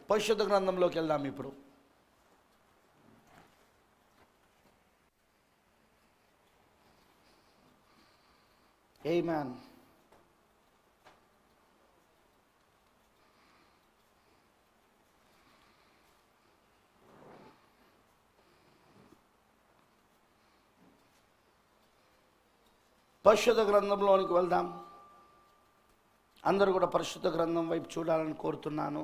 పరిశుద్ధ గ్రంథంలోకి వెళ్దాం ఇప్పుడు Amen. పరిశుద్ధ గ్రంథంలోనికి వెళ్దాం అందరూ కూడా పరిశుద్ధ గ్రంథం వైపు చూడాలని కోరుతున్నాను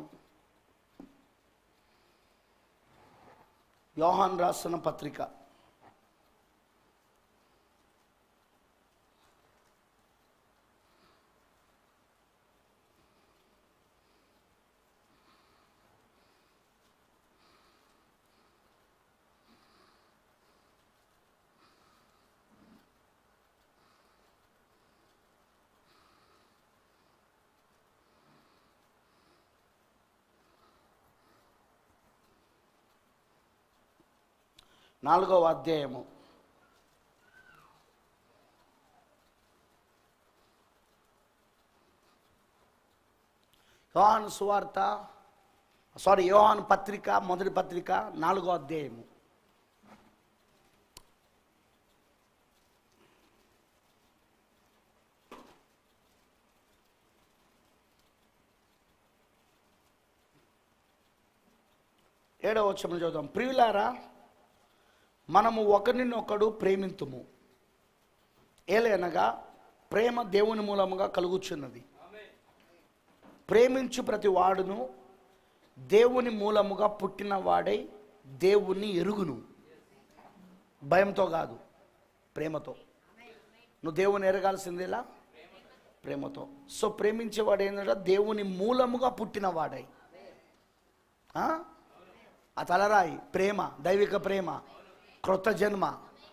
యోహాన్ రాసిన పత్రిక నాలుగవ అధ్యాయము యోహాను సువార్త సారీ యోహాను పత్రిక మొదటి పత్రిక నాలుగో అధ్యాయము ఏడవ వచ్చమని చదువుదాం ప్రియులారా మనము ఒకరినొకడు ప్రేమింతుము ఏలనగా ప్రేమ దేవుని మూలముగా కలుగుచున్నది ప్రేమించు ప్రతి వాడును దేవుని మూలముగా పుట్టిన వాడై దేవుణ్ణి ఎరుగును భయంతో కాదు ప్రేమతో నువ్వు దేవుని ఎరగాల్సిందేలా ప్రేమతో సో ప్రేమించేవాడు ఏంటంటే దేవుని మూలముగా పుట్టినవాడై ఆ? ఆ తలరాయి ప్రేమ దైవిక ప్రేమ క్రొత్త జన్మ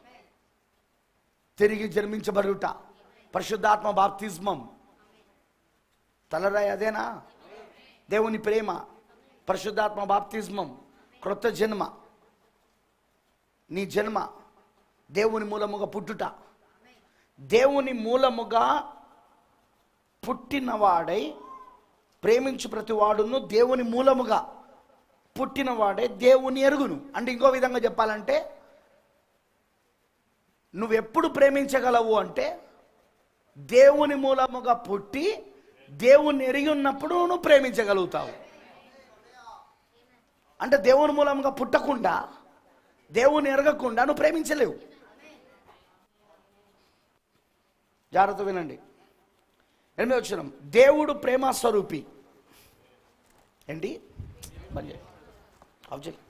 తిరిగి జన్మించబడుట పరిశుద్ధాత్మ బాప్తిస్మం తలరాయి అదేనా దేవుని ప్రేమ పరిశుద్ధాత్మ బాప్తిస్మం క్రొత్త జన్మ నీ జన్మ దేవుని మూలముగా పుట్టుట దేవుని మూలముగా పుట్టినవాడై ప్రేమించు ప్రతి వాడును దేవుని మూలముగా పుట్టినవాడే దేవుని ఎరుగును అంటే ఇంకో విధంగా చెప్పాలంటే నువ్వెప్పుడు ప్రేమించగలవు అంటే దేవుని మూలముగా పుట్టి దేవుణ్ణి ఎరిగి ఉన్నప్పుడు నువ్వు ప్రేమించగలుగుతావు అంటే దేవుని మూలముగా పుట్టకుండా దేవుని ఎరగకుండా నువ్వు ప్రేమించలేవు జాగ్రత్త వినండి ఎనిమిది వచ్చిన దేవుడు ప్రేమ స్వరూపి ఏంటి బంద్ చేయి. ఆఫ్ చేయి.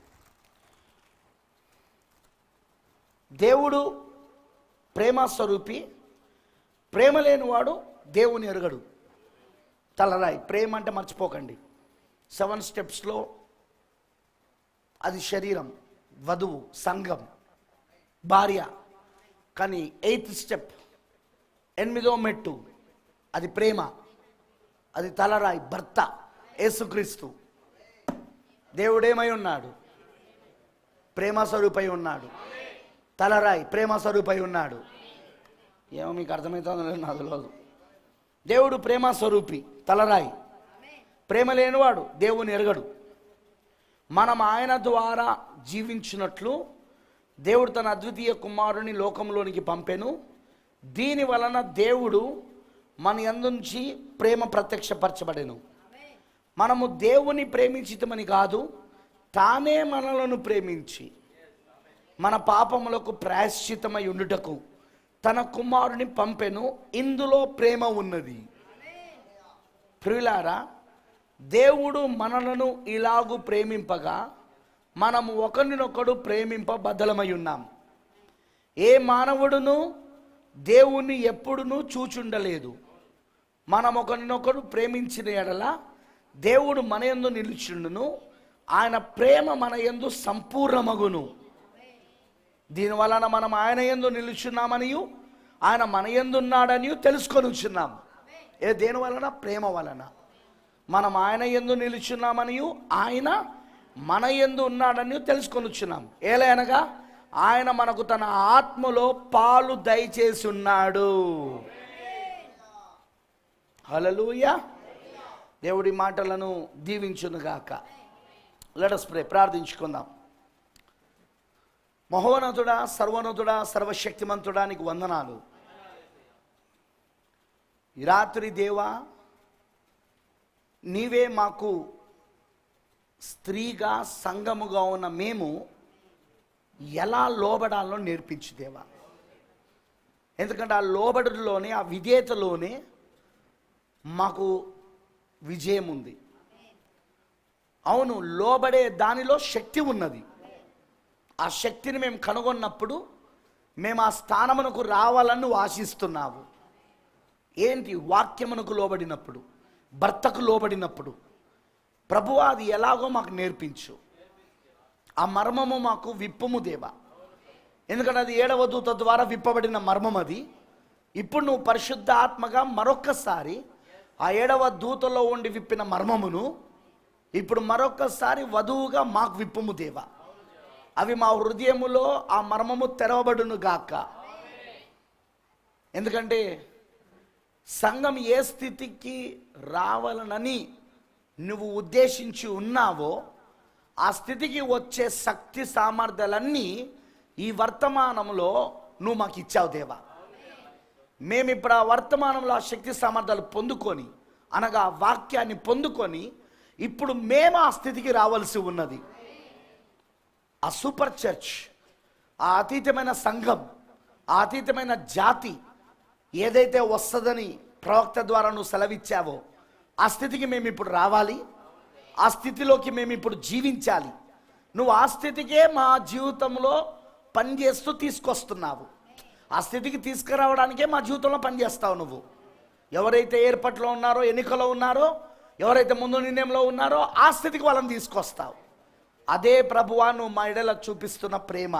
దేవుడు ప్రేమ స్వరూపి ప్రేమ లేనివాడు దేవుని ఎరగడు తలరాయి ప్రేమ అంటే మర్చిపోకండి సెవెన్ స్టెప్స్లో అది శరీరం వధువు సంఘం భార్య కానీ ఎయిత్ స్టెప్ ఎనిమిదో మెట్టు అది ప్రేమ అది తలరాయి భర్త యేసుక్రీస్తు దేవుడేమై ఉన్నాడు ప్రేమ స్వరూపై ఉన్నాడు తలరాయి ప్రేమ స్వరూపై ఉన్నాడు ఏమో మీకు అర్థమవుతుందో లేదో నాకు తెలియదు దేవుడు ప్రేమ స్వరూపి తలరాయి ప్రేమ లేనివాడు దేవుని ఎరగడు మనం ఆయన ద్వారా జీవించినట్లు దేవుడు తన అద్వితీయ కుమారుని లోకంలోనికి పంపెను దీని వలన దేవుడు మన యందుంచి ప్రేమ ప్రత్యక్షపరచబడెను మనము దేవుని ప్రేమించితమని కాదు తానే మనలను ప్రేమించి మన పాపములకు ప్రాయశ్చితమై ఉండుటకు తన కుమారుని పంపెను ఇందులో ప్రేమ ఉన్నది ప్రియులారా దేవుడు మనలను ఇలాగు ప్రేమింపగా మనము ఒకరినొకడు ప్రేమింప బద్దలమై ఉన్నాం ఏ మానవుడును దేవుణ్ణి ఎప్పుడునూ చూచుండలేదు మనం ఒకరినొకడు ప్రేమించిన ఎడల దేవుడు మన యందు నిలుచుండును ఆయన ప్రేమ మన యందు సంపూర్ణమగును దీని వలన మనం ఆయన యందు నిలుచున్నామనియు ఆయన మన యందు ఉన్నాడని తెలుసుకొని వచ్చున్నాం ఏ దేని వలన ప్రేమ వలన మనం ఆయన యందు నిలుచున్నామనియు ఆయన మన యందు ఉన్నాడని తెలుసుకొని వచ్చున్నాం ఏలైనగా ఆయన మనకు తన ఆత్మలో పాలు దయచేసి ఉన్నాడు హలలుయ దేవుడి మాటలను దీవించునుగాక లెటస్ ప్రే ప్రార్థించుకుందాం మహోన్నతుడా సర్వోన్నతుడా సర్వశక్తిమంతుడా నీకు వందనాలు ఈ రాత్రి దేవా నీవే మాకు స్త్రీగా సంగముగా ఉన్న మేము ఎలా లోబడాలో నేర్పించు దేవా ఎందుకంటే ఆ లోబడులోనే ఆ విధేయతలోనే మాకు విజయం ఉంది అవును లోబడే దానిలో శక్తి ఉన్నది ఆ శక్తిని మేము కనుగొన్నప్పుడు మేము ఆ స్థానమునకు రావాలని నువ్వు ఆశిస్తున్నావు ఏంటి వాక్యమునకు లోబడినప్పుడు భర్తకు లోబడినప్పుడు ప్రభు అది ఎలాగో మాకు నేర్పించు ఆ మర్మము మాకు విప్పుము దేవా ఎందుకంటే అది ఏడవ దూత ద్వారా విప్పబడిన మర్మం అది ఇప్పుడు నువ్వు పరిశుద్ధ ఆత్మగా మరొక్కసారి ఆ ఏడవ దూతలో ఉండి విప్పిన మర్మమును ఇప్పుడు మరొక్కసారి వధువుగా మాకు విప్పుము దేవా అవి మా హృదయములో ఆ మర్మము తెరవబడును గాక ఎందుకంటే సంఘం ఏ స్థితికి రావాలనని నువ్వు ఉద్దేశించి ఉన్నావో ఆ స్థితికి వచ్చే శక్తి సామర్థ్యాలన్నీ ఈ వర్తమానంలో నువ్వు మాకు ఇచ్చావు దేవా మేము ఇప్పుడు ఆ వర్తమానంలో ఆ శక్తి సామర్థ్యాలు పొందుకొని అనగా ఆ వాక్యాన్ని పొందుకొని ఇప్పుడు మేము ఆ స్థితికి రావాల్సి ఉన్నది ఆ సూపర్ చర్చ్ ఆ అతీతమైన సంఘం ఆ అతీతమైన జాతి ఏదైతే వస్తుందని ప్రవక్త ద్వారా నువ్వు సెలవిచ్చావో ఆ స్థితికి మేము ఇప్పుడు రావాలి ఆ స్థితిలోకి మేము ఇప్పుడు జీవించాలి నువ్వు ఆ స్థితికే మా జీవితంలో పనిచేస్తూ తీసుకొస్తున్నావు ఆ స్థితికి తీసుకురావడానికే మా జీవితంలో పనిచేస్తావు నువ్వు ఎవరైతే ఏర్పాట్లో ఉన్నారో ఎన్నికలో ఉన్నారో ఎవరైతే ముందు నిర్ణయంలో ఉన్నారో ఆ స్థితికి వాళ్ళని తీసుకొస్తావు అదే ప్రభువా నువ్వు మా ఎడల చూపిస్తున్న ప్రేమ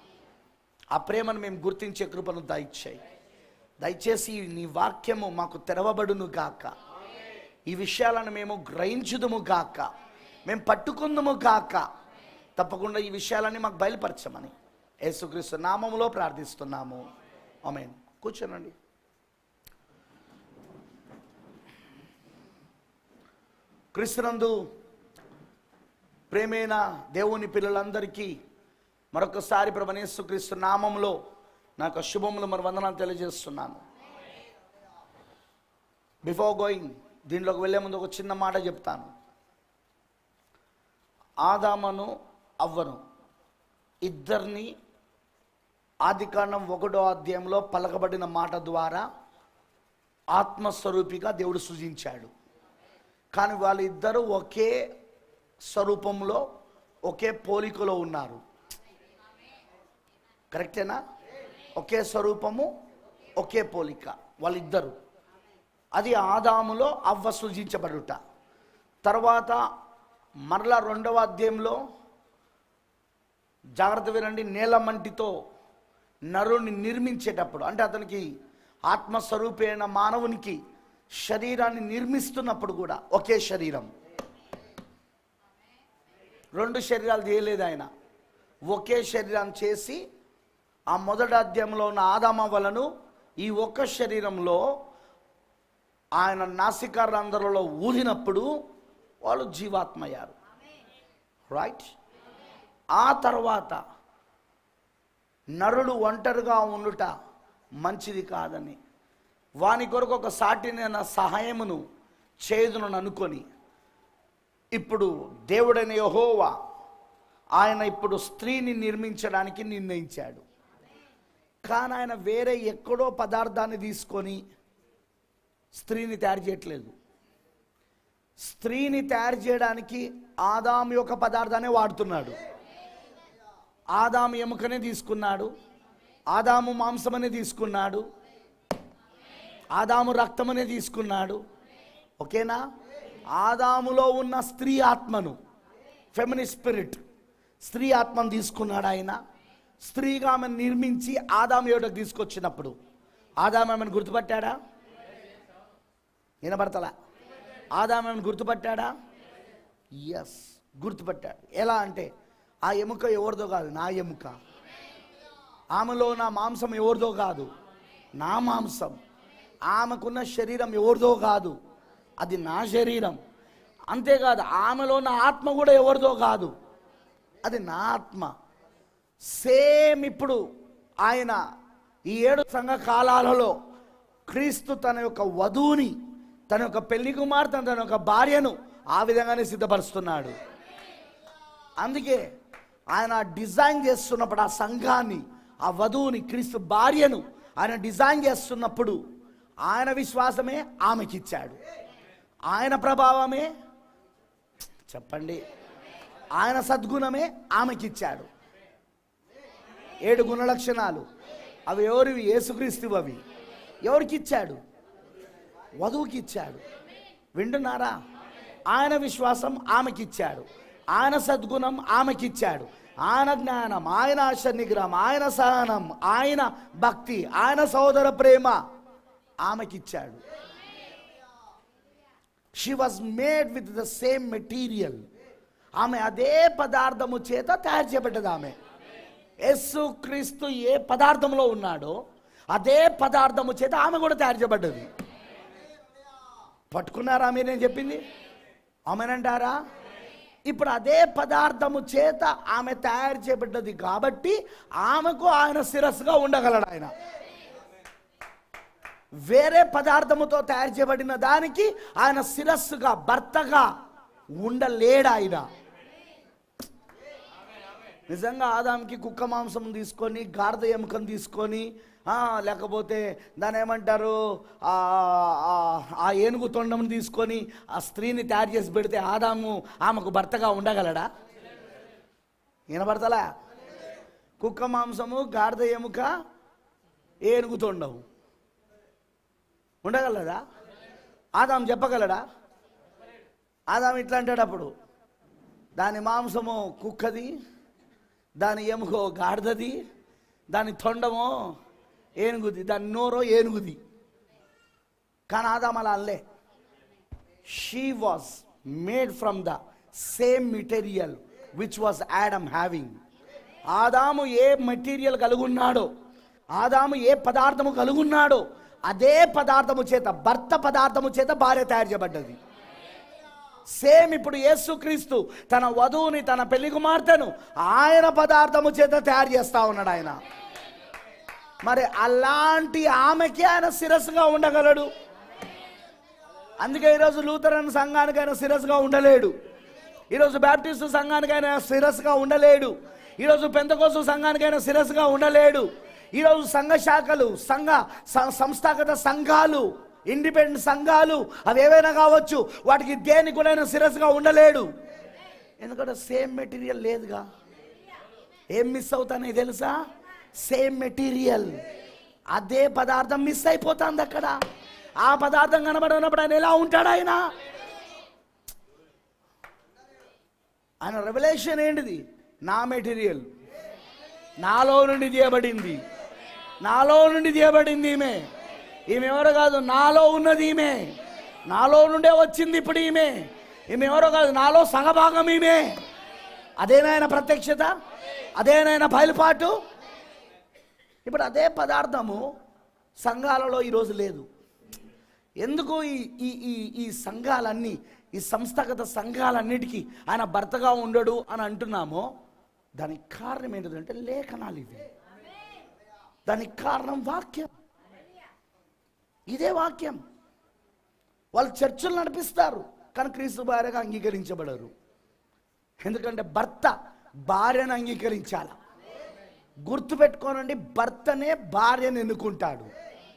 ఆ ప్రేమను మేము గుర్తించే కృపను దయచేయి దయచేసి నీ వాక్యము మాకు తెరవబడును గాక ఈ విషయాలను మేము గ్రహించుదుము గాక మేము పట్టుకుందుము గాక తప్పకుండా ఈ విషయాలన్నీ మాకు బయలుపరచమని యేసుక్రీస్తు నామములో ప్రార్థిస్తున్నాము ఆమెన్ కూర్చోనండి క్రీస్తునందు ప్రేమైన దేవుని పిల్లలందరికీ మరొకసారి ప్రభనేశ్వక్రీస్తు నామంలో నాకు శుభములు మరి వందనాలు తెలియజేస్తున్నాను బిఫోర్ గోయింగ్ దీనిలోకి వెళ్ళే ముందు ఒక చిన్న మాట చెప్తాను ఆదామను అవ్వను ఇద్దరిని ఆదికాండం ఒకటో అధ్యాయంలో పలకబడిన మాట ద్వారా ఆత్మస్వరూపిగా దేవుడు సృజించాడు కానీ వాళ్ళిద్దరూ ఒకే స్వరూపంలో ఒకే పోలికలో ఉన్నారు కరెక్టేనా ఒకే స్వరూపము ఒకే పోలిక వాళ్ళిద్దరు అది ఆదాములో అవ్వ సృజించబడుట తర్వాత మరలా రెండవ అధ్యాయంలో జాగ్రత్త వినండి నేలమంటితో నరుని నిర్మించేటప్పుడు అంటే అతనికి ఆత్మస్వరూపైన మానవునికి శరీరాన్ని నిర్మిస్తున్నప్పుడు కూడా ఒకే శరీరం రెండు శరీరాలు చేయలేదు ఆయన ఒకే శరీరం చేసి ఆ మొదటి అధ్యాయంలో ఉన్న ఆదామవలను ఈ ఒక్క శరీరంలో ఆయన నాసికారంధ్రలో ఊదినప్పుడు వాళ్ళు జీవాత్మయ్యారు రైట్ ఆ తర్వాత నరుడు ఒంటరిగా ఉండుట మంచిది కాదని వాని కొరకు ఒక సాటినైన సహాయమును చేదును అనుకొని ఇప్పుడు దేవుడైన యహోవా ఆయన ఇప్పుడు స్త్రీని నిర్మించడానికి నిర్ణయించాడు కానీ ఆయన వేరే ఎక్కడో పదార్థాన్ని తీసుకొని స్త్రీని తయారు చేయట్లేదు స్త్రీని తయారు చేయడానికి ఆదాము యొక్క పదార్థాన్ని వాడుతున్నాడు ఆదాము ఎముకనే తీసుకున్నాడు ఆదాము మాంసమనే తీసుకున్నాడు ఆదాము రక్తమనే తీసుకున్నాడు ఓకేనా ఆదాములో ఉన్న స్త్రీ ఆత్మను ఫెమిని స్పిరిట్ స్త్రీ ఆత్మను తీసుకున్నాడు ఆయన స్త్రీగా ఆమెను నిర్మించి ఆదాము ఏడకు తీసుకొచ్చినప్పుడు ఆదాము ఆమెను గుర్తుపట్టాడా వినబడతలా ఆదాము ఆమెను గుర్తుపట్టాడా ఎస్ గుర్తుపట్టాడు ఎలా అంటే ఆ ఎముక ఎవరిదో కాదు నా ఎముక ఆమెలో నా మాంసం ఎవరిదో కాదు నా మాంసం ఆమెకున్న శరీరం ఎవరిదో కాదు అది నా శరీరం అంతేకాదు ఆమెలో ఉన్న ఆత్మ కూడా ఎవరిదో కాదు అది నా ఆత్మ సేమ్ ఇప్పుడు ఆయన ఈ ఏడు సంఘ కాలాలలో క్రీస్తు తన యొక్క వధువుని తన యొక్క పెళ్లి కుమార్తెను తన యొక్క భార్యను ఆ విధంగానే సిద్ధపరుస్తున్నాడు అందుకే ఆయన డిజైన్ చేస్తున్నప్పుడు ఆ సంఘాన్ని ఆ వధువుని క్రీస్తు భార్యను ఆయన డిజైన్ చేస్తున్నప్పుడు ఆయన విశ్వాసమే ఆమెకిచ్చాడు ఆయన ప్రభావమే చెప్పండి ఆయన సద్గుణమే ఆమెకిచ్చాడు ఏడు గుణ లక్షణాలు అవి ఎవరివి యేసుక్రీస్తు అవి ఎవరికి ఇచ్చాడు వధువుకి ఇచ్చాడు వింటున్నారా ఆయన విశ్వాసం ఆమెకిచ్చాడు ఆయన సద్గుణం ఆమెకిచ్చాడు ఆయన జ్ఞానం ఆయన ఆశ నిగ్రహం ఆయన సహనం ఆయన భక్తి ఆయన సోదర ప్రేమ ఆమెకిచ్చాడు she was made with the same material ఆమె అదే పదార్థము చేత తయారు చేయబడ్డది ఆమె యేసు క్రీస్తు ఏ పదార్థంలో ఉన్నాడో అదే పదార్థము చేత ఆమె కూడా తయారు చేయబడ్డది పట్టుకున్నారా మీరు నేను చెప్పింది ఆమెనంటారా ఇప్పుడు అదే పదార్థము చేత ఆమె తయారు చేయబడ్డది కాబట్టి ఆమెకు ఆయన శిరస్సుగా ఉండగలడు ఆయన వేరే పదార్థముతో తయారు చేయబడిన దానికి ఆయన శిరస్సుగా భర్తగా ఉండలేడు ఆయన నిజంగా ఆదాంకి కుక్క మాంసం తీసుకొని గాడిద ఎముకను తీసుకొని ఆ, లేకపోతే దాని ఏమంటారు ఆ, ఆ, ఆ ఏనుగు తొండం తీసుకొని ఆ స్త్రీని తయారు చేసి పెడితే ఆదాము ఆమెకు భర్తగా ఉండగలడా వినబడతలా కుక్క మాంసము గాడిద ఎముక ఏనుగు తొండం ఉండగలదా ఆదాం చెప్పగలడా ఆదాం ఇట్లా అంటాడు అప్పుడు దాని మాంసము కుక్కది దాని ఎముకో గాడిదది దాని తొండమో ఏనుగుది దాని నోరో ఏనుగుది కానీ ఆదాం అలా అల్లే she was made from the same material which was Adam having ఆదాము ఏ మెటీరియల్ కలుగున్నాడో ఆదాము ఏ పదార్థము కలుగున్నాడో అదే పదార్థము చేత భర్త పదార్థము చేత భార్య తయారు చేయబడ్డది సేమ్ ఇప్పుడు యేసుక్రీస్తు తన వధువుని తన పెళ్లి కుమార్తెను ఆయన పదార్థము చేత తయారు చేస్తా ఉన్నాడు ఆయన మరి అలాంటి ఆమెకి ఆయన శిరస్సుగా ఉండగలడు అందుకే ఈరోజు లూథరన్ సంఘానికి ఆయన శిరస్సుగా ఉండలేడు ఈరోజు బ్యాప్టిస్టు సంఘానికి ఆయన శిరస్సుగా ఉండలేడు ఈరోజు పెంతకోసు సంఘానికి ఆయన శిరస్సుగా ఉండలేడు ఈరోజు సంఘ శాఖలు సంఘ స- సంస్థాగత సంఘాలు ఇండిపెండెంట్ సంఘాలు అవి ఏవైనా కావచ్చు వాటికి దేనికి కూడా ఆయన శిరస్సుగా ఉండలేడు ఎందుకంటే సేమ్ మెటీరియల్ లేదుగా ఏం మిస్ అవుతానో తెలుసా సేమ్ మెటీరియల్ అదే పదార్థం మిస్ అయిపోతుంది అక్కడ ఆ పదార్థం కనబడినప్పుడు ఆయన ఎలా ఉంటాడు ఆయన ఆయన రెవల్యూషన్ ఏంటిది నా మెటీరియల్ నాలో నుండి తీయబడింది నాలో నుండి తీయబడింది ఈమె ఈమె ఎవరు కాదు నాలో ఉన్నది ఈమె నాలో నుండే వచ్చింది ఇప్పుడు ఈమె ఈమె ఎవరో కాదు నాలో సగభాగం ఈమె అదేనాయన ప్రత్యక్షత అదేనాయన బయలుపాటు ఇప్పుడు అదే పదార్థము సంఘాలలో ఈరోజు లేదు ఎందుకు ఈ ఈ ఈ ఈ సంఘాలన్నీ ఈ సంస్థాగత సంఘాలన్నిటికీ ఆయన భర్తగా ఉండడు అని అంటున్నామో దానికి కారణం ఏంటంటే లేఖనాలు ఇవి దానికి కారణం వాక్యం ఇదే వాక్యం వాళ్ళు చర్చలు నడిపిస్తారు కానీ క్రీస్తు భార్యగా అంగీకరించబడరు ఎందుకంటే భర్త భార్యను అంగీకరించాల గుర్తుపెట్టుకోనండి భర్తనే భార్యను ఎన్నుకుంటాడు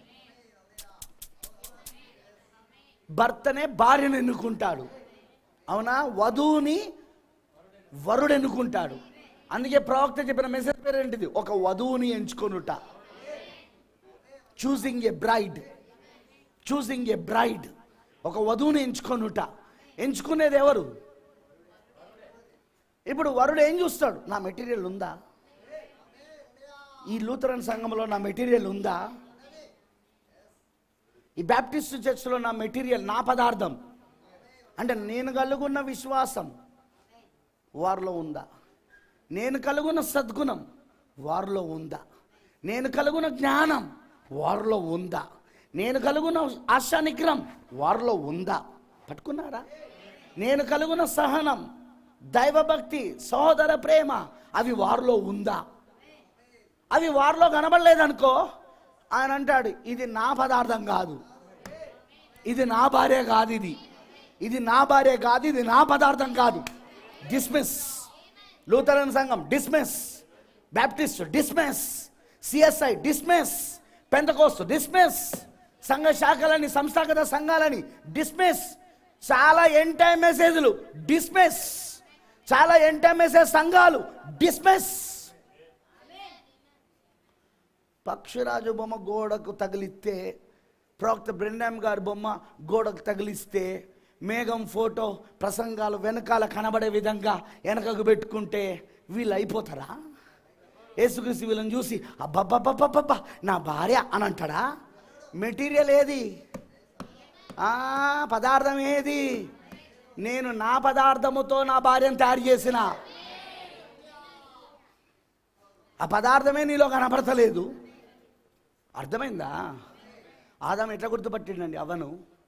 భర్తనే భార్యను ఎన్నుకుంటాడు అవునా వధువుని వరుడు ఎన్నుకుంటాడు అందుకే ప్రవక్త చెప్పిన మెసేజ్ పేరు ఏంటిది ఒక వధువుని ఎంచుకొనుట choosing a bride choosing a bride ఒక వధువుని ఎంచుకొనుట ఎంచుకునేది ఎవరు ఇప్పుడు వరుడు ఏం చూస్తాడు నా మెటీరియల్ ఉందా ఈ లూథరన్ సంఘంలో నా మెటీరియల్ ఉందా ఈ బ్యాప్టిస్ట్ చర్చ్లో నా మెటీరియల్ నా పదార్థం అంటే నేను కలుగున్న విశ్వాసం వారిలో ఉందా నేను కలుగున్న సద్గుణం వారిలో ఉందా నేను కలుగున్న జ్ఞానం వారిలో ఉందా నేను కలుగున్న ఆశా నిగ్రహం వారిలో ఉందా పట్టుకున్నారా నేను కలుగున సహనం దైవభక్తి సహోదర ప్రేమ అవి వారిలో ఉందా అవి వారిలో కనబడలేదనుకో ఆయన అంటాడు ఇది నా పదార్థం కాదు ఇది నా భార్య కాదు ఇది ఇది నా భార్య కాదు ఇది నా పదార్థం కాదు డిస్మిస్ లూథరన్ సంఘం dismiss Baptist dismiss CSI dismiss పెంతకోస్తు డిస్మిస్ సంఘ శాఖలని సంస్థాగత సంఘాలని డిస్మిస్ చాలా ఎంటై మెసేజ్లు డిస్మిస్ చాలా ఎంటై మెసేజ్ సంఘాలు డిస్మిస్ పక్షిరాజు బొమ్మ గోడకు తగిలిస్తే ప్రవక్త బ్రెండామ్ గారి బొమ్మ గోడకు తగిలిస్తే మేఘం ఫోటో ప్రసంగాలు వెనకాల కనబడే విధంగా వెనకకు పెట్టుకుంటే వీళ్ళు అయిపోతారా యేసుక్రీస్తు వీళ్ళని చూసి అబ్బబ్బబ్బబ్బబ్బా నా భార్య అని అంటాడా మెటీరియల్ ఏది ఆ, పదార్థం ఏది నేను నా పదార్థముతో నా భార్యను తయారు చేసిన ఆ పదార్థమే నీలో కనపడతలేదు అర్థమైందా ఆదాం ఎట్లా గుర్తుపట్టిండండి అవను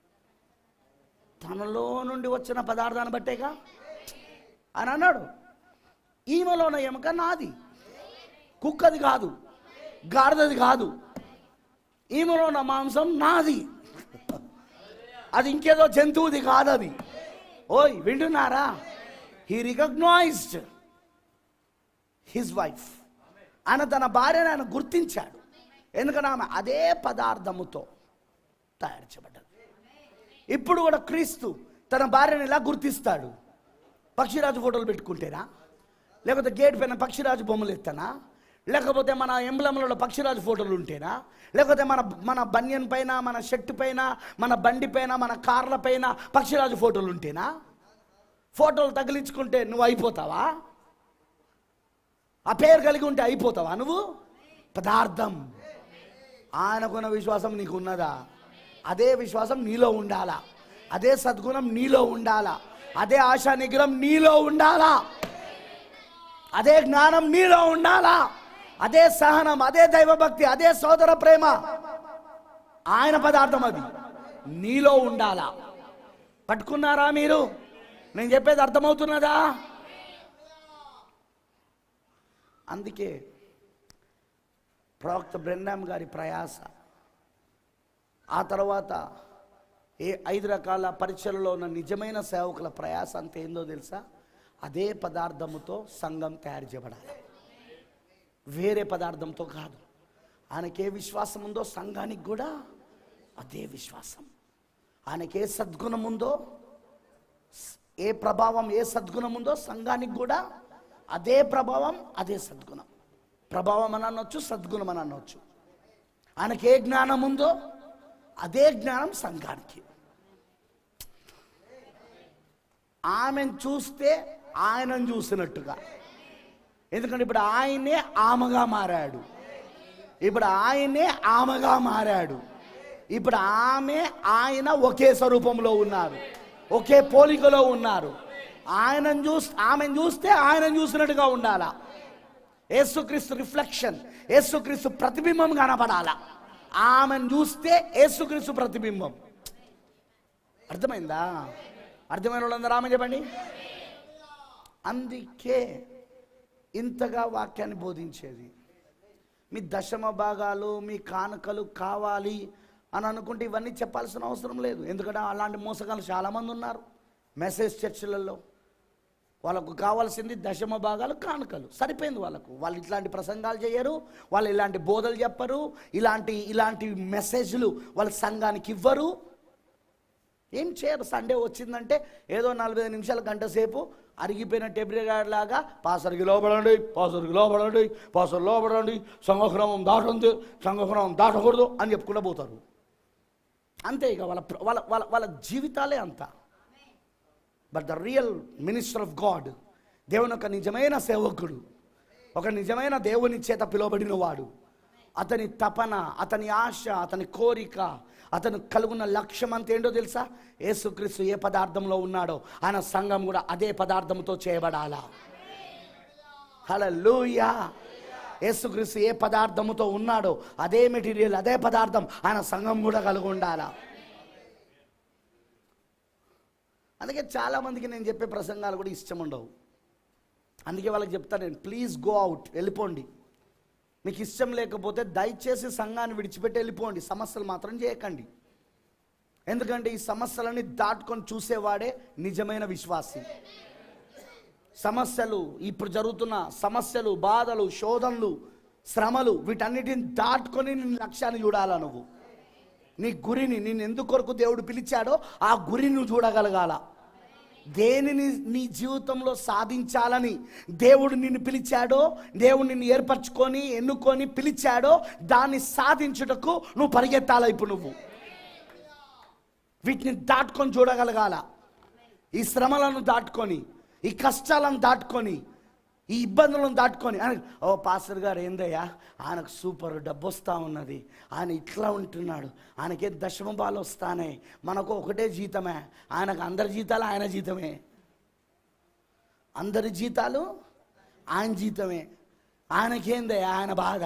తనలో నుండి వచ్చిన పదార్థాన్ని బట్టేగా అని అన్నాడు ఈమెలో ఉన్న ఎముక నాది కుక్కది కాదు గాడిదది కాదు ఈమెలో ఉన్న మాంసం నాది అది ఇంకేదో జంతువుది కాదు అది ఓయ్ వింటున్నారా హీ రికగ్నైజ్డ్ హిజ్ వైఫ్ ఆయన తన భార్యను ఆయన గుర్తించాడు ఎందుకంటే ఆమె అదే పదార్థముతో తయారు చేయబడ్డది ఇప్పుడు కూడా క్రీస్తు తన భార్యను ఇలా గుర్తిస్తాడు పక్షిరాజు ఫోటోలు పెట్టుకుంటేనా లేకపోతే గేట్ పైన పక్షిరాజు బొమ్మలు ఎత్తనా లేకపోతే మన ఎంబ్లంలలో పక్షిరాజు ఫోటోలు ఉంటేనా లేకపోతే మన మన బనియన్ పైన మన షర్ట్ పైన మన బండి పైన మన కార్ల పైన పక్షిరాజు ఫోటోలు ఉంటేనా ఫోటోలు తగిలించుకుంటే నువ్వు అయిపోతావా ఆ పేరు కలిగి ఉంటే అయిపోతావా నువ్వు పదార్థం ఆయనకున్న విశ్వాసం నీకు ఉన్నదా అదే విశ్వాసం నీలో ఉండాలా అదే సద్గుణం నీలో ఉండాలా అదే ఆశా నిగ్రహం నీలో ఉండాలా అదే జ్ఞానం నీలో ఉండాలా అదే సహనం అదే దైవభక్తి అదే సోదర ప్రేమ ఆయన పదార్థం అది నీలో ఉండాలా పట్టుకున్నారా మీరు నేను చెప్పేది అర్థమవుతున్నదా అందుకే ప్రవక్త బ్రెండామ్ గారి ప్రయాస ఆ తర్వాత ఏ ఐదు రకాల పరీక్షలలో ఉన్న నిజమైన సేవకుల ప్రయాస అంత ఏందో తెలుసా అదే పదార్థముతో సంఘం తయారు చేయబడాలి వేరే పదార్థంతో కాదు ఆయనకే విశ్వాసం ఉందో సంఘానికి కూడా అదే విశ్వాసం ఆయనకే సద్గుణం ఉందో ఏ ప్రభావం ఏ సద్గుణం ఉందో సంఘానికి కూడా అదే ప్రభావం అదే సద్గుణం ప్రభావం అని అనొచ్చు సద్గుణం అని అనొచ్చు ఆయనకి ఏ జ్ఞానం ఉందో అదే జ్ఞానం సంఘానికి ఆమెను చూస్తే ఆయనను చూసినట్టుగా ఎందుకంటే ఇప్పుడు ఆయనే ఆమెగా మారాడు ఇప్పుడు ఆయనే ఆమెగా మారాడు ఇప్పుడు ఆమె ఆయన ఒకే స్వరూపంలో ఉన్నారు ఒకే పోలికలో ఉన్నారు ఆయనను చూస్ ఆమెను చూస్తే ఆయనను చూసినట్టుగా ఉండాలా యేసుక్రీస్తు రిఫ్లెక్షన్ యేసుక్రీస్తు ప్రతిబింబం కనపడాలా ఆమెను చూస్తే యేసుక్రీస్తు ప్రతిబింబం అర్థమైందా అర్థమైన వాళ్ళందరూ ఆమె చెప్పండి అందుకే ఇంతగా వాక్యాన్ని బోధించేది మీ దశమ భాగాలు మీ కానుకలు కావాలి అని అనుకుంటే ఇవన్నీ చెప్పాల్సిన అవసరం లేదు ఎందుకంటే అలాంటి మోసగాళ్ళు చాలామంది ఉన్నారు మెసేజ్ చర్చిలలో వాళ్ళకు కావాల్సింది దశమ భాగాలు కానుకలు సరిపోయింది వాళ్ళకు వాళ్ళు ఇట్లాంటి ప్రసంగాలు చేయరు వాళ్ళు ఇలాంటి బోధలు చెప్పరు ఇలాంటి ఇలాంటి మెసేజ్లు వాళ్ళ సంఘానికి ఇవ్వరు ఏం చేయరు సండే వచ్చిందంటే ఏదో నలభై ఐదు నిమిషాల గంట సేపు అరిగిపోయిన టెబ్రిగాడ్ లాగా పాసరికి లోపడండి పాసరికి లోపడండి పాసరు లోపడండి సంఘక్రమం దాటుంది సంఘక్రమం దాటకూడదు అని చెప్పుకుంటూ పోతారు అంతే ఇక వాళ్ళ ప్ర- వాళ్ళ వాళ్ళ వాళ్ళ జీవితాలే అంతా but the real minister of God దేవుని ఒక నిజమైన సేవకుడు ఒక నిజమైన దేవుని చేత పిలువబడిన వాడు అతని తపన అతని ఆశ అతని కోరిక అతను కలుగున్న లక్ష్యం అంత ఏంటో తెలుసా యేసుక్రీస్తు ఏ పదార్థంలో ఉన్నాడో ఆయన సంఘం కూడా అదే పదార్థంతో చేయబడాలా హల్లెలూయా యేసుక్రీస్తు ఏ పదార్థముతో ఉన్నాడో అదే మెటీరియల్ అదే పదార్థం ఆయన సంఘం కూడా కలిగి ఉండాలా అందుకే చాలామందికి నేను చెప్పే ప్రసంగాలు కూడా ఇష్టం ఉండవు అందుకే వాళ్ళకి చెప్తాను నేను ప్లీజ్ గో అవుట్ వెళ్ళిపోండి మీకు ఇష్టం లేకపోతే దయచేసి సంఘాన్ని విడిచిపెట్టి వెళ్ళిపోండి సమస్యలు మాత్రం చేయకండి ఎందుకంటే ఈ సమస్యలని దాటుకొని చూసేవాడే నిజమైన విశ్వాసి సమస్యలు ఇప్పుడు జరుగుతున్న సమస్యలు బాధలు శోధనలు శ్రమలు వీటన్నిటిని దాటుకొని నీ లక్ష్యాన్ని చూడాలా నువ్వు నీ గురిని నేను ఎందుకు కొరకు దేవుడు పిలిచాడో ఆ గురిని నువ్వు చూడగలగాల దేనిని నీ జీవితంలో సాధించాలని దేవుడు నిన్ను పిలిచాడో దేవుడు నిన్ను ఏర్పరచుకొని ఎన్నుకొని పిలిచాడో దాన్ని సాధించుటకు నువ్వు పరిగెత్తాలా ఇప్పుడు నువ్వు వీటిని దాటుకొని చూడగలగాల ఈ శ్రమలను దాటుకొని ఈ కష్టాలను దాటుకొని ఈ ఇబ్బందులను దాటుకొని ఆయన ఓ పాస్టర్ గారు ఏందయ్యా ఆయనకు సూపర్ డబ్బు వస్తూ ఉన్నది ఆయన ఇట్లా ఉంటున్నాడు ఆయనకే దశమ బాలు వస్తానే మనకు ఒకటే జీతమే ఆయనకు అందరి జీతాలు ఆయన జీతమే అందరి జీతాలు ఆయన జీతమే ఆయనకేందయ్యా ఆయన బాధ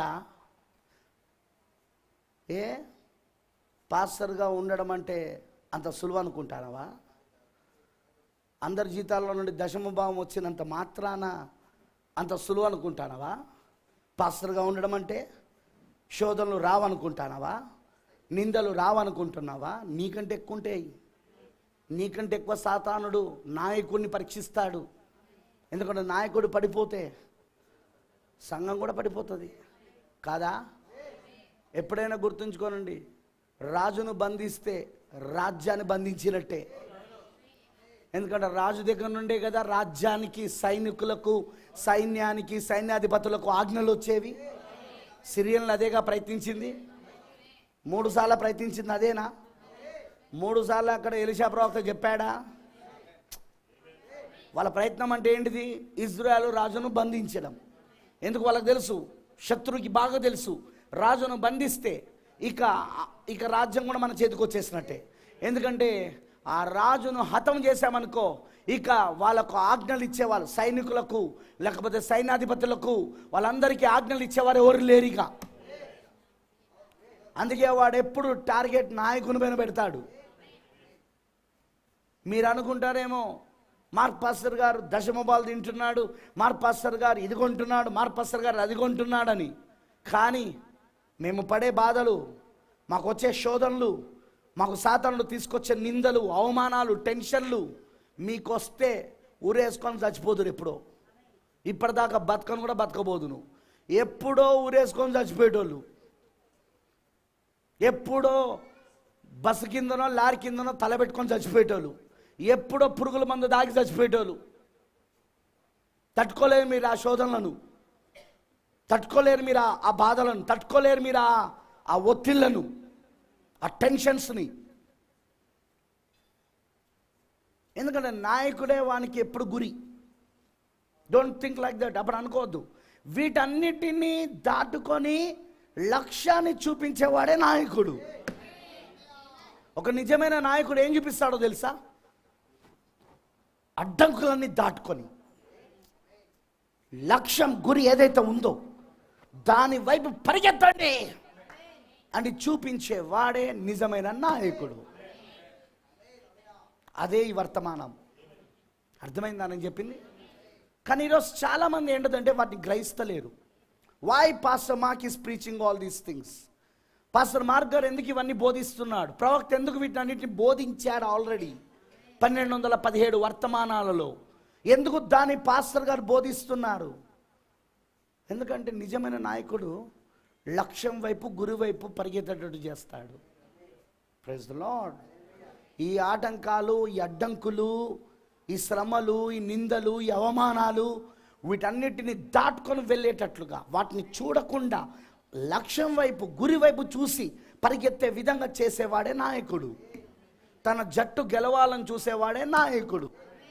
ఏ పాస్టర్గా ఉండడం అంటే అంత సులువు అనుకుంటానవా అందరి జీతాల్లో నుండి దశమ భావం వచ్చినంత మాత్రాన అంత సులువు అనుకుంటానవా పాస్టర్గా ఉండడం అంటే శోధనలు రావనుకుంటానవా నిందలు రావనుకుంటున్నావా నీకంటే ఎక్కువ ఉంటాయి నీకంటే ఎక్కువ సాతానుడు నాయకుడిని పరీక్షిస్తాడు ఎందుకంటే నాయకుడు పడిపోతే సంఘం కూడా పడిపోతుంది కాదా ఎప్పుడైనా గుర్తుంచుకోనండి రాజును బంధిస్తే రాజ్యాన్ని బంధించినట్టే ఎందుకంటే రాజు దగ్గర నుండే కదా రాజ్యానికి సైనికులకు సైన్యానికి సైన్యాధిపతులకు ఆజ్ఞలు వచ్చేవి సిరియన్లు అదేగా ప్రయత్నించింది మూడు సార్లు ప్రయత్నించింది అదేనా మూడు సార్లు అక్కడ ఎలిషా ప్రవక్త చెప్పాడా వాళ్ళ ప్రయత్నం అంటే ఏంటిది ఇజ్రాయల్ రాజును బంధించడం ఎందుకు వాళ్ళకి తెలుసు శత్రువుకి బాగా తెలుసు రాజును బంధిస్తే ఇక ఇక రాజ్యం కూడా మన చేతికి వచ్చేసినట్టే ఎందుకంటే ఆ రాజును హతం చేశామనుకో ఇక వాళ్ళకు ఆజ్ఞలు ఇచ్చేవాళ్ళు సైనికులకు లేకపోతే సైన్యాధిపతులకు వాళ్ళందరికీ ఆజ్ఞలు ఇచ్చేవారు ఎవరు లేరిగా అందుకే వాడు ఎప్పుడు టార్గెట్ నాయకుని పైన పెడతాడు మీరు అనుకుంటారేమో మార్క్ పాస్టర్ గారు దశమబాలు తింటున్నాడు మార్క్ పాస్టర్ గారు ఇది కొంటున్నాడు మార్క్ పాస్టర్ గారు అది కొంటున్నాడని కానీ మేము పడే బాధలు మాకు వచ్చే శోధనలు మాకు సాతనలు తీసుకొచ్చే నిందలు అవమానాలు టెన్షన్లు మీకు వస్తే ఊరేసుకొని చచ్చిపోదురు ఎప్పుడో ఇప్పటిదాకా బతకను కూడా బతకబోదును ఎప్పుడో ఊరేసుకొని చచ్చిపోయేటోళ్ళు ఎప్పుడో బస్సు కిందనో లారీ కిందనో తలబెట్టుకొని చచ్చిపోయేటోళ్ళు ఎప్పుడో పురుగుల మందు దాగి చచ్చిపోయేటోళ్ళు తట్టుకోలేరు మీరు ఆ శోధనలను తట్టుకోలేరు మీరు ఆ- ఆ బాధలను తట్టుకోలేరు మీరు ఆ ఆ ఒత్తిళ్లను ఆ టెన్షన్స్ని ఎందుకంటే నాయకుడే వానికి ఎప్పుడు గురి డోంట్ థింక్ లైక్ దట్ అప్పుడు అనుకోవద్దు వీటన్నిటినీ దాటుకొని లక్ష్యాన్ని చూపించేవాడే నాయకుడు ఒక నిజమైన నాయకుడు ఏం చూపిస్తాడో తెలుసా అడ్డంకులన్నీ దాటుకొని లక్ష్యం గురి ఏదైతే ఉందో దాని వైపు పరిగెత్తండి అని చూపించే వాడే నిజమైన నాయకుడు అదే ఈ వర్తమానం అర్థమైందా నేను చెప్పింది కానీ ఈరోజు చాలామంది ఏంటంటే వాటిని గ్రహిస్తలేరు why pastor Mark is preaching all these things pastor Mark garu ఎందుకు ఇవన్నీ బోధిస్తున్నాడు ప్రవక్త ఎందుకు వీటన్నిటిని బోధించాడు ఆల్రెడీ పన్నెండు వందల పదిహేడు వర్తమానాలలో ఎందుకు దాన్ని పాస్టర్ గారు బోధిస్తున్నారు ఎందుకంటే నిజమైన నాయకుడు లక్ష్యం వైపు గురి వైపు పరిగెత్తేటట్టు చేస్తాడు ప్రైజ్ లార్డ్ ఈ ఆటంకాలు ఈ అడ్డంకులు ఈ శ్రమలు ఈ నిందలు ఈ అవమానాలు వీటన్నిటిని దాటుకొని వెళ్ళేటట్లుగా వాటిని చూడకుండా లక్ష్యం వైపు గురి వైపు చూసి పరిగెత్తే విధంగా చేసేవాడే నాయకుడు తన జట్టు గెలవాలని చూసేవాడే నాయకుడు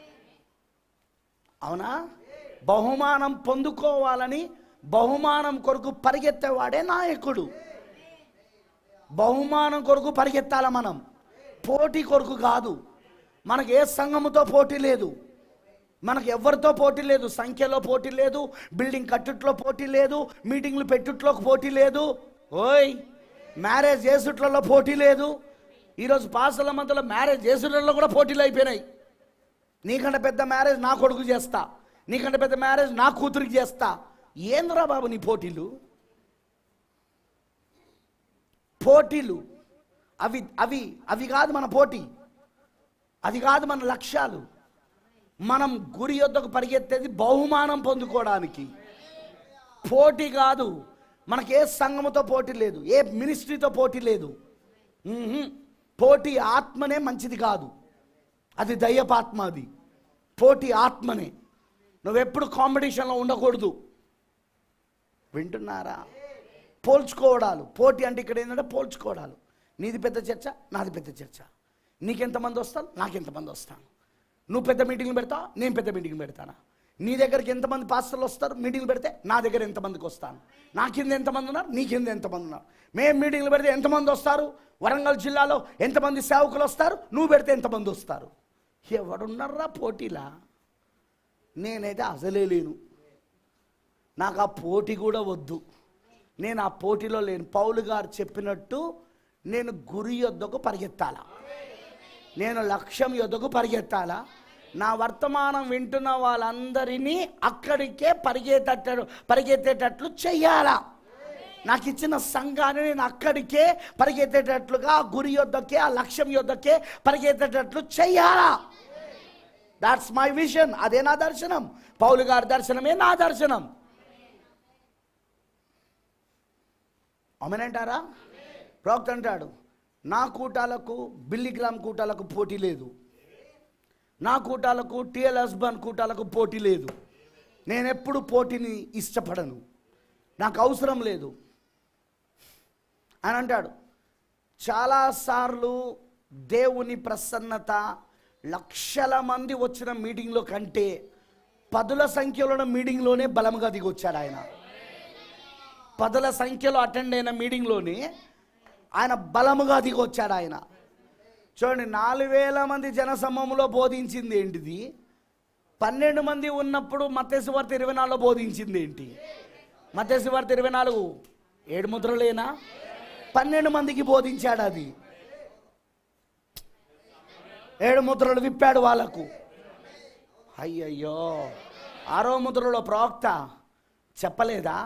అవునా బహుమానం పొందుకోవాలని బహుమానం కొరకు పరిగెత్తేవాడే నాయకుడు బహుమానం కొరకు పరిగెత్తాల మనం పోటీ కొరకు కాదు మనకు ఏ సంఘముతో పోటీ లేదు మనకు ఎవరితో పోటీ లేదు సంఖ్యలో పోటీ లేదు బిల్డింగ్ కట్టుట్లో పోటీ లేదు మీటింగ్లు పెట్టుట్లో పోటీ లేదు ఓయ్ మ్యారేజ్ చేసుట్లలో పోటీ లేదు ఈరోజు పాసల మధ్యలో మ్యారేజ్ చేసుట్లలో కూడా పోటీలు అయిపోయినాయి నీకంటే పెద్ద మ్యారేజ్ నా కొడుకు చేస్తా నీకంటే పెద్ద మ్యారేజ్ నా కూతురికి చేస్తా ఏంద్రా బాబు నీ పోటీలు పోటీలు అవి అవి అవి కాదు మన పోటీ అది కాదు మన లక్ష్యాలు మనం గురి యొద్దకు పరిగెత్తేది బహుమానం పొందుకోవడానికి పోటీ కాదు మనకి ఏ సంఘముతో పోటీ లేదు ఏ మినిస్ట్రీతో పోటీ లేదు మ్మ్హ్మ్. పోటీ ఆత్మనే మంచిది కాదు అది దయ్యపాత్మ అది పోటీ ఆత్మనే నువ్వెప్పుడు కాంపిటీషన్లో ఉండకూడదు వింటున్నారా పోల్చుకోవడాలు పోటీ అంటే ఇక్కడ ఏంటంటే పోల్చుకోవడాలు నీది పెద్ద చర్చ నాది పెద్ద చర్చ నీకెంతమంది వస్తారు నాకెంతమంది వస్తాను నువ్వు పెద్ద మీటింగ్లు పెడతావు నేను పెద్ద మీటింగ్ పెడతానా నీ దగ్గరికి ఎంతమంది పాస్టర్లు వస్తారు మీటింగ్లు పెడితే నా దగ్గర ఎంతమందికి వస్తాను నా కింద ఎంతమంది ఉన్నారు నీ కింద ఎంతమంది ఉన్నారు మేము మీటింగ్లు పెడితే ఎంతమంది వస్తారు వరంగల్ జిల్లాలో ఎంతమంది సేవకులు వస్తారు నువ్వు పెడితే ఎంతమంది వస్తారు ఎవడున్నారా పోటీలా నేనైతే అసలే లేను నాకు ఆ పోటీ కూడా వద్దు నేను ఆ పోటీలో లేను పౌలు గారు చెప్పినట్టు నేను గురి యొద్దకు పరిగెత్తాలా నేను లక్ష్యం యొద్దకు పరిగెత్తాలా నా వర్తమానం వింటున్న వాళ్ళందరినీ అక్కడికే పరిగెత్తేటట్టు పరిగెత్తేటట్లు చెయ్యాలా నాకు ఇచ్చిన సంఘాన్ని నేను అక్కడికే పరిగెత్తేటట్లుగా ఆ గురి యొద్దకే ఆ లక్ష్యం యొద్దకే పరిగెత్తేటట్లు చెయ్యాలా దాట్స్ మై విజన్ అదే నా దర్శనం పౌలు గారి దర్శనమే నా దర్శనం అమనంటారా ప్రవక్త అంటాడు నా కూటాలకు బిల్లిగ్రామ్ కూటాలకు పోటీ లేదు నా కూటాలకు టిఎల్ హస్బన్ కూటాలకు పోటీ లేదు నేను ఎప్పుడు పోటీని ఇష్టపడను నాకు అవసరం లేదు అని అంటాడు చాలాసార్లు దేవుని ప్రసన్నత లక్షల మంది వచ్చిన మీటింగ్లో కంటే పదుల సంఖ్యలో ఉన్న మీటింగ్లోనే బలంగా దిగొచ్చాడు ఆయన పదుల సంఖ్యలో అటెండ్ అయిన మీటింగ్లోనే ఆయన బలముగా దిగొచ్చాడు ఆయన చూడండి నాలుగు వేల మంది జనసమూహంలో బోధించింది ఏంటిది పన్నెండు మంది ఉన్నప్పుడు మత్స్సు వార్త ఇరవై నాలుగులో బోధించింది ఏంటి మత్స్సు వార్త ఇరవై నాలుగు ఏడు ముద్రలేనా పన్నెండు మందికి బోధించాడు అది ఏడు ముద్రలు విప్పాడు వాళ్ళకు అయ్యయ్యో ఆరో ముద్రలో ప్రవక్త చెప్పలేదా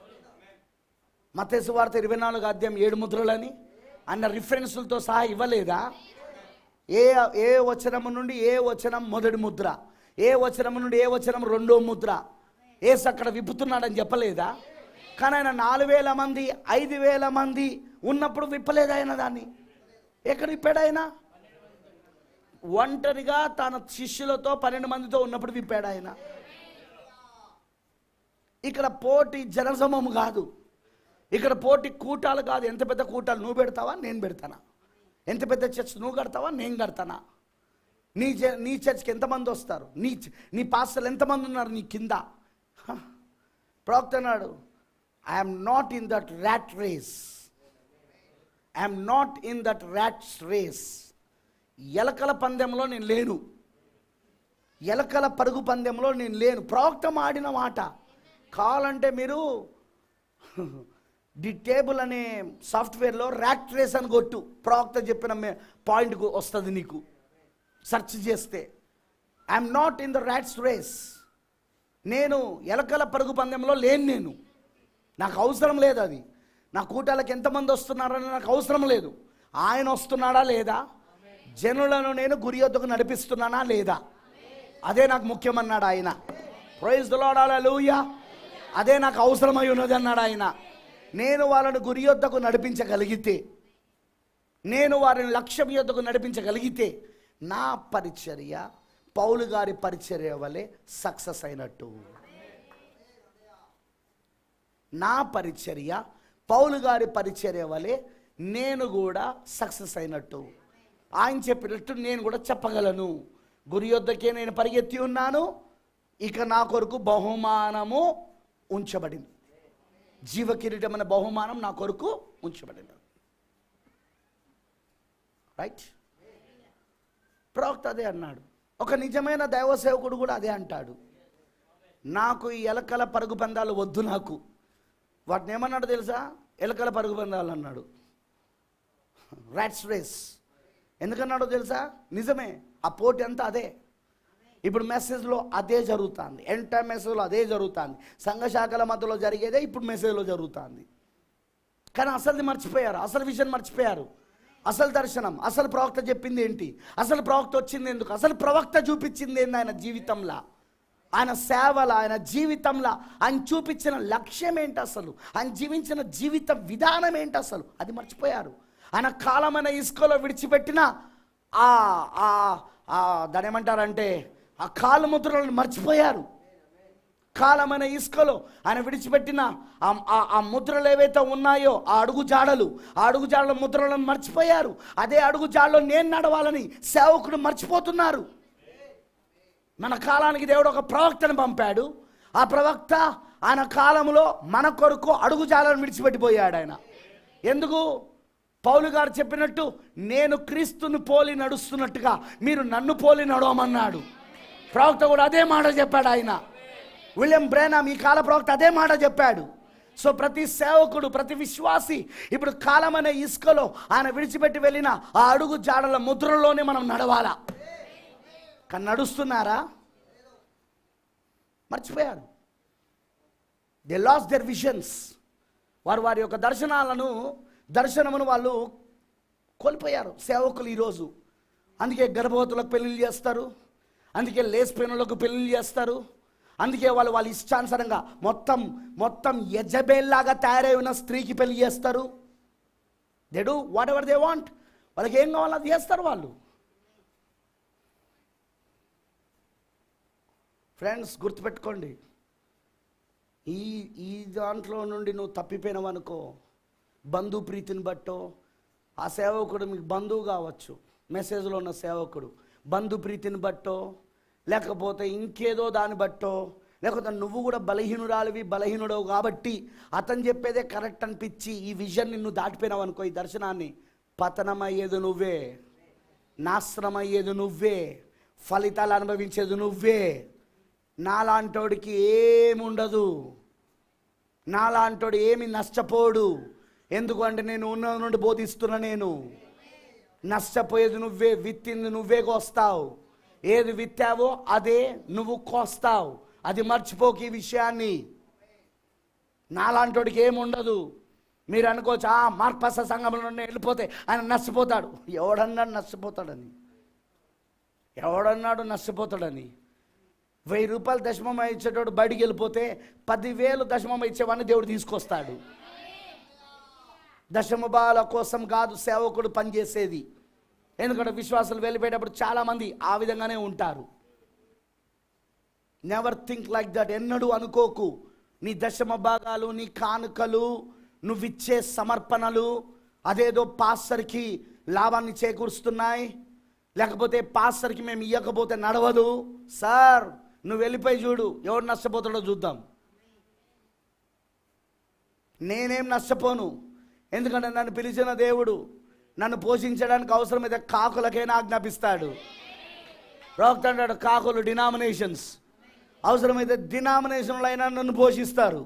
మతేసు వార్త ఇరవై నాలుగు అధ్యాయం ఏడు ముద్రలని అన్న రిఫరెన్సులతో సహా ఇవ్వలేదా ఏ ఏ వచనము నుండి ఏ వచనం మొదటి ముద్ర ఏ వచనం నుండి ఏ వచనం రెండో ముద్ర ఏసు అక్కడ విప్పుతున్నాడని చెప్పలేదా కానీ ఆయన నాలుగు వేల మంది ఐదు వేల మంది ఉన్నప్పుడు విప్పలేదా ఆయన దాన్ని ఎక్కడ విప్పాడు ఆయన ఒంటరిగా తన శిష్యులతో పన్నెండు మందితో ఉన్నప్పుడు విప్పాడు ఆయన ఇక్కడ పోటీ జనసమము కాదు ఇక్కడ పోటీ కూటాలు కాదు ఎంత పెద్ద కూటాలు నువ్వు పెడతావా నేను పెడతానా ఎంత పెద్ద చర్చ్ నువ్వు కడతావా నేను కడతానా నీ చ- నీ చర్చ్కి ఎంతమంది వస్తారు నీ చ- నీ పాస్టర్లు ఎంతమంది ఉన్నారు నీ కింద హ. ప్రవక్త అన్నాడు I'm not in that rat race I'm not in that rats race ఎలకల పందెంలో నేను లేను ఎలకల పరుగు పందెంలో నేను లేను ప్రవక్త ఆడిన మాట కావాలంటే మీరు ది టేబుల్ అనే సాఫ్ట్వేర్లో ర్యాట్ రేస్ అని కొట్టు ప్రవక్త చెప్పిన మే- పాయింట్కు వస్తుంది నీకు సెర్చ్ చేస్తే I'm not in the rats race నేను ఎలకల పరుగు పందెంలో లేను నేను నాకు అవసరం లేదు అది నా కూటాలకు ఎంతమంది వస్తున్నారని నాకు అవసరం లేదు ఆయన వస్తున్నాడా లేదా జనులను నేను గురి వద్దకు నడిపిస్తున్నానా లేదా అదే నాకు ముఖ్యమన్నాడు ఆయన ప్రైజ్ లూయా అదే నాకు అవసరమై ఉన్నది అన్నాడు ఆయన నేను వాళ్ళని గురి యొద్దకు నడిపించగలిగితే నేను వారిని లక్ష్యం యొద్దకు నడిపించగలిగితే నా పరిచర్య పౌలు గారి పరిచర్య వలె సక్సెస్ అయినట్టు నా పరిచర్య పౌలు గారి పరిచర్య వలె నేను కూడా సక్సెస్ అయినట్టు ఆయన చెప్పినట్టు నేను కూడా చెప్పగలను గురి యొద్దకే నేను పరిగెత్తి ఉన్నాను ఇక నా కొరకు బహుమానము ఉంచబడింది జీవ కిరీటం అనే బహుమానం నా కొరకు ఉంచబడింది రైట్ ప్రవక్త అదే అన్నాడు ఒక నిజమైన దైవ సేవకుడు కూడా అదే అంటాడు నాకు ఈ ఎలకల పరుగు పందాలు వద్దు నాకు వాటిని ఏమన్నాడు తెలుసా ఎలకల పరుగు పందాలు అన్నాడు ర్యాట్స్ రేస్ ఎందుకన్నాడో తెలుసా నిజమే ఆ పోటీ అంతా అదే ఇప్పుడు మెసేజ్లో అదే జరుగుతుంది ఎంటైర్ మెసేజ్లో అదే జరుగుతుంది సంఘ శాఖల మధ్యలో జరిగేదే ఇప్పుడు మెసేజ్లో జరుగుతుంది కానీ అసలుది మర్చిపోయారు అసలు విషయం మర్చిపోయారు అసలు దర్శనం అసలు ప్రవక్త చెప్పింది ఏంటి అసలు ప్రవక్త వచ్చింది ఎందుకు అసలు ప్రవక్త చూపించింది ఏంది ఆయన జీవితంలో ఆయన సేవల ఆయన జీవితంలో ఆయన చూపించిన లక్ష్యం ఏంటి అసలు ఆయన జీవించిన జీవిత విధానం ఏంటి అసలు అది మర్చిపోయారు ఆయన కాలమైన ఇసుకలో విడిచిపెట్టిన ఆ ఆ ఆ దాని ఏమంటారంటే ఆ కాలు ముద్రలను మర్చిపోయారు కాలమైన ఇసుకలో ఆయన విడిచిపెట్టిన ఆ- ఆ- ఆ ముద్రలు ఏవైతే ఉన్నాయో ఆ అడుగు జాడలు ఆ అడుగు జాడల ముద్రలను మర్చిపోయారు అదే అడుగు జాడలో నేను నడవాలని సేవకుడు మర్చిపోతున్నారు మన కాలానికి దేవుడు ఒక ప్రవక్తను పంపాడు ఆ ప్రవక్త ఆయన కాలంలో మన కొరకు అడుగు జాలను విడిచిపెట్టిపోయాడు ఆయన ఎందుకు పౌలు గారు చెప్పినట్టు నేను క్రీస్తుని పోలి నడుస్తున్నట్టుగా మీరు నన్ను పోలి నడవమన్నాడు ప్రవక్త కూడా అదే మాట చెప్పాడు ఆయన విలియం బ్రేనామ్ ఈ కాల ప్రవక్త అదే మాట చెప్పాడు సో ప్రతి సేవకుడు ప్రతి విశ్వాసి ఇప్పుడు కాలం అనే ఇసుకలో ఆయన విడిచిపెట్టి వెళ్ళిన ఆ అడుగు జాడల ముద్రలోనే మనం నడవాలా కానీ నడుస్తున్నారా మర్చిపోయారు దే లాస్ దర్ విజన్స్ వారు వారి యొక్క దర్శనాలను దర్శనమును వాళ్ళు కోల్పోయారు సేవకులు ఈరోజు అందుకే గర్భవతులకు పెళ్ళిళ్ళు చేస్తారు అందుకే లేసిపోయినలకు పెళ్ళిళ్ళు చేస్తారు అందుకే వాళ్ళు వాళ్ళ ఇష్టానుసారంగా మొత్తం మొత్తం యజబేల్లాగా తయారై ఉన్న స్త్రీకి పెళ్లి చేస్తారు they do whatever they want వాళ్ళకి ఏం కావాలో అది చేస్తారు వాళ్ళు ఫ్రెండ్స్ గుర్తుపెట్టుకోండి ఈ ఈ దాంట్లో నుండి నువ్వు తప్పిపోయినావు అనుకో బంధు ప్రీతిని బట్టో ఆ సేవకుడు మీకు బంధువు కావచ్చు మెసేజ్లో ఉన్న సేవకుడు బంధు ప్రీతిని బట్టో లేకపోతే ఇంకేదో దాన్ని బట్టో లేకపోతే నువ్వు కూడా బలహీనురాలివి బలహీనుడవు కాబట్టి అతను చెప్పేదే కరెక్ట్ అనిపించి ఈ విజన్ నిన్ను దాటిపోయినావు అనుకో ఈ దర్శనాన్ని పతనమయ్యేది నువ్వే నాశనం అయ్యేది నువ్వే ఫలితాలు అనుభవించేది నువ్వే నాలాంటోడికి ఏముండదు నాలాంటోడు ఏమి నష్టపోడు ఎందుకంటే నేను ఉన్న నుండి బోధిస్తున్నా నేను నష్టపోయేది నువ్వే విత్తింది నువ్వే కోస్తావు ఏది విత్తావో అదే నువ్వు కోస్తావు అది మర్చిపోకు ఈ విషయాన్ని నాలాంటోడికి ఏముండదు మీరు అనుకోవచ్చు ఆ మార్పస సంఘంలో నుండి వెళ్ళిపోతే ఆయన నష్టపోతాడు ఎవడన్నాడు నష్టపోతాడని ఎవడన్నాడు నష్టపోతాడని వెయ్యి రూపాయలు దశమం ఇచ్చేటోడు బయటికి వెళ్ళిపోతే పదివేలు దశమం ఇచ్చేవాడిని దేవుడు తీసుకొస్తాడు దశమ బాల కోసం కాదు సేవకుడు పనిచేసేది ఎందుకంటే విశ్వాసాలు వెళ్ళిపోయేటప్పుడు చాలామంది ఆ విధంగానే ఉంటారు నెవర్ థింక్ లైక్ దట్ ఎన్నడూ అనుకోకు నీ దశమ భాగాలు నీ కానుకలు నువ్విచ్చే సమర్పణలు అదేదో పాస్టర్కి లాభాన్ని చేకూరుస్తున్నాయి లేకపోతే పాస్టర్కి మేము ఇవ్వకపోతే నడవదు సార్ నువ్వు వెళ్ళిపోయి చూడు ఎవడు నష్టపోతాడో చూద్దాం నేనేం నష్టపోను ఎందుకంటే నన్ను పిలిచిన దేవుడు నన్ను పోషించడానికి అవసరమైతే కాకులకైనా ఆజ్ఞాపిస్తాడు ప్రవక్త అంటాడు కాకులు డినామినేషన్స్ అవసరమైతే డినామినేషన్లు అయినా నన్ను పోషిస్తారు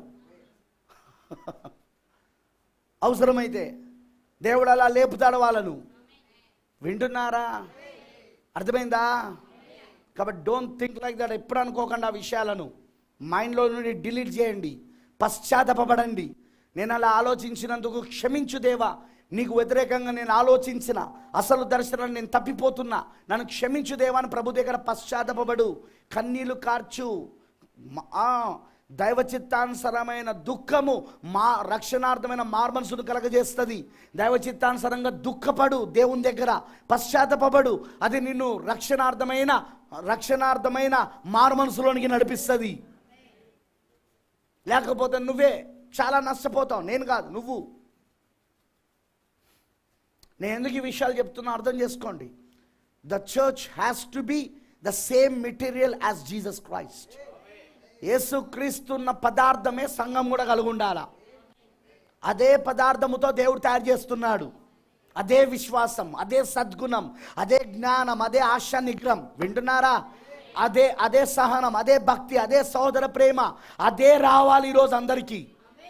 అవసరమైతే దేవుడు అలా లేపుతాడు వాళ్ళను వింటున్నారా అర్థమైందా కాబట్టి డోంట్ థింక్ లైక్ దట్ ఎప్పుడు అనుకోకండి ఆ విషయాలను మైండ్లో నుండి డిలీట్ చేయండి పశ్చాత్తపడండి నేను అలా ఆలోచించినందుకు క్షమించు దేవా నీకు వ్యతిరేకంగా నేను ఆలోచించిన అసలు దర్శనం నేను తప్పిపోతున్నా నన్ను క్షమించు దేవా అని ప్రభు దగ్గర పశ్చాత్తపడు కన్నీళ్లు కార్చు మ- ఆ, దైవ చిత్తానుసరమైన దుఃఖము మా రక్షణార్థమైన మార్మనసును కలగజేస్తుంది దైవ చిత్తానుసరంగా దుఃఖపడు దేవుని దగ్గర పశ్చాత్తపడు అది నిన్ను రక్షణార్థమైన రక్షణార్థమైన మార్మనసులోనికి నడిపిస్తుంది లేకపోతే నువ్వే చాలా నష్టపోతావు నేను కాదు నువ్వు నేను ఎందుకు ఈ విషయాలు చెప్తున్నా అర్థం చేసుకోండి the church has to be the same material as Jesus Christ యేసుక్రీస్తున్న పదార్థమే సంఘం కూడా కలిగి ఉండాలా అదే పదార్థముతో దేవుడు తయారు చేస్తున్నాడు అదే విశ్వాసం అదే సద్గుణం అదే జ్ఞానం అదే ఆశ నిగ్రహం వింటున్నారా అదే అదే సహనం అదే భక్తి అదే సోదర ప్రేమ అదే రావాలి ఈరోజు అందరికీ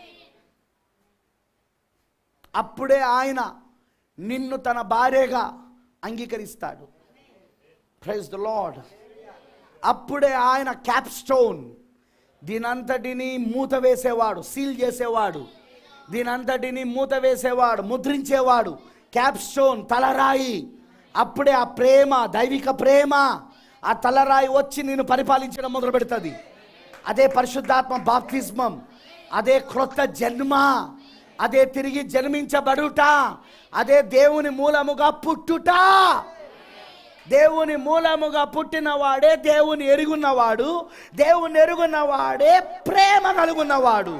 అప్పుడే ఆయన నిన్ను తన భార్యగా అంగీకరిస్తాడు ప్రైజ్ ద లాడ్ అప్పుడే ఆయన క్యాప్ స్టోన్ దీనంతటిని మూత వేసేవాడు సీల్ చేసేవాడు దీనంతటిని మూత వేసేవాడు ముద్రించేవాడు క్యాప్ స్టోన్ తలరాయి అప్పుడే ఆ ప్రేమ దైవిక ప్రేమ ఆ తలరాయి వచ్చి నిన్ను పరిపాలించడం మొదలు పెడుతుంది అదే పరిశుద్ధాత్మ బాప్తిస్మం అదే క్రొత్త జన్మ అదే తిరిగి జన్మించబడుట అదే దేవుని మూలముగా పుట్టుట దేవుని మూలముగా పుట్టినవాడే దేవుని ఎరుగున్నవాడు దేవుని ఎరుగున్నవాడే ప్రేమ కలుగున్నవాడు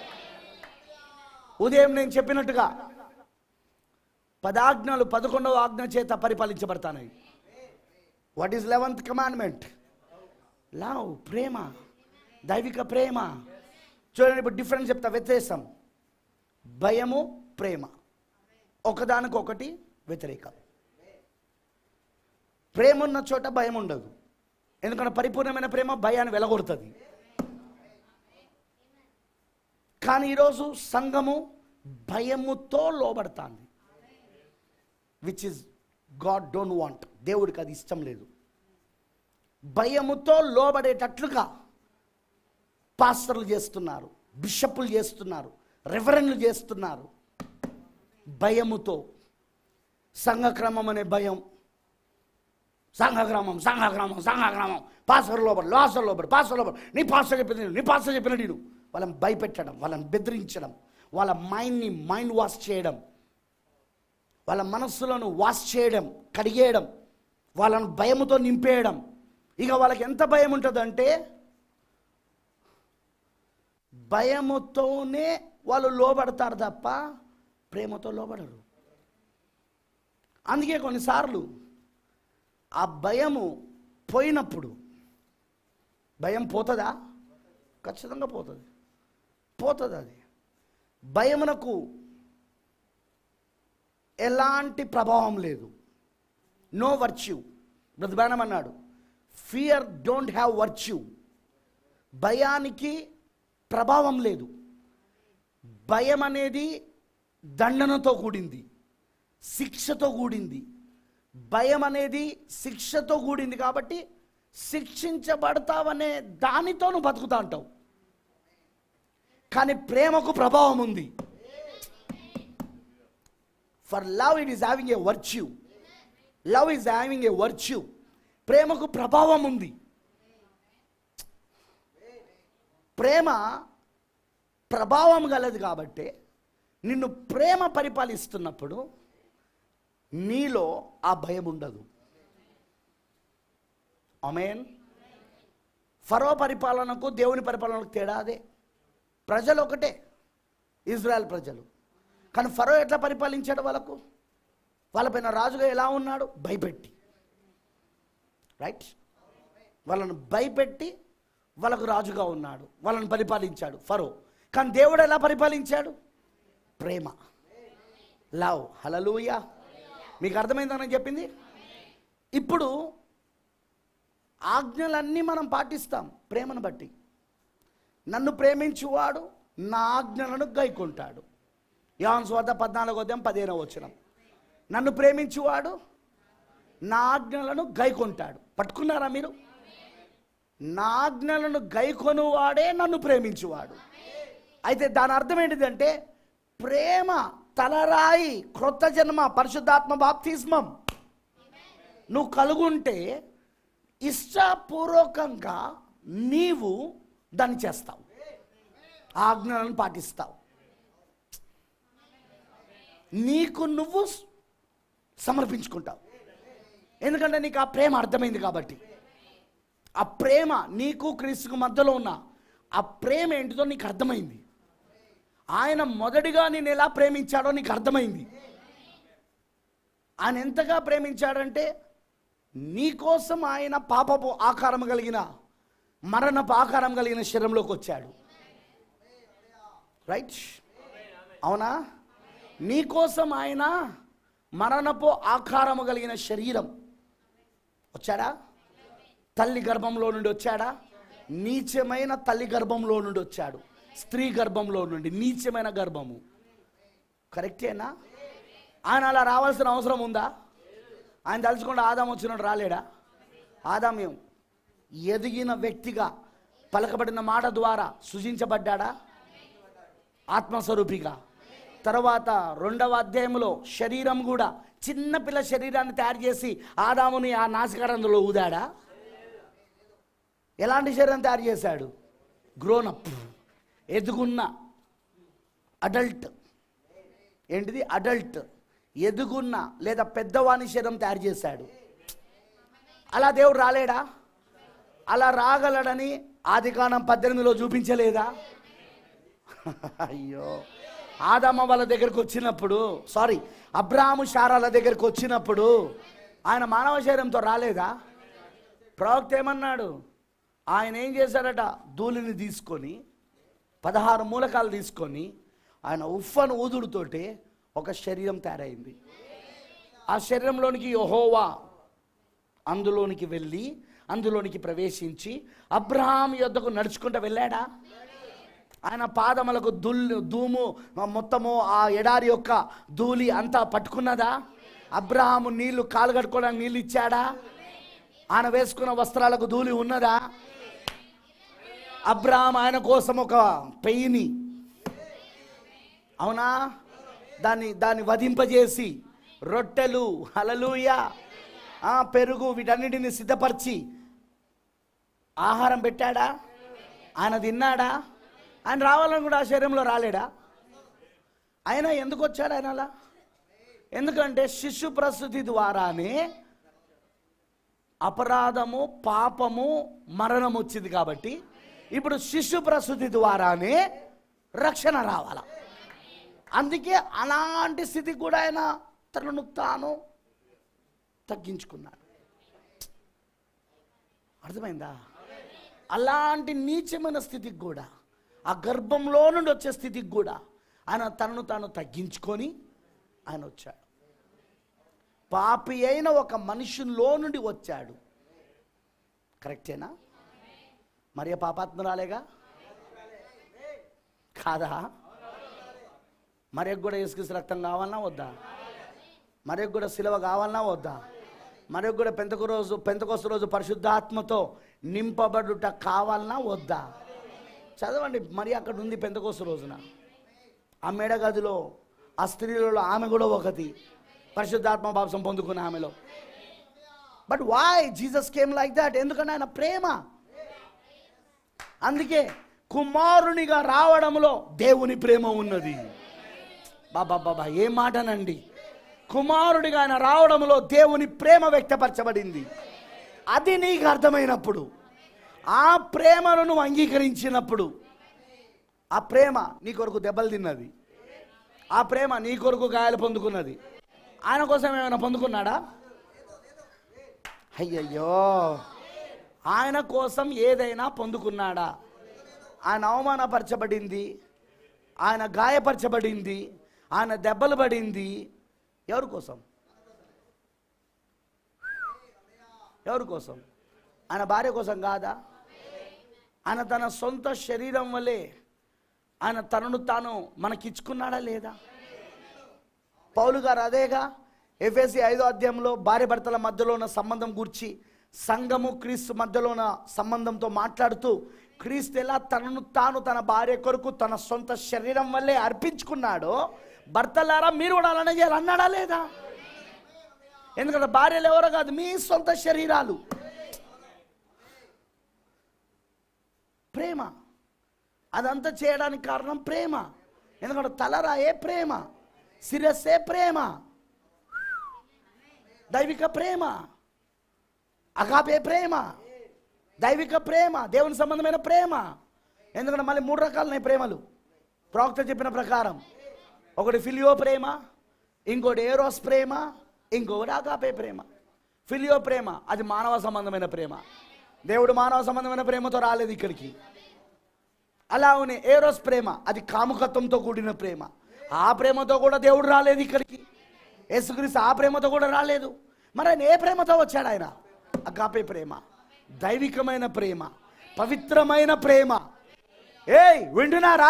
ఉదయం నేను చెప్పినట్టుగా పదాజ్ఞలు పదకొండవ ఆజ్ఞ చేత పరిపాలించబడతాయి what is eleventh commandment love ప్రేమ దైవిక ప్రేమ చూడండి ఇప్పుడు డిఫరెన్స్ చెప్తా వ్యత్యాసం భయము ప్రేమ ఒకదానికొకటి వ్యతిరేకం ప్రేమ ఉన్న చోట భయం ఉండదు ఎందుకంటే పరిపూర్ణమైన ప్రేమ భయాన్ని వెలగొడుతుంది కానీ ఈరోజు సంఘము భయముతో లోబడతాంది which is God don't want దేవుడికి అది ఇష్టం లేదు భయముతో లోబడేటట్లుగా పాస్టర్లు చేస్తున్నారు బిషప్పులు చేస్తున్నారు రెఫరెన్లు చేస్తున్నారు భయముతో సంఘక్రమం అనే భయం సంఘగ్రామం సంఘగ్రామం సంఘగ్రామం పాస్టర్ లోపల లాస్టర్ లోపల పాస్టర్ లోపల నీ పాస్టర్ చెప్పిన నీ పాస్టర్ చెప్పిన నేను వాళ్ళని భయపెట్టడం వాళ్ళని బెదిరించడం వాళ్ళ మైండ్ని మైండ్ వాష్ చేయడం వాళ్ళ మనస్సులను వాష్ చేయడం కడిగేయడం వాళ్ళను భయముతో నింపేయడం ఇక వాళ్ళకి ఎంత భయం ఉంటుందంటే భయముతోనే వాళ్ళు లోబడతారు తప్ప ప్రేమతో లోబడరు అందుకే కొన్నిసార్లు ఆ భయము పోయినప్పుడు భయం పోతుందా ఖచ్చితంగా పోతుంది పోతుంది అది భయమునకు ఎలాంటి ప్రభావం లేదు నో వర్చ్యూ బ్రతిబానం అన్నాడు ఫియర్ డోంట్ హ్యావ్ వర్చ్యూ భయానికి ప్రభావం లేదు భయం అనేది దండనతో కూడింది శిక్షతో కూడింది భయం అనేది శిక్షతో కూడింది కాబట్టి శిక్షించబడతావనే దానితో నువ్వు బతుకుతా అంటావు కానీ ప్రేమకు ప్రభావం ఉంది for love it is having a virtue love is having a virtue ప్రేమకు ప్రభావం ఉంది ప్రేమ ప్రభావం గలది కాబట్టి నిన్ను ప్రేమ పరిపాలిస్తున్నప్పుడు నీలో ఆ భయం ఉండదు అమేన్ ఫరో పరిపాలనకు దేవుని పరిపాలనకు తేడా అదే ప్రజలు ఒకటే ఇజ్రాయెల్ ప్రజలు కానీ ఫరో ఎట్లా పరిపాలించాడు వాళ్ళకు వాళ్ళపైన రాజుగా ఎలా ఉన్నాడు భయపెట్టి రైట్ వాళ్ళను భయపెట్టి వాళ్ళకు రాజుగా ఉన్నాడు వాళ్ళని పరిపాలించాడు ఫరో కానీ దేవుడు ఎలా పరిపాలించాడు ప్రేమ లవ్ హలలుయ మీకు అర్థమైందని చెప్పింది ఇప్పుడు ఆజ్ఞలన్నీ మనం పాటిస్తాం ప్రేమను బట్టి నన్ను ప్రేమించువాడు నా ఆజ్ఞలను గైకుంటాడు యాన్ స్వార్థ పద్నాలుగో అధ్యాయం పదిహేనో వచ్చిన నన్ను ప్రేమించువాడు నా ఆజ్ఞలను గైకొంటాడు పట్టుకున్నారా మీరు నా ఆజ్ఞలను గైకొనువాడే నన్ను ప్రేమించువాడు అయితే దాని అర్థం ఏంటిదంటే ప్రేమ తలరాయి క్రొత్త జన్మ పరిశుద్ధాత్మ బాప్తిస్మం నువ్వు కలుగుంటే ఇష్టపూర్వకంగా నీవు దాన్ని చేస్తావు ఆజ్ఞలను పాటిస్తావు నీకు నువ్వు సమర్పించుకుంటావు ఎందుకంటే నీకు ఆ ప్రేమ అర్థమైంది కాబట్టి ఆ ప్రేమ నీకు క్రీస్తుకు మధ్యలో ఉన్న ఆ ప్రేమ ఏంటిదో నీకు అర్థమైంది ఆయన మొదటిగా నేను ఎలా ప్రేమించాడో నీకు అర్థమైంది ఆయన ఎంతగా ప్రేమించాడంటే నీకోసం ఆయన పాపపు ఆకారం కలిగిన మరణపు ఆకారం కలిగిన శరీరంలోకి వచ్చాడు రైట్ అవునా నీకోసం ఆయన మరణపు ఆకారము కలిగిన శరీరం వచ్చాడా తల్లి గర్భంలో నుండి వచ్చాడా నీచమైన తల్లి గర్భంలో నుండి వచ్చాడు స్త్రీ గర్భంలో నుండి నీచమైన గర్భము కరెక్టేనా ఆయన అలా రావాల్సిన అవసరం ఉందా ఆయన తలుచుకుంటే ఆదాం వచ్చినట్టు రాలేడా ఆదాం ఏం ఎదిగిన వ్యక్తిగా పలకబడిన మాట ద్వారా సృజించబడ్డాడా ఆత్మస్వరూపిగా తర్వాత రెండవ అధ్యాయంలో శరీరం కూడా చిన్నపిల్ల శరీరాన్ని తయారు చేసి ఆదాముని ఆ నాసికారంలో ఊదాడా ఎలాంటి శరీరం తయారు చేశాడు గ్రోనప్ ఎదుగున్న అడల్ట్ ఏంటిది అడల్ట్ ఎదుగున్న లేదా పెద్దవాని శరీరం తయారు చేశాడు అలా దేవుడు రాలేడా అలా రాగలడని ఆదికాండం పద్దెనిమిదిలో చూపించలేదా అయ్యో ఆదమ్మ వాళ్ళ దగ్గరకు వచ్చినప్పుడు సారీ అబ్రాహము శారాల దగ్గరకు వచ్చినప్పుడు ఆయన మానవ శరీరంతో రాలేదా ప్రవక్త ఏమన్నాడు ఆయన ఏం చేశాడట ధూళిని తీసుకొని పదహారు మూలకాలు తీసుకొని ఆయన ఉఫ్ఫను ఊదుడుతోటి ఒక శరీరం తయారైంది ఆ శరీరంలోనికి యెహోవా అందులోనికి వెళ్ళి అందులోనికి ప్రవేశించి అబ్రహాం యొద్దకు నడుచుకుంటూ వెళ్ళాడా ఆయన పాదములకు దుల్లు ధూము మొత్తము ఆ ఎడారి యొక్క ధూళి అంతా పట్టుకున్నదా అబ్రహాము నీళ్లు కాలు కట్టుకోవడానికి నీళ్ళు ఇచ్చాడా ఆయన వేసుకున్న వస్త్రాలకు ధూళి ఉన్నదా అబ్రహాం ఆయన కోసం ఒక పెయిని అవునా దాన్ని దాన్ని వధింపజేసి రొట్టెలు హలలుయ ఆ, పెరుగు వీటన్నిటిని సిద్ధపరిచి ఆహారం పెట్టాడా ఆయన తిన్నాడా ఆయన రావాలని కూడా ఆ శరీరంలో రాలేడా ఆయన ఎందుకు వచ్చాడు ఆయన అలా ఎందుకంటే శిశు ప్రసూతి ద్వారానే అపరాధము పాపము మరణం వచ్చింది కాబట్టి ఇప్పుడు శిశు ప్రసూతి ద్వారానే రక్షణ రావాల అందుకే అలాంటి స్థితికి కూడా ఆయన తనను తాను తగ్గించుకున్నాడు అర్థమైందా అలాంటి నీచమైన స్థితికి కూడా ఆ గర్భంలో నుండి వచ్చే స్థితికి కూడా ఆయన తనను తాను తగ్గించుకొని ఆయన వచ్చాడు పాపి అయిన ఒక మనుషుల్లో నుండి వచ్చాడు కరెక్టేనా మరియ పాపాత్మరాలేగా కాదా మరియకు కూడా ఇసుకసి రక్తం కావాలన్నా వద్దా మరియకు కూడా సిలువ కావాలన్నా వద్దా మరియకు కూడా పెంతకు రోజు పెంతకొస్త రోజు పరిశుద్ధాత్మతో నింపబడుట కావాలన్నా వద్దా చదవండి మరి అక్కడ ఉంది పెంతకోస రోజున ఆ మేడ గదిలో ఆ స్త్రీలలో ఆమె కూడా ఒకటి పరిశుద్ధాత్మ భావం పొందుకున్న ఆమెలో బట్ వాయ్ జీసస్ కేమ్ లైక్ దట్ ఎందుకంటే ఆయన ప్రేమ అందుకే కుమారునిగా రావడంలో దేవుని ప్రేమ ఉన్నది బాబా బాబా ఏ మాటనండి కుమారుడిగా ఆయన రావడంలో దేవుని ప్రేమ వ్యక్తపరచబడింది అది నీకు అర్థమైనప్పుడు ఆ ప్రేమను నువ్వు అంగీకరించినప్పుడు ఆ ప్రేమ నీ కొరకు దెబ్బలు తిన్నది ఆ ప్రేమ నీ కొరకు గాయాలు పొందుకున్నది ఆయన కోసం ఏమైనా పొందుకున్నాడా అయ్యయ్యో ఆయన కోసం ఏదైనా పొందుకున్నాడా ఆయన అవమానపరచబడింది ఆయన గాయపరచబడింది ఆయన దెబ్బలు పడింది ఎవరి కోసం ఎవరి కోసం ఆయన భార్య కోసం కాదా ఆయన తన సొంత శరీరం వల్లే ఆయన తనను తాను మనకిచ్చుకున్నాడా లేదా పౌలు గారు అదేగా ఎఫ్ఎసి ఐదో అధ్యాయంలో భార్య భర్తల మధ్యలో ఉన్న సంబంధం గురించి సంఘము క్రీస్తు మధ్యలో ఉన్న సంబంధంతో మాట్లాడుతూ క్రీస్తు ఎలా తనను తాను తన భార్య కొరకు తన సొంత శరీరం వల్లే అర్పించుకున్నాడో భర్తలారా మీరు కూడా అలానే చేయాలి అన్నాడా లేదా ఎందుకంటే భార్యలు ఎవరో కాదు మీ సొంత శరీరాలు ప్రేమ అదంతా చేయడానికి కారణం ప్రేమ ఎందుకంటే తలరాయే ప్రేమ శిరస్సే ప్రేమ దైవిక ప్రేమ అగాపే ప్రేమ దైవిక ప్రేమ దేవుని సంబంధమైన ప్రేమ ఎందుకంటే మళ్ళీ మూడు రకాలున్నాయి ప్రేమలు ప్రవక్త చెప్పిన ప్రకారం ఒకటి ఫిలియో ప్రేమ ఇంకోటి ఏరోస్ ప్రేమ ఇంకొకటి అగాపే ప్రేమ ఫిలియో ప్రేమ అది మానవ సంబంధమైన ప్రేమ దేవుడు మానవ సంబంధమైన ప్రేమతో రాలేదు ఇక్కడికి అలా ఉన్నాయి ఏరోస్ ప్రేమ అది కాముకత్వంతో కూడిన ప్రేమ ఆ ప్రేమతో కూడా దేవుడు రాలేదు ఇక్కడికి యేసుక్రీస్తు ఆ ప్రేమతో కూడా రాలేదు మరి ఆయన ఏ ప్రేమతో వచ్చాడు ఆయన అగాపే ప్రేమ దైవికమైన ప్రేమ పవిత్రమైన ప్రేమ ఏయ్ వింటున్నారా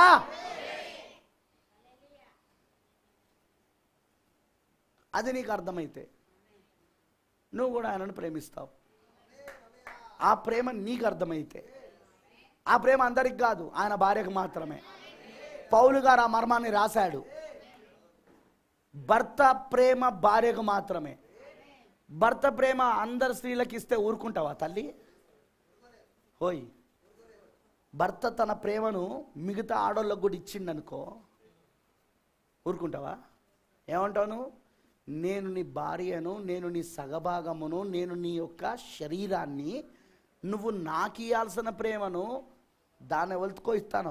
అది నీకు అర్థమైతే నువ్వు కూడా ఆయనను ప్రేమిస్తావు ఆ ప్రేమ నీకు అర్థమైతే ఆ ప్రేమ అందరికి కాదు ఆయన భార్యకు మాత్రమే పౌలు గారు ఆ మర్మాన్ని రాశాడు భర్త ప్రేమ భార్యకు మాత్రమే భర్త ప్రేమ అందరు స్త్రీలకు ఇస్తే ఊరుకుంటావా తల్లి హోయ్ భర్త తన ప్రేమను మిగతా ఆడోళ్ళకు కూడా ఇచ్చిండనుకో ఊరుకుంటావా ఏమంటావు నువ్వు నేను నీ భార్యను నేను నీ సగభాగమును నేను నీ యొక్క శరీరాన్ని నువ్వు నాకు ఇవ్వాల్సిన ప్రేమను దాన్ని ఎవరికో ఇస్తాను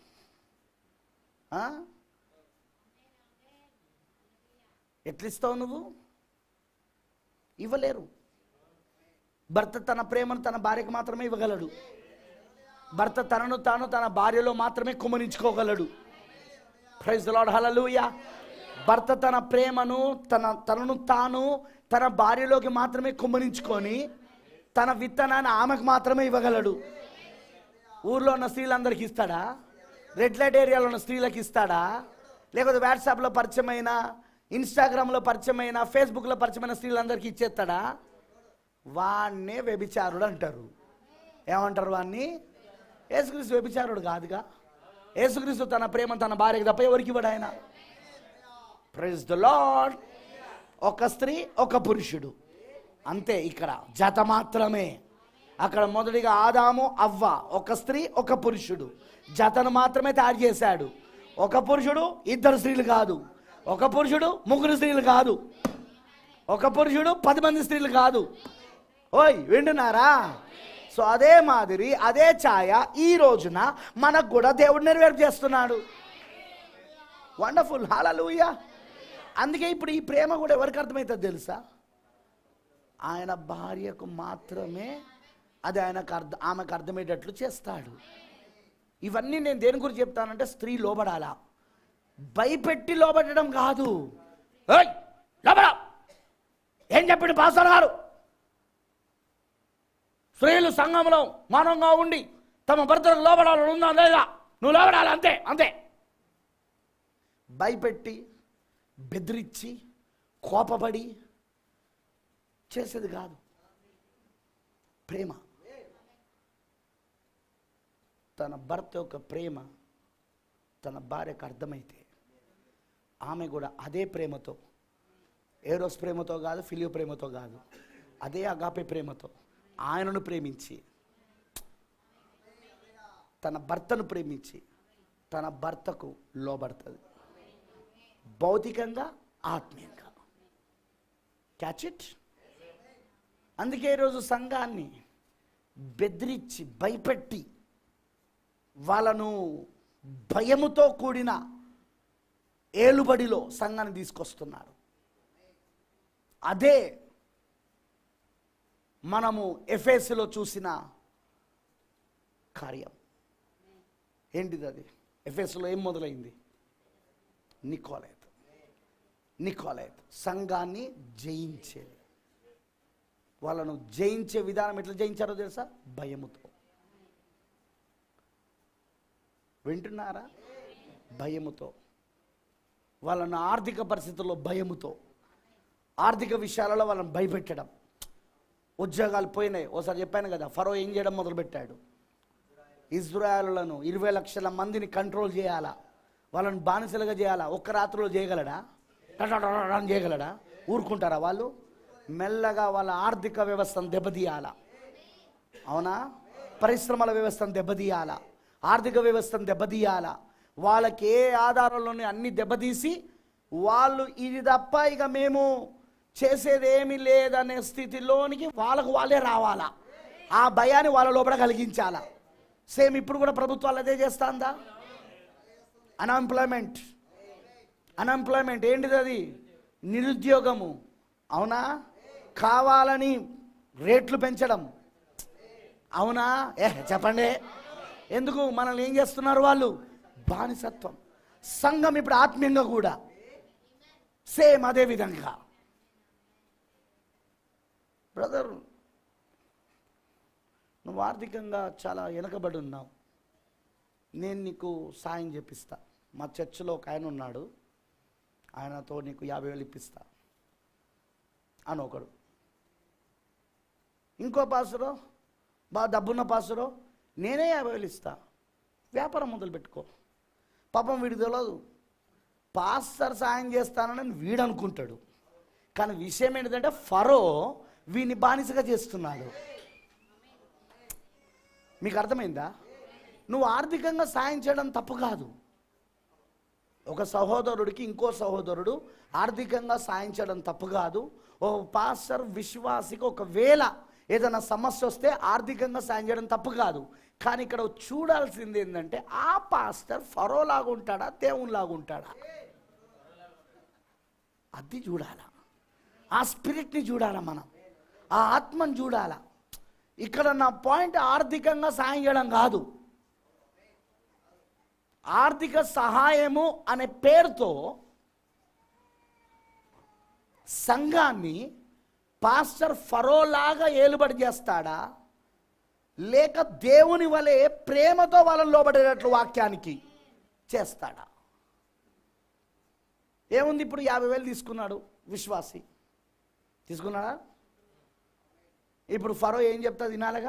ఎట్లిస్తావు నువ్వు ఇవ్వలేరు భర్త తన ప్రేమను తన భార్యకు మాత్రమే ఇవ్వగలడు భర్త తనను తాను తన భార్యలో మాత్రమే కుమరించుకోగలడు ప్రైజ్ లాడ్ హలలుయ భర్త తన ప్రేమను తన తనను తాను తన భార్యలోకి మాత్రమే కుమ్మరించుకొని తన విత్తనాన్ని ఆమెకు మాత్రమే ఇవ్వగలడు ఊర్లో ఉన్న స్త్రీలందరికీ ఇస్తాడా రెడ్ లైట్ ఏరియాలో ఉన్న స్త్రీలకు ఇస్తాడా లేకపోతే వాట్సాప్లో పరిచయమైన ఇన్స్టాగ్రామ్లో పరిచయమైన ఫేస్బుక్లో పరిచయమైన స్త్రీలందరికీ ఇచ్చేస్తాడా వాణ్ణే వ్యభిచారుడు అంటారు ఏమంటారు వాణ్ణి యేసుక్రీస్తు వ్యభిచారుడు కాదుగా యేసుక్రీస్తు తన ప్రేమ తన భార్యకి తప్ప ఎవరికి ఇవ్వడు ఆయన ప్రైజ్ ద లాడ్ ఒక స్త్రీ ఒక పురుషుడు అంతే ఇక్కడ జత మాత్రమే అక్కడ మొదటిగా ఆదాము అవ్వ ఒక స్త్రీ ఒక పురుషుడు జతను మాత్రమే తయారు చేశాడు ఒక పురుషుడు ఇద్దరు స్త్రీలు కాదు ఒక పురుషుడు ముగ్గురు స్త్రీలు కాదు ఒక పురుషుడు పది మంది స్త్రీలు కాదు ఓయ్ వింటున్నారా సో అదే మాదిరి అదే ఛాయ ఈ రోజున మనకు కూడా దేవుడు నెరవేర్పు చేస్తున్నాడు వండర్ఫుల్ హాలూయ అందుకే ఇప్పుడు ఈ ప్రేమ కూడా ఎవరికి అర్థమవుతుంది తెలుసా ఆయన భార్యకు మాత్రమే అది ఆయనకు అర్థం ఆమెకు అర్థమయ్యేటట్లు చేస్తాడు ఇవన్నీ నేను దేని గురించి చెప్తానంటే స్త్రీ లోబడాలా భయపెట్టి లోబడడం కాదు ఏయ్ లోబడా ఏం చెప్పిండు పాస్టర్ గారు స్త్రీలు సంఘంలో మౌనంగా ఉండి తమ భర్తలకు లోబడాలని ఉందా లేదా నువ్వు లోబడాలి అంతే అంతే భయపెట్టి బెదిరించి కోపపడి చేసేది కాదు ప్రేమ తన భర్త యొక్క ప్రేమ తన భార్యకు అర్థమైతే ఆమె కూడా అదే ప్రేమతో ఏరోస్ ప్రేమతో కాదు ఫిలియో ప్రేమతో కాదు అదే అగాపే ప్రేమతో ఆయనను ప్రేమించి తన భర్తను ప్రేమించి తన భర్తకు లోబడుతుంది భౌతికంగా ఆత్మీయంగా క్యాచ్ ఇట్ అందుకే ఈరోజు సంఘాన్ని బెదిరించి భయపెట్టి వాళ్ళను భయముతో కూడిన ఏలుబడిలో సంఘాన్ని తీసుకొస్తున్నారు అదే మనము ఎఫ్ఎస్లో చూసిన కార్యం ఏంటిది అది ఎఫ్ఎస్లో ఏం మొదలైంది నికోలేత్ నికోలేత్ సంఘాన్ని జయించేది వాళ్ళను జయించే విధానం ఎట్లా జయించారో తెలుసా భయముతో వింటున్నారా భయముతో వాళ్ళను ఆర్థిక పరిస్థితుల్లో భయముతో ఆర్థిక విషయాలలో వాళ్ళని భయపెట్టడం ఉద్యోగాలు పోయినాయి ఓసారి చెప్పాను కదా ఫరో ఏం చేయడం మొదలుపెట్టాడు ఇజ్రాయలులను ఇరవై లక్షల మందిని కంట్రోల్ చేయాలా వాళ్ళని బానిసలుగా చేయాలా ఒక్క రాత్రిలో చేయగలడా టటటటట అని చేయగలడా ఊరుకుంటారా వాళ్ళు మెల్లగా వాళ్ళ ఆర్థిక వ్యవస్థను దెబ్బతీయాలా అవునా పరిశ్రమల వ్యవస్థను దెబ్బతీయాల ఆర్థిక వ్యవస్థను దెబ్బతీయాల వాళ్ళకి ఏ ఆధారంలోనే అన్ని దెబ్బతీసి వాళ్ళు ఇది తప్ప ఇక మేము చేసేది ఏమీ లేదనే స్థితిలోనికి వాళ్ళకు వాళ్ళే రావాలా ఆ భయాన్ని వాళ్ళ లోపల కలిగించాలా సేమ్ ఇప్పుడు కూడా ప్రభుత్వాలు అదే చేస్తాందా అన్ఎంప్లాయ్మెంట్ అన్ఎంప్లాయ్మెంట్ ఏంటిది అది నిరుద్యోగము అవునా కావాలని రేట్లు పెంచడం అవునా ఏ చెప్పండి ఎందుకు మనల్ని ఏం చేస్తున్నారు వాళ్ళు బానిసత్వం సంఘం ఇప్పుడు ఆత్మీయంగా కూడా సేమ్ అదే విధంగా బ్రదర్ నువ్వు ఆర్థికంగా చాలా వెనకబడి ఉన్నావు నేను నీకు సాయం చేపిస్తా మా చర్చిలో ఒక ఆయన ఉన్నాడు ఆయనతో నీకు యాభై వేలు ఇప్పిస్తా అని ఒకడు ఇంకో పాసులో బాగా డబ్బున్న పాస్టరు నేనే యాభై వేలు ఇస్తా వ్యాపారం మొదలు పెట్టుకో పాపం వీడికి తెలియదు పాస్టర్ సాయం చేస్తానని వీడు అనుకుంటాడు కానీ విషయం ఏంటంటే ఫరో వీడిని బానిసగా చేస్తున్నాడు మీకు అర్థమైందా నువ్వు ఆర్థికంగా సాయం చేయడం తప్పు కాదు ఒక సహోదరుడికి ఇంకో సహోదరుడు ఆర్థికంగా సాయం చేయడం తప్పు కాదు ఓ పాస్టర్ విశ్వాసికి ఒకవేళ ఏదైనా సమస్య వస్తే ఆర్థికంగా సాయం చేయడం తప్పు కాదు కానీ ఇక్కడ చూడాల్సింది ఏంటంటే ఆ పాస్టర్ ఫరోలాగా ఉంటాడా దేవునిలాగా ఉంటాడా అది చూడాలా ఆ స్పిరిట్ని చూడాలా మనం ఆ ఆత్మను చూడాలా ఇక్కడ నా పాయింట్ ఆర్థికంగా సాయం చేయడం కాదు ఆర్థిక సహాయము అనే పేరుతో సంఘాన్ని పాస్టర్ ఫరోలాగా ఏలుబడి చేస్తాడా లేక దేవుని వలె ప్రేమతో వాళ్ళని లోబడేటట్లు వాక్యానికి చేస్తాడా ఏముంది ఇప్పుడు యాభై వేలు తీసుకున్నాడు విశ్వాసి తీసుకున్నాడా ఇప్పుడు ఫరో ఏం చెప్తా తినాలిగా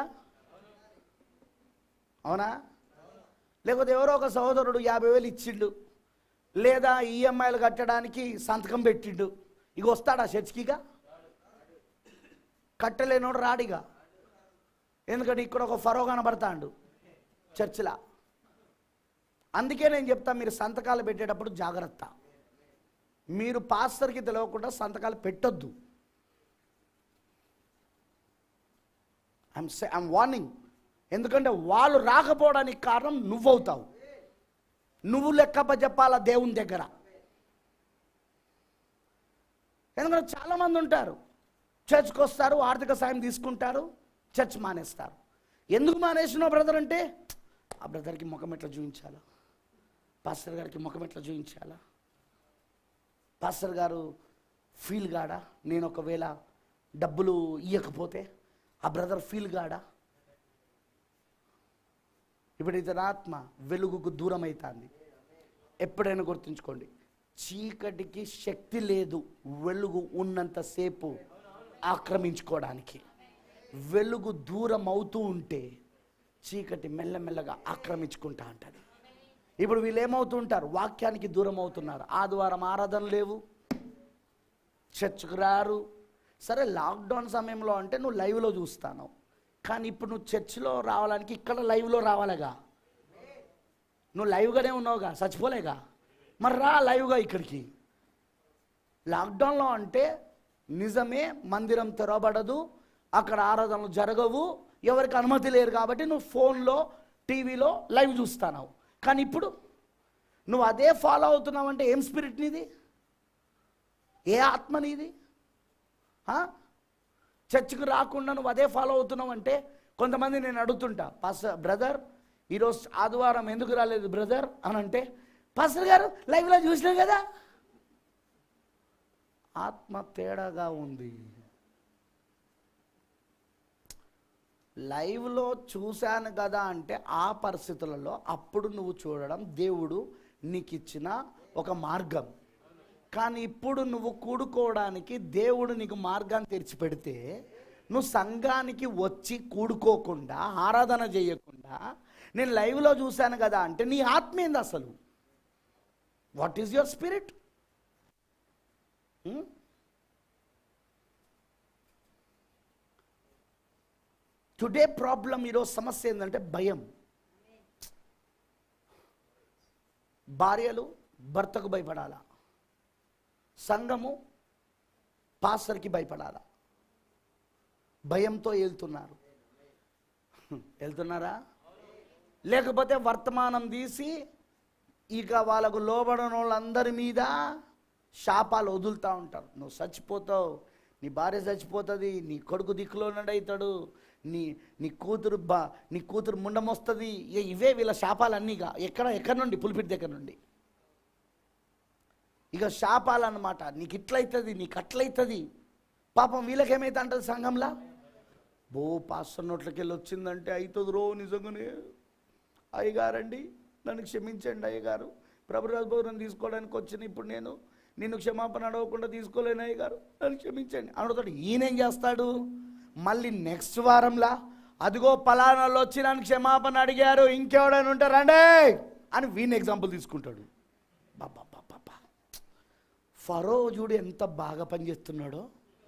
అవునా లేకపోతే ఎవరో ఒక సహోదరుడు యాభై వేలు ఇచ్చిండు లేదా ఈఎంఐలు కట్టడానికి సంతకం పెట్టిండు ఇక వస్తాడా చర్చికిగా కట్టలేనోడు రాడిగా ఎందుకంటే ఇక్కడ ఒక ఫరో కనబడతాడు చర్చిలా అందుకే నేను చెప్తా మీరు సంతకాలు పెట్టేటప్పుడు జాగ్రత్త మీరు పాస్టర్కి తెలియకుండా సంతకాలు పెట్టొద్దు ఐమ్ ఐమ్ వార్నింగ్ ఎందుకంటే వాళ్ళు రాకపోవడానికి కారణం నువ్వవుతావు నువ్వు లెక్కప్ప చెప్పాలా దేవుని దగ్గర ఎందుకంటే చాలామంది ఉంటారు చర్చ్కి వస్తారు ఆర్థిక సాయం తీసుకుంటారు చర్చ్ మానేస్తారు ఎందుకు మానేసినావు బ్రదర్ అంటే ఆ బ్రదర్కి ముఖం ఎట్లా చూపించాలా పాస్టర్ గారికి ముఖం ఎట్లా చూపించాలా పాస్టర్ గారు ఫీల్ గాడా నేను ఒకవేళ డబ్బులు ఇవ్వకపోతే ఆ బ్రదర్ ఫీల్ గాడా ఇప్పుడు ఇతని ఆత్మ వెలుగుకు దూరం అవుతుంది ఎప్పుడైనా గుర్తుంచుకోండి చీకటికి శక్తి లేదు వెలుగు ఉన్నంతసేపు ఆక్రమించుకోవడానికి వెలుగు దూరం అవుతూ ఉంటే చీకటి మెల్లమెల్లగా ఆక్రమించుకుంటా అంటది ఇప్పుడు వీళ్ళు ఏమవుతుంటారు వాక్యానికి దూరం అవుతున్నారు ఆదివారం ఆరాధన లేవు చర్చ్కు రారు సరే లాక్డౌన్ సమయంలో అంటే నువ్వు లైవ్లో చూస్తాను కానీ ఇప్పుడు నువ్వు చర్చిలో రావడానికి ఇక్కడ లైవ్లో రావాలిగా నువ్వు లైవ్గానే ఉన్నావుగా చచ్చిపోలేగా మరి రా లైవ్గా ఇక్కడికి లాక్డౌన్లో అంటే నిజమే మందిరం తెరవబడదు అక్కడ ఆరాధనలు జరగవు ఎవరికి అనుమతి లేరు కాబట్టి నువ్వు ఫోన్లో టీవీలో లైవ్ చూస్తావు కానీ ఇప్పుడు నువ్వు అదే ఫాలో అవుతున్నావు అంటే ఏం స్పిరిట్ నీది ఏ ఆత్మ నీది ఆ? చర్చికి రాకుండా నువ్వు అదే ఫాలో అవుతున్నావు అంటే కొంతమంది నేను అడుగుతుంటా పాస్టర్ బ్రదర్ ఈరోజు ఆదివారం ఎందుకు రాలేదు బ్రదర్ అని అంటే పాస్టర్ గారు లైవ్లో చూసినాం కదా ఆత్మ తేడాగా ఉంది లైవ్లో చూశాను కదా అంటే ఆ పరిస్థితులలో అప్పుడు నువ్వు చూడడం దేవుడు నీకు ఇచ్చిన ఒక మార్గం కానీ ఇప్పుడు నువ్వు కూడుకోవడానికి దేవుడు నీకు మార్గాన్ని తెరిచిపెడితే నువ్వు సంఘానికి వచ్చి కూడుకోకుండా ఆరాధన చేయకుండా నేను లైవ్లో చూశాను కదా అంటే నీ ఆత్మ ఏంది అసలు what is your spirit today problem ఈరోజు సమస్య ఏంటంటే భయం భార్యలు భర్తకు భయపడాలా సంఘము పాస్టర్కి భయపడాలా భయంతో వెళ్తున్నారు వెళ్తున్నారా లేకపోతే వర్తమానం తీసి ఇక వాళ్ళకు లోబడిన వాళ్ళందరి మీద శాపాలు వదులుతూ ఉంటారు నువ్వు చచ్చిపోతావు నీ భార్య చచ్చిపోతుంది నీ కొడుకు దిక్కులో అవుతాడు నీ నీ కూతురు బా నీ కూతురు ముండమొస్తుంది ఇక ఇవే వీళ్ళ శాపాలన్నీగా ఎక్కడ ఎక్కడి నుండి పులిపిటి దగ్గర నుండి ఇక శాపాలన్నమాట నీకు ఇట్లయితుంది నీకు అట్లయితుంది పాపం వీళ్ళకేమైతే అంటది సంఘంలా బో పాస్టర్ నోట్లకి వెళ్ళి వచ్చిందంటే అవుతుంది రో నిజంగానే అయ్యగారండి నన్ను క్షమించండి అయ్యగారు ప్రభు రాజభవనం తీసుకోవడానికి వచ్చిన ఇప్పుడు నేను నిన్ను క్షమాపణ అడగకుండా తీసుకోలేను అయ్యగారు నన్ను క్షమించండి అనడుతాడు ఈయనేం చేస్తాడు మళ్ళీ నెక్స్ట్ వారంలా అదిగో పలానాలు వచ్చి నన్ను క్షమాపణ అడిగారు ఇంకెవడైనా ఉంటే రండి అని వీని ఎగ్జాంపుల్ తీసుకుంటాడు బాబా బాబా ఫరో చూడు ఎంత బాగా పనిచేస్తున్నాడో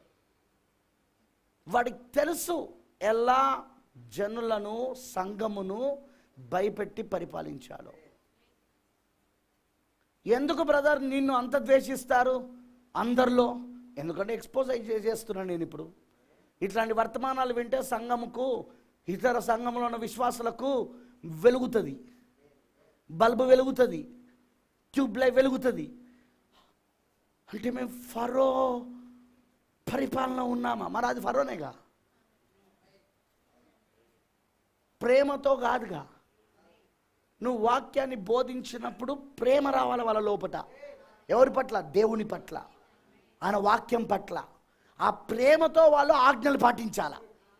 వాడికి తెలుసు ఎలా జనులను సంఘమును భయపెట్టి పరిపాలించాలో ఎందుకు బ్రదర్ నిన్ను అంత ద్వేషిస్తారు అందరిలో ఎందుకంటే ఎక్స్పోజ్ అయి చేస్తున్నాను నేను ఇప్పుడు ఇట్లాంటి వర్తమానాలు వింటే సంఘముకు ఇతర సంఘంలో ఉన్న విశ్వాసులకు వెలుగుతుంది బల్బు వెలుగుతుంది ట్యూబ్ లైట్ వెలుగుతుంది అంటే మేము ఫరో పరిపాలన ఉన్నామా మరి అది ఫరోనేగా ప్రేమతో కాదుగా నువ్వు వాక్యాన్ని బోధించినప్పుడు ప్రేమ రావాలి వాళ్ళ లోపట ఎవరి పట్ల దేవుని పట్ల ఆయన వాక్యం పట్ల ఆ ప్రేమతో వాళ్ళు ఆజ్ఞలు పాటించాల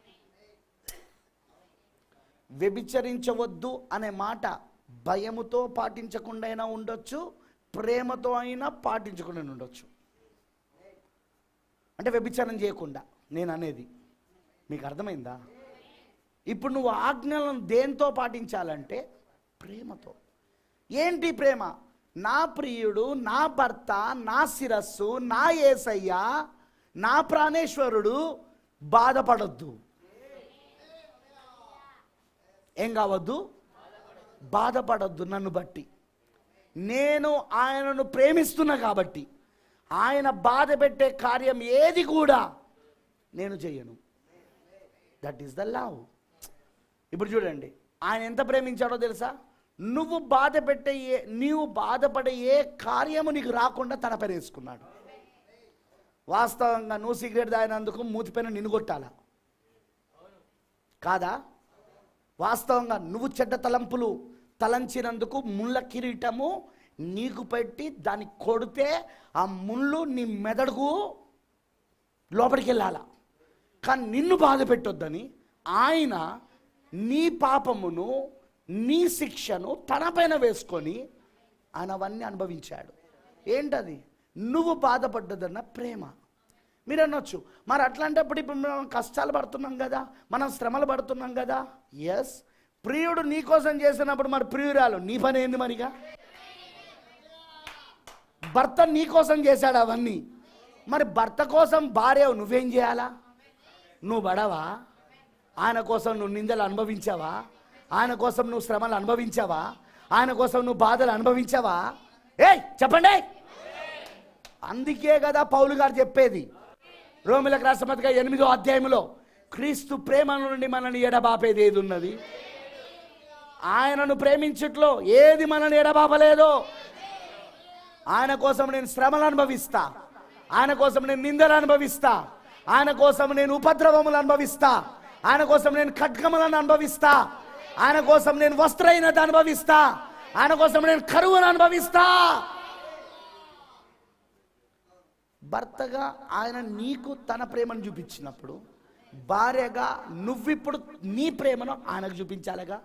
వ్యభిచరించవద్దు అనే మాట భయముతో పాటించకుండా అయినా ఉండొచ్చు ప్రేమతో అయినా పాటించకుండా ఉండొచ్చు అంటే వ్యభిచారం చేయకుండా నేను అనేది మీకు అర్థమైందా ఇప్పుడు నువ్వు ఆజ్ఞలను దేంతో పాటించాలంటే ప్రేమతో ఏంటి ప్రేమ నా ప్రియుడు నా భర్త నా శిరస్సు నా ఏసయ్య నా ప్రాణేశ్వరుడు బాధపడొద్దు ఏం కావద్దు బాధపడొద్దు నన్ను బట్టి నేను ఆయనను ప్రేమిస్తున్నా కాబట్టి ఆయన బాధ పెట్టే కార్యం ఏది కూడా నేను చెయ్యను దట్ ఈస్ ద లవ్ ఇప్పుడు చూడండి ఆయన ఎంత ప్రేమించాడో తెలుసా నువ్వు బాధ పెట్టే ఏ నీవు బాధపడే ఏ కార్యము నీకు రాకుండా తన వేసుకున్నాడు వాస్తవంగా నువ్వు సిగరెట్ తాగినందుకు మూతిపైన నిన్ను కొట్టాలా కాదా వాస్తవంగా నువ్వు చెడ్డ తలంపులు తలంచినందుకు ముళ్ళ కిరీటము నీకు పెట్టి దాన్ని కొడితే ఆ ముళ్ళు నీ మెదడుకు లోపలికి వెళ్ళాల కానీ నిన్ను బాధ పెట్టొద్దని ఆయన నీ పాపమును నీ శిక్షను తన పైన వేసుకొని ఆయన అవన్నీ అనుభవించాడు ఏంటది నువ్వు బాధపడ్డదన్న ప్రేమ మీరు అనొచ్చు మరి అట్లాంటప్పుడు ఇప్పుడు మనం కష్టాలు పడుతున్నాం కదా మనం శ్రమలు పడుతున్నాం కదా ఎస్ ప్రియుడు నీ కోసం చేసినప్పుడు మరి ప్రియురాలు నీ పని ఏంది మరిగా భర్త నీ కోసం చేశాడు అవన్నీ మరి భర్త కోసం భార్య నువ్వేం చేయాలా నువ్వు పడవా ఆయన కోసం నువ్వు నిందలు అనుభవించావా ఆయన కోసం నువ్వు శ్రమలు అనుభవించావా ఆయన కోసం నువ్వు బాధలు అనుభవించావా ఏయ్ చెప్పండి అందుకే కదా పౌలు గారు చెప్పేది రోమిలకు రాష్ట్రపతిగా ఎనిమిదో అధ్యాయంలో క్రీస్తు ప్రేమ నుండి మనల్ని ఎడబాపేది ఏది ఉన్నది ఆయనను ప్రేమించుట్లో ఏది మనల్ని ఎడబాపలేదో ఆయన కోసం నేను శ్రమలు అనుభవిస్తా ఆయన కోసం నేను నిందలు అనుభవిస్తా ఆయన కోసం నేను ఉపద్రవములు అనుభవిస్తా ఆయన కోసం నేను ఖడ్గములను అనుభవిస్తా ఆయన కోసం నేను వస్త్రహీనత అనుభవిస్తా ఆయన కోసం నేను కరువును అనుభవిస్తా భర్తగా ఆయన నీకు తన ప్రేమను చూపించినప్పుడు భార్యగా నువ్విప్పుడు నీ ప్రేమను ఆయనకు చూపించాలిగా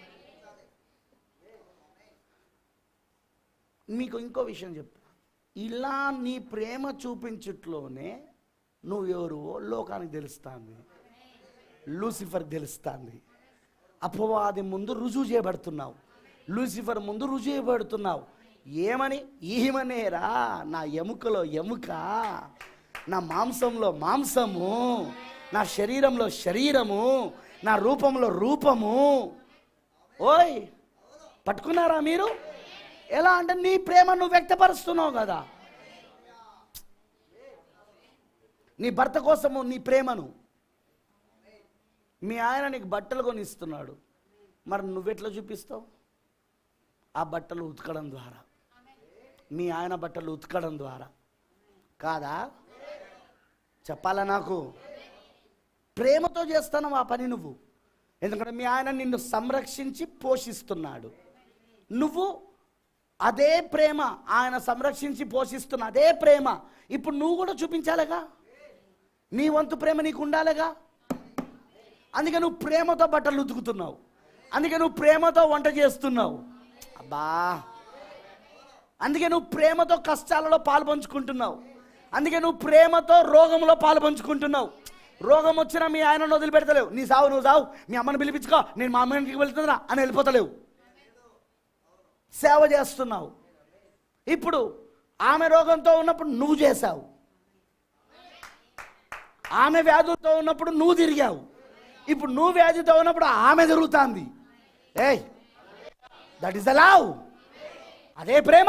మీకు ఇంకో విషయం చెప్తా ఇలా నీ ప్రేమ చూపించుట్లోనే నువ్వు ఎవరువో లోకానికి తెలుస్తుంది లూసిఫర్ తెలుస్తుంది అపవాది ముందు రుజువు చేయబడుతున్నావు లూసిఫర్ ముందు రుజువు చేయబడుతున్నావు ఏమని ఈమనేరా నా ఎముకలో ఎముక నా మాంసంలో మాంసము నా శరీరంలో శరీరము నా రూపంలో రూపము ఓయ్ పట్టుకున్నారా మీరు ఎలా అంటే నీ ప్రేమ నువ్వు వ్యక్తపరుస్తున్నావు కదా నీ భర్త కోసము నీ ప్రేమను మీ ఆయన నీకు బట్టలు కొనిస్తున్నాడు మరి నువ్వెట్లా చూపిస్తావు ఆ బట్టలు ఉతకడం ద్వారా మీ ఆయన బట్టలు ఉతకడం ద్వారా కాదా చెప్పాలా నాకు ప్రేమతో చేస్తాను ఆ పని నువ్వు ఎందుకంటే మీ ఆయన నిన్ను సంరక్షించి పోషిస్తున్నాడు నువ్వు అదే ప్రేమ ఆయన సంరక్షించి పోషిస్తున్న అదే ప్రేమ ఇప్పుడు నువ్వు కూడా చూపించాలిగా నీ వంతు ప్రేమ నీకు ఉండాలిగా అందుకే నువ్వు ప్రేమతో బట్టలు ఉతుకుతున్నావు అందుకే నువ్వు ప్రేమతో వంట చేస్తున్నావు అబ్బా అందుకే నువ్వు ప్రేమతో కష్టాలలో పాలు పంచుకుంటున్నావు అందుకే నువ్వు ప్రేమతో రోగంలో పాలు పంచుకుంటున్నావు రోగం వచ్చినా మీ ఆయనను వదిలిపెడతలేవు నీ సావు నువ్వు సావు మీ అమ్మని పిలిపించుకో నేను మా అమ్మ ఇంటికి వెళ్తుందా అని వెళ్ళిపోతలేవు సేవ చేస్తున్నావు ఇప్పుడు ఆమె రోగంతో ఉన్నప్పుడు నువ్వు చేశావు ఆమె వ్యాధులతో ఉన్నప్పుడు నువ్వు తిరిగావు ఇప్పుడు నువ్వు వ్యాధితో ఉన్నప్పుడు ఆమె తిరుగుతుంది ఏయ్ దట్ ఈస్ ద లవ్ అదే ప్రేమ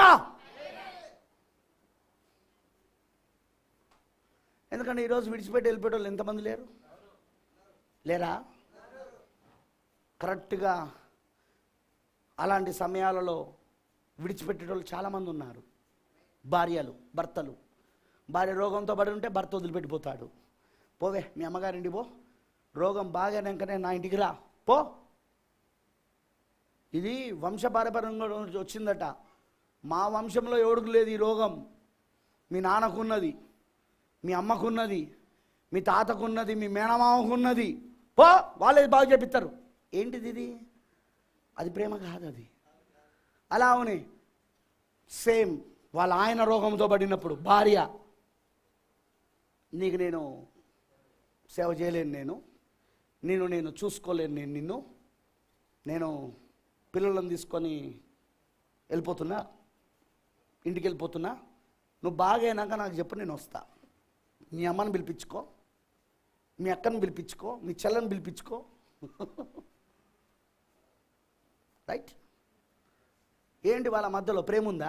ఎందుకంటే ఈరోజు విడిచిపెట్టి వెళ్ళిపోయే వాళ్ళు ఎంతమంది లేరు లేరా కరెక్ట్గా అలాంటి సమయాలలో విడిచిపెట్టేటోళ్ళు చాలామంది ఉన్నారు భార్యలు భర్తలు భార్య రోగంతో పడి ఉంటే భర్త వదిలిపెట్టిపోతాడు పోవే మీ అమ్మగారింటి పో రోగం బాగానాకనే నా ఇంటికి రా పో ఇది వంశపారపరంగా వచ్చిందట మా వంశంలో ఎవడికి లేదు ఈ రోగం మీ నాన్నకున్నది మీ అమ్మకున్నది మీ తాతకున్నది మీ మేనమామకున్నది పో వాళ్ళే బాగు చేపిస్తారు ఏంటిది ఇది అది ప్రేమ కాదు అది అలా అవునే సేమ్ వాళ్ళ ఆయన రోగంతో పడినప్పుడు భార్య నీకు నేను సేవ చేయలేను నేను నేను నేను చూసుకోలేను నేను నిన్ను నేను పిల్లలను తీసుకొని వెళ్ళిపోతున్నా ఇంటికి వెళ్ళిపోతున్నా నువ్వు బాగా అయినాక నాకు చెప్పు నేను వస్తా మీ అమ్మని పిలిపించుకో మీ అక్కని పిలిపించుకో మీ చెల్లని పిలిపించుకో రైట్ ఏంటి వాళ్ళ మధ్యలో ప్రేమ ఉందా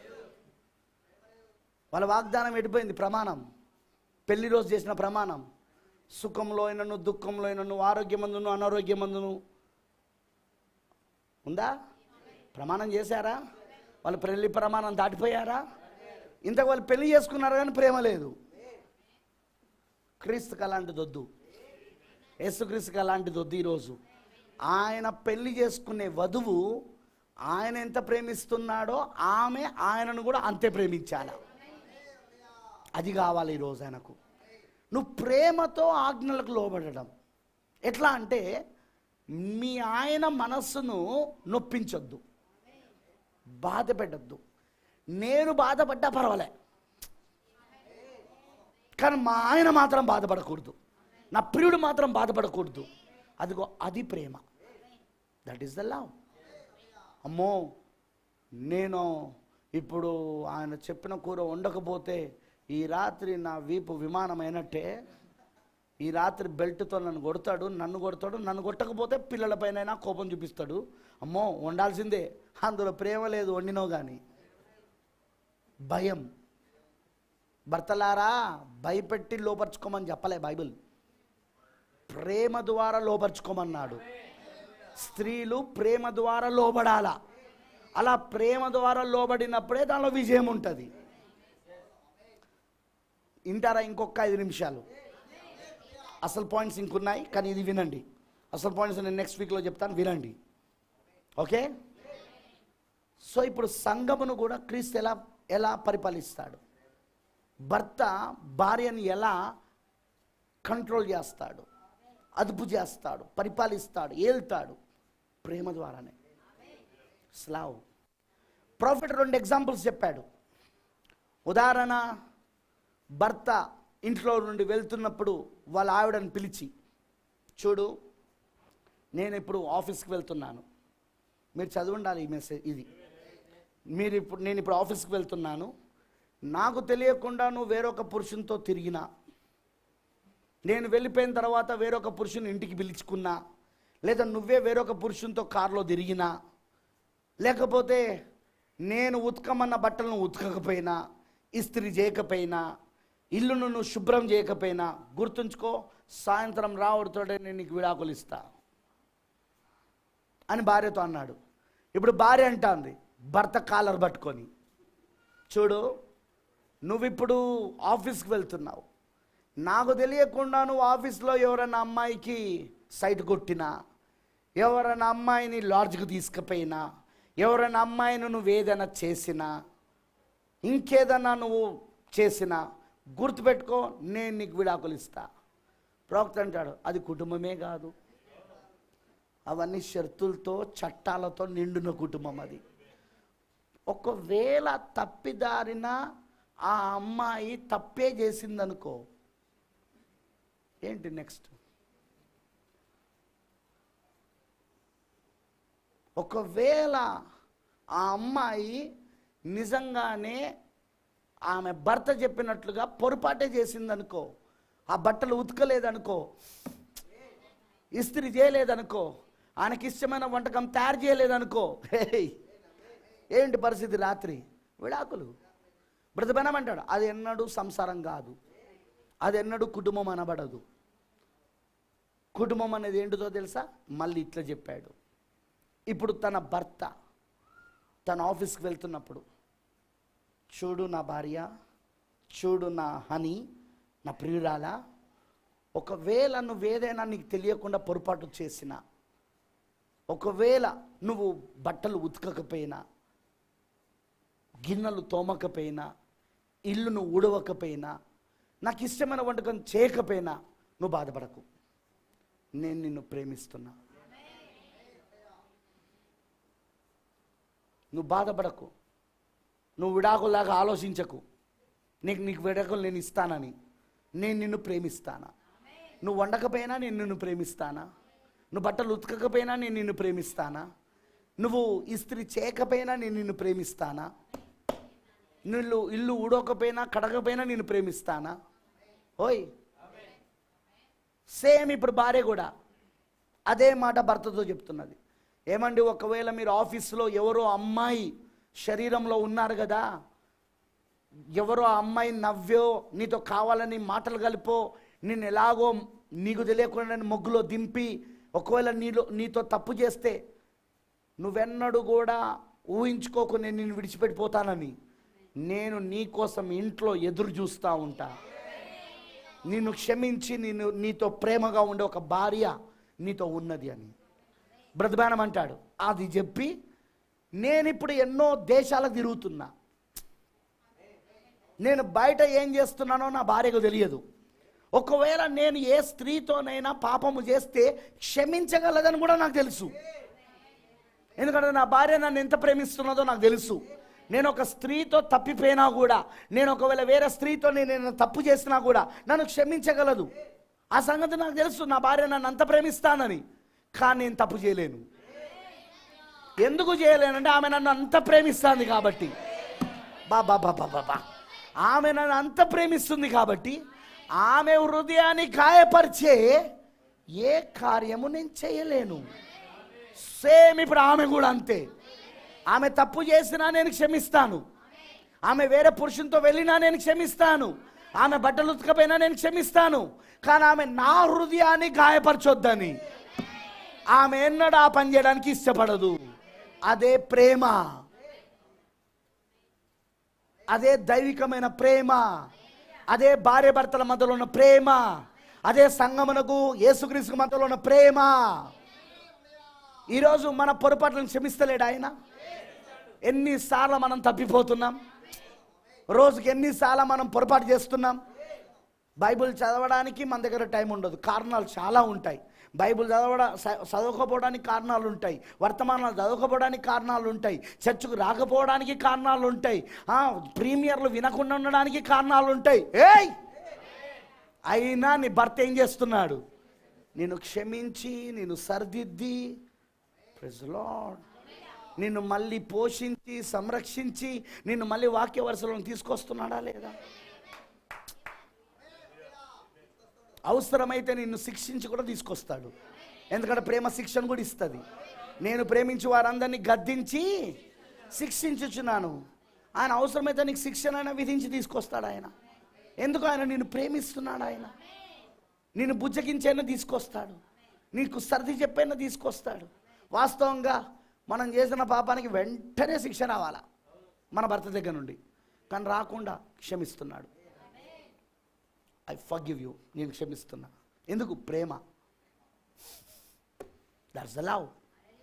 వాళ్ళ వాగ్దానం ఎడిపోయింది ప్రమాణం పెళ్లి రోజు చేసిన ప్రమాణం సుఖంలో అయినను దుఃఖంలో అయినను ఆరోగ్యమందును అనారోగ్యమందును ఉందా ప్రమాణం చేశారా వాళ్ళు పెళ్లి ప్రమాణం దాటిపోయారా ఇంతకు వాళ్ళు పెళ్లి చేసుకున్నారు కానీ ప్రేమ లేదు క్రీస్తుకు అలాంటిది వద్దు యేసుక్రీస్తుకు అలాంటిది వద్దు ఈరోజు ఆయన పెళ్లి చేసుకునే వధువు ఆయన ఎంత ప్రేమిస్తున్నాడో ఆమె ఆయనను కూడా అంతే ప్రేమించాల అది కావాలి ఈరోజు ఆయనకు నువ్వు ప్రేమతో ఆజ్ఞలకు లోబడడం ఎట్లా అంటే మీ ఆయన మనస్సును నొప్పించొద్దు బాధ పెట్టద్దు నేను బాధపడ్డా పర్వాలే కానీ మా ఆయన మాత్రం బాధపడకూడదు నా ప్రియుడు మాత్రం బాధపడకూడదు అదిగో అది ప్రేమ దట్ ఈస్ ద లవ్ అమ్మో నేను ఇప్పుడు ఆయన చెప్పిన కూర వండకపోతే ఈ రాత్రి నా వీపు విమానమైనట్టే ఈ రాత్రి బెల్ట్తో నన్ను కొడతాడు నన్ను కొడతాడు నన్ను కొట్టకపోతే పిల్లలపైన కోపం చూపిస్తాడు అమ్మో వండాల్సిందే అందులో ప్రేమ లేదు వండినో కానీ భయం భర్తలారా భయపెట్టి లోపరుచుకోమని చెప్పలే బైబిల్ ప్రేమ ద్వారా లోపరుచుకోమన్నాడు స్త్రీలు ప్రేమ ద్వారా లోబడాల అలా ప్రేమ ద్వారా లోబడినప్పుడే దానిలో విజయం ఉంటుంది ఇంటారా ఇంకొక ఐదు నిమిషాలు అసలు పాయింట్స్ ఇంకున్నాయి కానీ ఇది వినండి అసలు పాయింట్స్ నేను నెక్స్ట్ వీక్లో చెప్తాను వినండి ఓకే సో ఇప్పుడు సంఘమును కూడా క్రీస్తు ఎలా ఎలా పరిపాలిస్తాడు భర్త భార్యను ఎలా కంట్రోల్ చేస్తాడు అదుపు చేస్తాడు పరిపాలిస్తాడు ఏల్తాడు ప్రేమ ద్వారానే స్లావ్ ప్రాఫిట్ రెండు ఎగ్జాంపుల్స్ చెప్పాడు ఉదాహరణ భర్త ఇంట్లో నుండి వెళ్తున్నప్పుడు వాళ్ళ ఆవిడని పిలిచి చూడు నేను ఇప్పుడు ఆఫీస్కి వెళ్తున్నాను మీరు చదవండాలి ఈ మెసేజ్ ఇది మీరు ఇప్పుడు నేను ఇప్పుడు ఆఫీస్కి వెళ్తున్నాను నాకు తెలియకుండా నువ్వు వేరొక పురుషునితో తిరిగినా నేను వెళ్ళిపోయిన తర్వాత వేరొక పురుషుని ఇంటికి పిలుచుకున్నా లేదా నువ్వే వేరొక పురుషునితో కారులో తిరిగినా లేకపోతే నేను ఉతకమన్న బట్టలను ఉతకకపోయినా ఇస్త్రీ చేయకపోయినా ఇల్లును నువ్వు శుభ్రం చేయకపోయినా గుర్తుంచుకో సాయంత్రం రావడుతోటే నేను నీకు విడాకులు ఇస్తా అని భార్యతో అన్నాడు ఇప్పుడు భార్య అంటాంది భర్త కాలర్ పట్టుకొని చూడు నువ్విప్పుడు ఆఫీస్కి వెళ్తున్నావు నాకు తెలియకుండా నువ్వు ఆఫీస్లో ఎవరైనా అమ్మాయికి సైట్ కొట్టినా ఎవరైనా అమ్మాయిని లాడ్జ్కి తీసుకుపోయినా ఎవరైనా అమ్మాయిని నువ్వు ఏదైనా చేసినా ఇంకేదన్నా నువ్వు చేసినా గుర్తుపెట్టుకో నేను నీకు విడాకులు ఇస్తా ప్రవక్త అంటాడు అది కుటుంబమే కాదు అవన్నీ షరతులతో చట్టాలతో నిండిన కుటుంబం అది ఒకవేళ తప్పిదారిన ఆ అమ్మాయి తప్పే చేసిందనుకో ఏంటి నెక్స్ట్ ఒకవేళ ఆ అమ్మాయి నిజంగానే ఆమె భర్త చెప్పినట్లుగా పొరపాటే చేసిందనుకో ఆ బట్టలు ఉతకలేదనుకో ఇస్త్రీ చేయలేదనుకో ఆయనకి ఇష్టమైన వంటకం తయారు చేయలేదనుకో హేయ్, ఏంటి పరిస్థితి రాత్రి విడాకులు బ్రతబెనమంటాడు అది ఎన్నడూ సంసారం కాదు అది ఎన్నడూ కుటుంబం అనబడదు కుటుంబం అనేది ఏంటిదో తెలుసా మళ్ళీ ఇట్లా చెప్పాడు ఇప్పుడు తన భర్త తన ఆఫీస్కి వెళ్తున్నప్పుడు చూడు నా భార్య చూడు నా హనీ నా ప్రియురాల ఒకవేళ నువ్వు ఏదైనా నీకు తెలియకుండా పొరపాటు చేసినా ఒకవేళ నువ్వు బట్టలు ఉతకకపోయినా గిన్నెలు తోమకపోయినా ఇల్లును ఊడవకపోయినా నాకు ఇష్టమైన వంటకం చేయకపోయినా నువ్వు బాధపడకు నేను నిన్ను ప్రేమిస్తున్నా నువ్వు బాధపడకు నువ్వు విడాకులాగా ఆలోచించకు నీకు నీకు విడాకులు నేను ఇస్తానని నేను నిన్ను ప్రేమిస్తానా నువ్వు వండకపోయినా నేను నిన్ను ప్రేమిస్తానా నువ్వు బట్టలు ఉతకకపోయినా నేను నిన్ను ప్రేమిస్తానా నువ్వు ఇస్త్రీ చేయకపోయినా నేను నిన్ను ప్రేమిస్తానా నువ్వు ఇల్లు ఊడకపోయినా కడగకపోయినా నేను ప్రేమిస్తానా ఓయ్ సేమ్ ఇప్పుడు భార్య కూడా అదే మాట భర్తతో చెప్తున్నది ఏమండి ఒకవేళ మీరు ఆఫీస్లో ఎవరో అమ్మాయి శరీరంలో ఉన్నారు కదా ఎవరో ఆ అమ్మాయి నవ్వో నీతో కావాలని మాటలు కలిపో నేను ఎలాగో నీకు తెలియకుండా మొగ్గులో దింపి ఒకవేళ నీలో నీతో తప్పు చేస్తే నువ్వెన్నడూ కూడా ఊహించుకోకు నేను నిన్ను విడిచిపెట్టిపోతానని నేను నీ కోసం ఇంట్లో ఎదురు చూస్తూ ఉంటా నిన్ను క్షమించి నేను నీతో ప్రేమగా ఉండే ఒక భార్య నీతో ఉన్నది అని బ్రతబానం అంటాడు అది చెప్పి నేను ఇప్పుడు ఎన్నో దేశాలకు తిరుగుతున్నా నేను బయట ఏం చేస్తున్నానో నా భార్యకు తెలియదు ఒకవేళ నేను ఏ స్త్రీతోనైనా పాపము చేస్తే క్షమించగలదని కూడా నాకు తెలుసు ఎందుకంటే నా భార్య నన్ను ఎంత ప్రేమిస్తున్నదో నాకు తెలుసు నేను ఒక స్త్రీతో తప్పిపోయినా కూడా నేను ఒకవేళ వేరే స్త్రీతో నేను తప్పు చేసినా కూడా నన్ను క్షమించగలదు ఆ సంగతి నాకు తెలుసు నా భార్య నన్ను అంత ప్రేమిస్తానని కానీ నేను తప్పు చేయలేను ఎందుకు చేయలేనంటే ఆమె నన్ను అంత ప్రేమిస్తుంది కాబట్టి బాబా బాబా బాబా ఆమె నన్ను అంత ప్రేమిస్తుంది కాబట్టి ఆమె హృదయాన్ని గాయపరిచే ఏ కార్యము నేను చేయలేను సేమ్ ఇప్పుడు ఆమె కూడా అంతే ఆమె తప్పు చేసినా నేను క్షమిస్తాను ఆమె వేరే పురుషునితో వెళ్ళినా నేను క్షమిస్తాను ఆమె బట్టలు ఉతకపోయినా నేను క్షమిస్తాను కానీ ఆమె నా హృదయాన్ని గాయపరచొద్దని ఆమె ఎన్నడూ ఆ పని చేయడానికి ఇష్టపడదు అదే ప్రేమ అదే దైవికమైన ప్రేమ అదే భార్య భర్తల మధ్యలో ఉన్న ప్రేమ అదే సంగమునకు యేసుక్రీస్తు మధ్యలో ఉన్న ప్రేమ ఈరోజు మన పొరపాట్లను క్షమిస్తలేడు ఆయన ఎన్నిసార్లు మనం తప్పిపోతున్నాం రోజుకి ఎన్నిసార్లు మనం పొరపాటు చేస్తున్నాం బైబిల్ చదవడానికి మన దగ్గర టైం ఉండదు కారణాలు చాలా ఉంటాయి బైబిల్ చదవడా చ- చదవకపోవడానికి కారణాలు ఉంటాయి వర్తమానాలు చదవకపోవడానికి కారణాలు ఉంటాయి చర్చకు రాకపోవడానికి కారణాలు ఉంటాయి ఆ, ప్రీమియర్లు వినకుండా ఉండడానికి కారణాలు ఉంటాయి ఏయ్ అయినా నీ భర్త ఏం చేస్తున్నాడు నేను క్షమించి నేను సరిదిద్ది ప్రెజ్ లార్డ్ నిన్ను మళ్ళీ పోషించి సంరక్షించి నిన్ను మళ్ళీ వాక్య వరుసలను తీసుకొస్తున్నాడా లేదా అవసరమైతే నిన్ను శిక్షించి కూడా తీసుకొస్తాడు ఎందుకంటే ప్రేమ శిక్షణ కూడా ఇస్తుంది నేను ప్రేమించి వారందరినీ గద్దించి శిక్షించుచున్నాను ఆయన అవసరమైతే నీకు శిక్షణ విధించి తీసుకొస్తాడు ఆయన ఎందుకు ఆయన నిన్ను ప్రేమిస్తున్నాడు ఆయన నిన్ను బుజ్జగించైనా తీసుకొస్తాడు నీకు సర్ది చెప్పైనా తీసుకొస్తాడు వాస్తవంగా మనం చేసిన పాపానికి వెంటనే శిక్ష రావాలా మన భర్త దగ్గర నుండి కానీ రాకుండా క్షమిస్తున్నాడు ఐ ఫర్గివ్ యూ నేను క్షమిస్తున్నా ఎందుకు ప్రేమ దట్స్ ద లవ్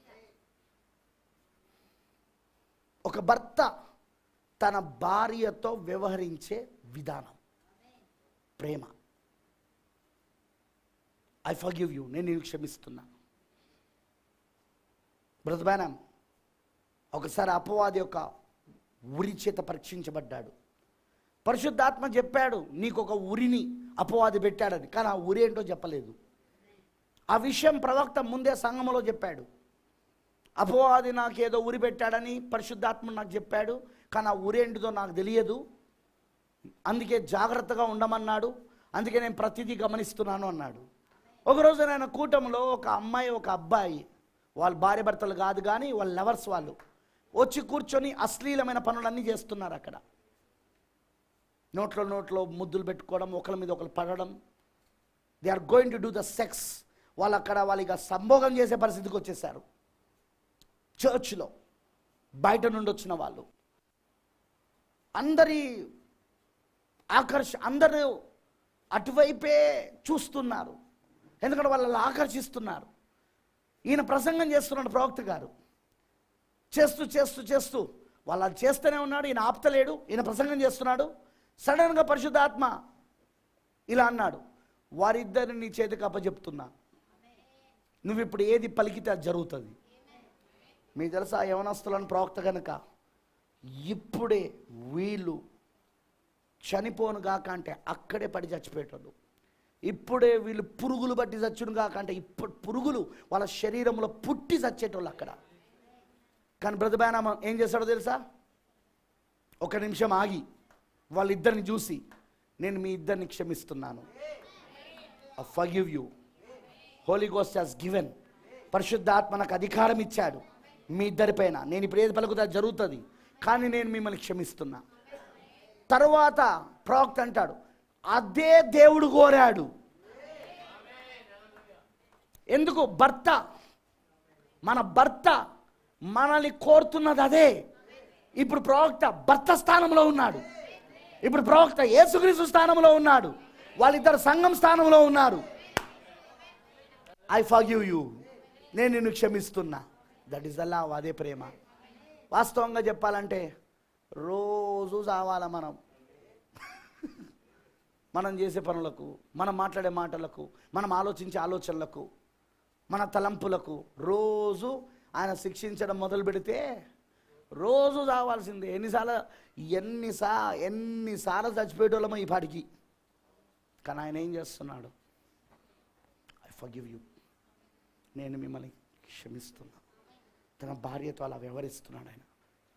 ఒక భర్త తన భార్యతో వ్యవహరించే విధానం ప్రేమ ఐ ఫర్గివ్ యూ నేను నేను క్షమిస్తున్నా బ్రతబానం ఒకసారి అపవాది యొక్క ఉరి చేత పరీక్షించబడ్డాడు పరిశుద్ధాత్మ చెప్పాడు నీకు ఒక ఉరిని అపవాది పెట్టాడని కానీ ఆ ఊరి ఏంటో చెప్పలేదు ఆ విషయం ప్రవక్త ముందే సంఘములో చెప్పాడు అపవాది నాకు ఏదో ఊరి పెట్టాడని పరిశుద్ధాత్మ నాకు చెప్పాడు కానీ ఆ ఊరేంటిదో నాకు తెలియదు అందుకే జాగ్రత్తగా ఉండమన్నాడు అందుకే నేను ప్రతిదీ గమనిస్తున్నాను అన్నాడు ఒకరోజు నేను కూటంలో ఒక అమ్మాయి ఒక అబ్బాయి వాళ్ళ భార్య భర్తలు కాదు కానీ వాళ్ళ లవర్స్ వాళ్ళు వచ్చి కూర్చొని అశ్లీలమైన పనులన్నీ చేస్తున్నారు అక్కడ నోట్లో నోట్లో ముద్దులు పెట్టుకోవడం ఒకరి మీద ఒకరు పడడం they are going to do the sex వాళ్ళు అక్కడ వాళ్ళు ఇక సంభోగం చేసే పరిస్థితికి వచ్చేసారు చర్చ్లో బయట నుండి వచ్చిన వాళ్ళు అందరి ఆకర్ష అందరూ అటువైపే చూస్తున్నారు ఎందుకంటే వాళ్ళని ఆకర్షిస్తున్నారు ఈయన ప్రసంగం చేస్తున్నాడు ప్రవక్త గారు చేస్తూ చేస్తూ చేస్తూ వాళ్ళు అది చేస్తూనే ఉన్నాడు ఈయన ఆపుతలేడు ఈయన ప్రసంగం చేస్తున్నాడు సడన్గా పరిశుద్ధాత్మ ఇలా అన్నాడు వారిద్దరిని నీ చేతికి అప్పచెప్తున్నా నువ్వు ఇప్పుడు ఏది పలికితే అది జరుగుతుంది మీకు తెలుసా యవనస్తులను ప్రవక్త కనుక ఇప్పుడే వీళ్ళు చనిపోను గాక అంటే అక్కడే పడి చచ్చిపోయేటోళ్ళు ఇప్పుడే వీళ్ళు పురుగులు బట్టి చచ్చును గాక అంటే ఇప్పుడు పురుగులు వాళ్ళ శరీరంలో పుట్టి చచ్చేటోళ్ళు అక్కడ కానీ బ్రతబానామ ఏం చేశాడో తెలుసా ఒక నిమిషం ఆగి వాళ్ళిద్దరిని చూసి నేను మీ ఇద్దరిని క్షమిస్తున్నాను forgive you Holy Ghost has given పరిశుద్ధాత్మ నాకు అధికారం ఇచ్చాడు మీ ఇద్దరిపైన నేను ఇప్పుడు ఏది పలుకుతా జరుగుతుంది కానీ నేను మిమ్మల్ని క్షమిస్తున్నా తరువాత ప్రవక్త అంటాడు అదే దేవుడు కోరాడు ఎందుకు భర్త మన భర్త మనల్ని కోరుతున్నది అదే ఇప్పుడు ప్రవక్త భర్త స్థానంలో ఉన్నాడు ఇప్పుడు ప్రవక్త యేసుక్రీస్తు స్థానంలో ఉన్నాడు వాళ్ళిద్దరు సంఘం స్థానంలో ఉన్నారు ఐ ఫగివ్ యూ నేను నిన్ను క్షమిస్తున్నా దట్ ఈస్ ద లవ్ అదే ప్రేమ వాస్తవంగా చెప్పాలంటే రోజు చావాలా మనం మనం చేసే పనులకు మనం మాట్లాడే మాటలకు మనం ఆలోచించే ఆలోచనలకు మన తలంపులకు రోజు ఆయన శిక్షించడం మొదలు పెడితే రోజు చావాల్సిందే ఎన్నిసార్లు ఎన్నిసా ఎన్నిసార్లు చచ్చిపోయేటోళ్ళమో ఈ పాటికి కానీ ఆయన ఏం చేస్తున్నాడు ఐ ఫర్గివ్ యూ నేను మిమ్మల్ని క్షమిస్తున్నా తన భార్యతో అలా వ్యవహరిస్తున్నాడు ఆయన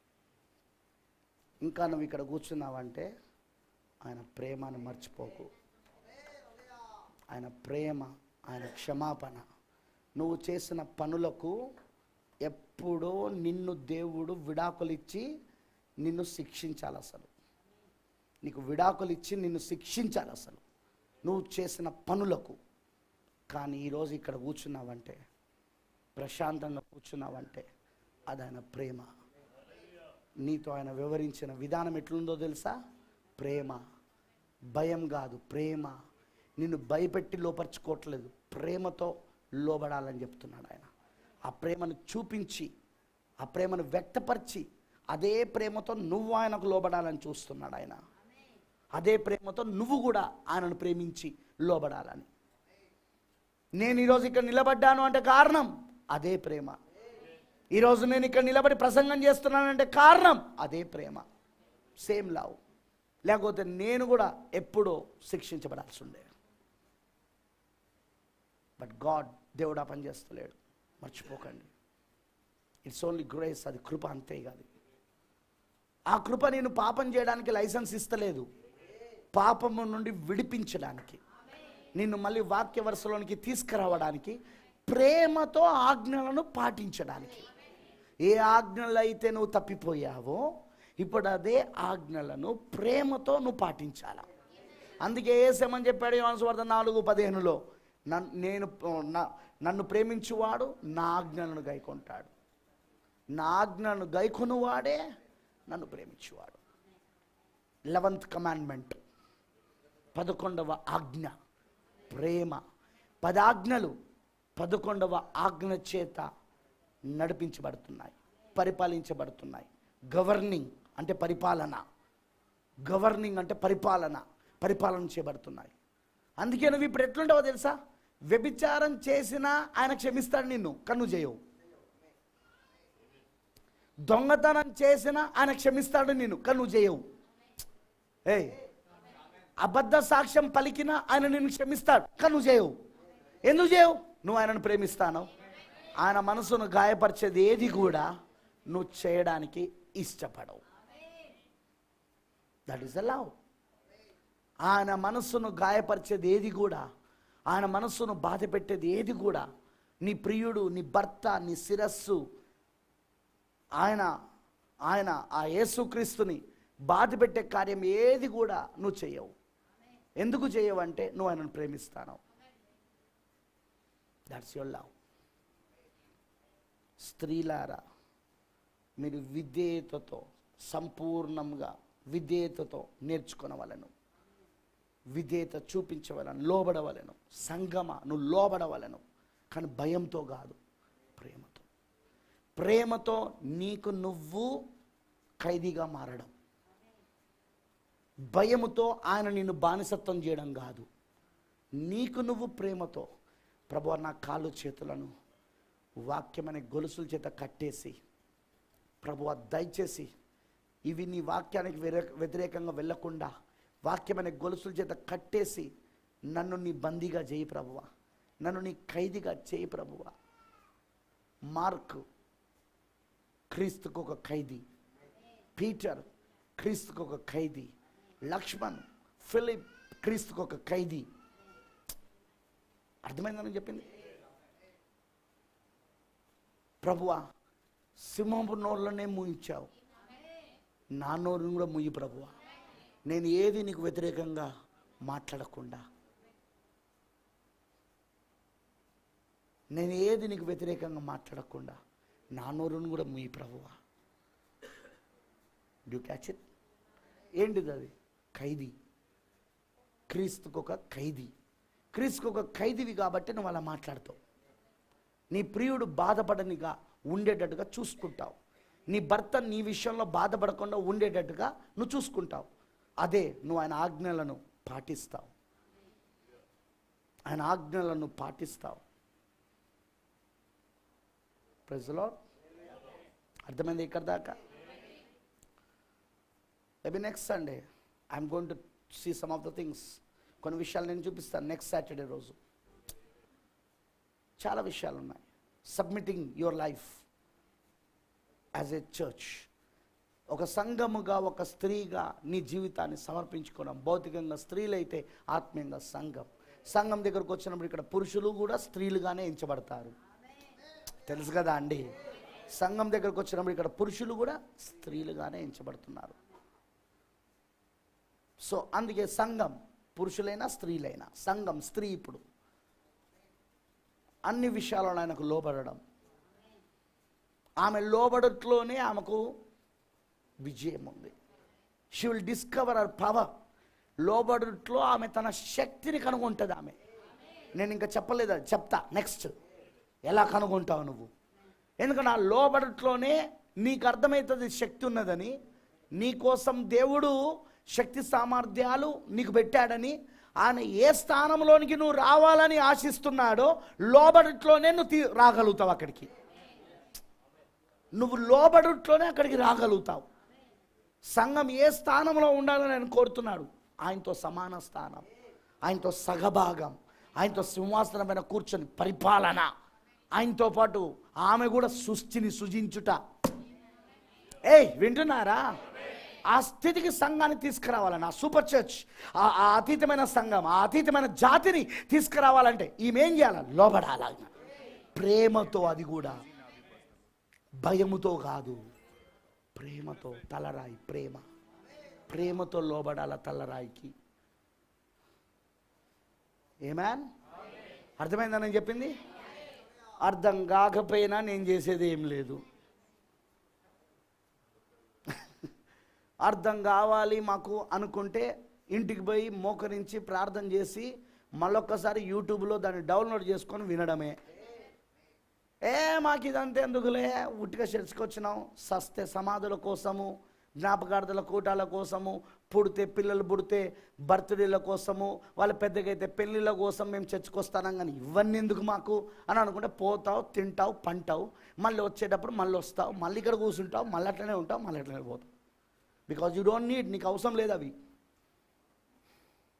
ఇంకా నువ్వు ఇక్కడ కూర్చున్నావంటే ఆయన ప్రేమను మర్చిపోకు ఆయన ప్రేమ ఆయన క్షమాపణ నువ్వు చేసిన పనులకు ఎప్పుడో నిన్ను దేవుడు విడాకులిచ్చి నిన్ను శిక్షించాలి అసలు నీకు విడాకులిచ్చి నిన్ను శిక్షించాలి అసలు నువ్వు చేసిన పనులకు కానీ ఈరోజు ఇక్కడ కూర్చున్నావంటే ప్రశాంతంగా కూర్చున్నావంటే అది ఆయన ప్రేమ నీతో ఆయన వివరించిన విధానం ఎట్లుందో తెలుసా ప్రేమ భయం కాదు ప్రేమ నిన్ను భయపెట్టి లోపరుచుకోవట్లేదు ప్రేమతో లోబడాలని చెప్తున్నాడు ఆయన ఆ ప్రేమను చూపించి ఆ ప్రేమను వ్యక్తపరిచి అదే ప్రేమతో నువ్వు ఆయనకు లోబడాలని చూస్తున్నాడు ఆయన అదే ప్రేమతో నువ్వు కూడా ఆయనను ప్రేమించి లోబడాలని నేను ఈరోజు ఇక్కడ నిలబడ్డాను అంటే కారణం అదే ప్రేమ ఈరోజు నేను ఇక్కడ నిలబడి ప్రసంగం చేస్తున్నానంటే కారణం అదే ప్రేమ సేమ్ లవ్ లేకపోతే నేను కూడా ఎప్పుడో శిక్షించబడాల్సి ఉండే బట్ గాడ్ దేవుడు ఆ పని చేస్తలేడు మర్చిపోకండి ఇట్స్ ఓన్లీ గ్రేస్ అది కృప అంతే కాదు ఆ కృప నేను పాపం చేయడానికి లైసెన్స్ ఇస్తలేదు పాపము నుండి విడిపించడానికి నిన్ను మళ్ళీ వాక్య వరుసలోనికి తీసుకురావడానికి ప్రేమతో ఆజ్ఞలను పాటించడానికి ఏ ఆజ్ఞలు అయితే నువ్వు తప్పిపోయావో ఇప్పుడు అదే ఆజ్ఞలను ప్రేమతో నువ్వు పాటించాలా అందుకే ఏసేమని చెప్పాడు యోనసువార్త నాలుగు పదిహేనులో నన్ను నేను నా- నన్ను ప్రేమించువాడు నా ఆజ్ఞలను గైకొంటాడు నా ఆజ్ఞలను గైకొనువాడే నన్ను ప్రేమించువాడు లెవెంత్ కమాండ్మెంట్ పదకొండవ ఆజ్ఞ ప్రేమ పదాజ్ఞలు పదకొండవ ఆజ్ఞ చేత నడిపించబడుతున్నాయి పరిపాలించబడుతున్నాయి గవర్నింగ్ అంటే పరిపాలన గవర్నింగ్ అంటే పరిపాలన పరిపాలన చేయబడుతున్నాయి అందుకే నువ్వు ఇప్పుడు ఎట్లుంటావో తెలుసా వ్యభిచారం చేసినా ఆయన క్షమిస్తాడు నిన్ను కన్ను చేయవు దొంగతనం చేసినా ఆయన క్షమిస్తాడు నిన్ను కన్ను చేయవు ఏయ్ అబద్ధ సాక్ష్యం పలికినా ఆయన నిన్ను క్షమిస్తాడు కానీ నువ్వు చేయవు ఎందుకు చేయవు నువ్వు ఆయనను ప్రేమిస్తాను ఆయన మనసును గాయపరిచేది ఏది కూడా నువ్వు చేయడానికి ఇష్టపడవు దట్ ఈస్ ద లవ్ ఆయన మనస్సును గాయపరిచేది ఏది కూడా ఆయన మనస్సును బాధ పెట్టేది ఏది కూడా నీ ప్రియుడు నీ భర్త నీ శిరస్సు ఆయన ఆయన ఆ యేసుక్రీస్తుని బాధ పెట్టే కార్యం ఏది కూడా నువ్వు చేయవు ఎందుకు చేయవు అంటే నువ్వు ఆయనను ప్రేమిస్తాను దట్స్ యువర్ లవ్ స్త్రీలారా మీరు విధేయతతో సంపూర్ణంగా విధేయతతో నేర్చుకునవలను విధేయత చూపించవలను లోబడవలను సంగమ నువ్వు లోబడవలను కానీ భయంతో కాదు ప్రేమతో ప్రేమతో నీకు నువ్వు ఖైదీగా మారడం భయముతో ఆయన నిన్ను బానిసత్వం చేయడం కాదు నీకు నువ్వు ప్రేమతో ప్రభు నా కాళ్ళు చేతులను వాక్యమనే గొలుసుల చేత కట్టేసి ప్రభు దయచేసి ఇవి నీ వాక్యానికి వ్యతిరేక- వ్యతిరేకంగా వెళ్ళకుండా వాక్యమనే గొలుసుల చేత కట్టేసి నన్ను నీ బందీగా చేయి ప్రభువా నన్ను నీ ఖైదీగా చేయి ప్రభువా మార్క్ క్రీస్తుకు ఒక ఖైదీ పీటర్ క్రీస్తుకు ఒక ఖైదీ లక్ష్మణ్ ఫిలిప్ క్రీస్తుకు ఒక ఖైదీ అర్థమైందని చెప్పింది ప్రభువా సింహపు నోళ్ళనే మూయించావు నా నోరుని కూడా ముయ్యి ప్రభువా నేను ఏది నీకు వ్యతిరేకంగా మాట్లాడకుండా నేను ఏది నీకు వ్యతిరేకంగా మాట్లాడకుండా నా నోరుని కూడా ముయ్యి ప్రభువా డ్యూ క్యాచ్ ఇట్ ఏంటిది అది ఖైదీ క్రీస్తుకు ఒక ఖైదీ క్రీస్తుకు ఒక ఖైదీవి కాబట్టి నువ్వు అలా మాట్లాడతావు నీ ప్రియుడు బాధపడనిగా ఉండేటట్టుగా చూసుకుంటావు నీ భర్త నీ విషయంలో బాధపడకుండా ఉండేటట్టుగా నువ్వు చూసుకుంటావు అదే నువ్వు ఆయన ఆజ్ఞలను పాటిస్తావు ఆయన ఆజ్ఞలను పాటిస్తావు ప్రజలో అర్థమైంది ఇక్కడ దాకా maybe next Sunday I'm going to see some of the things కొన్ని విషయాలు నేను చూపిస్తాను నెక్స్ట్ సాటర్డే రోజు చాలా విషయాలు ఉన్నాయి submitting your life as a church ఒక సంఘముగా ఒక స్త్రీగా నీ జీవితాన్ని సమర్పించుకోవడం భౌతికంగా స్త్రీలైతే ఆత్మీయంగా సంఘం సంఘం దగ్గరకు వచ్చినప్పుడు ఇక్కడ పురుషులు కూడా స్త్రీలుగానే ఎంచబడతారు తెలుసు కదా అండి సంఘం దగ్గరకు వచ్చినప్పుడు ఇక్కడ పురుషులు కూడా స్త్రీలుగానే ఎంచబడుతున్నారు సో అందుకే సంఘం పురుషులైనా స్త్రీలైనా సంఘం స్త్రీ ఇప్పుడు అన్ని విషయాలలో ఆయనకు లోబడడం ఆమె లోబడట్లోనే ఆమెకు విజయం ఉంది she will discover our power లోబడుట్లో ఆమె తన శక్తిని కనుగొంటుంది ఆమె నేను ఇంకా చెప్పలేదు అది చెప్తా నెక్స్ట్ ఎలా కనుగొంటావు నువ్వు ఎందుకంటే ఆ లోబడట్లోనే నీకు అర్థమవుతుంది శక్తి ఉన్నదని నీ కోసం దేవుడు శక్తి సామర్థ్యాలు నీకు పెట్టాడని ఆయన ఏ స్థానంలోనికి నువ్వు రావాలని ఆశిస్తున్నాడో లోబడట్లోనే నువ్వు తీ- రాగలుగుతావు అక్కడికి నువ్వు లోబడుట్లోనే అక్కడికి రాగలుగుతావు సంఘం ఏ స్థానంలో ఉండాలని ఆయన కోరుతున్నాడు ఆయనతో సమాన స్థానం ఆయనతో సగభాగం ఆయనతో సింహాసనం పైన కూర్చొని పరిపాలన ఆయనతో పాటు ఆమె కూడా సృష్టిని సృజించుట ఏయ్ వింటున్నారా ఆ స్థితికి సంఘాన్ని తీసుకురావాలని ఆ సూపర్ చర్చ్ ఆ ఆ అతీతమైన సంఘం ఆ అతీతమైన జాతిని తీసుకురావాలంటే ఈమె ఏం చేయాలి లోబడాల ప్రేమతో అది కూడా భయముతో కాదు ప్రేమతో తలరాయి ప్రేమ ప్రేమతో లోబడాల తలరాయికి ఏమాన్ అర్థమైందని నేను చెప్పింది అర్థం కాకపోయినా నేను చేసేది ఏం లేదు అర్థం కావాలి మాకు అనుకుంటే ఇంటికి పోయి మోకరించి ప్రార్థన చేసి మళ్ళొక్కసారి యూట్యూబ్లో దాన్ని డౌన్లోడ్ చేసుకొని వినడమే ఏ మాకు ఇదంతా ఎందుకులే ఉట్టిగా చర్చకొచ్చినాం సస్తే సమాధుల కోసము జ్ఞాపకార్థుల కూటాల కోసము పుడితే పిల్లలు పుడితే బర్త్డేల కోసము వాళ్ళ పెద్దగా అయితే పెళ్ళిళ్ళ కోసం మేము చర్చకొస్తాం కానీ ఇవన్నీ ఎందుకు మాకు అని అనుకుంటే పోతావు తింటావు పంటావు మళ్ళీ వచ్చేటప్పుడు మళ్ళీ వస్తావు మళ్ళీ ఇక్కడ కూర్చుంటావు మళ్ళీ అట్లనే ఉంటావు మళ్ళీ అట్లనే పోతావు బికాజ్ యూ డోంట్ నీడ్ నీకు అవసరం లేదు అవి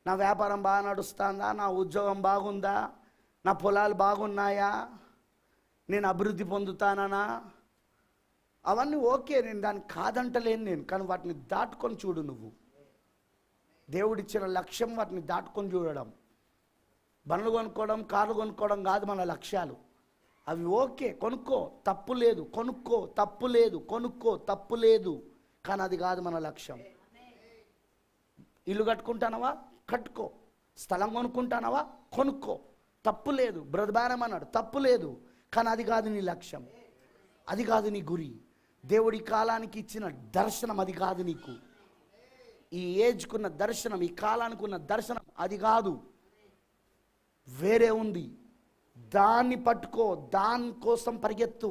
నా వ్యాపారం బాగా నడుస్తుందా నా ఉద్యోగం బాగుందా నా పొలాలు బాగున్నాయా నేను అభివృద్ధి పొందుతానా అవన్నీ ఓకే నేను దాన్ని కాదంటలేను నేను కానీ వాటిని దాటుకొని చూడు నువ్వు దేవుడిచ్చిన లక్ష్యం వాటిని దాటుకొని చూడడం బండ్లు కొనుక్కోవడం కార్లు కొనుక్కోవడం కాదు మన లక్ష్యాలు అవి ఓకే కొనుక్కో తప్పు లేదు కొనుక్కో తప్పు లేదు కొనుక్కో తప్పు లేదు కానీ అది కాదు మన లక్ష్యం ఇల్లు కట్టుకుంటానవా కట్టుకో స్థలం కొనుక్కుంటానవా కొనుక్కో తప్పు లేదు బ్రదబారం అన్నాడు తప్పు లేదు కానీ అది కాదు నీ లక్ష్యం అది కాదు నీ గురి దేవుడి కాలానికి ఇచ్చిన దర్శనం అది కాదు నీకు ఈ ఏజ్కున్న దర్శనం ఈ కాలానికి ఉన్న దర్శనం అది కాదు వేరే ఉంది దాన్ని పట్టుకో దానికోసం పరిగెత్తు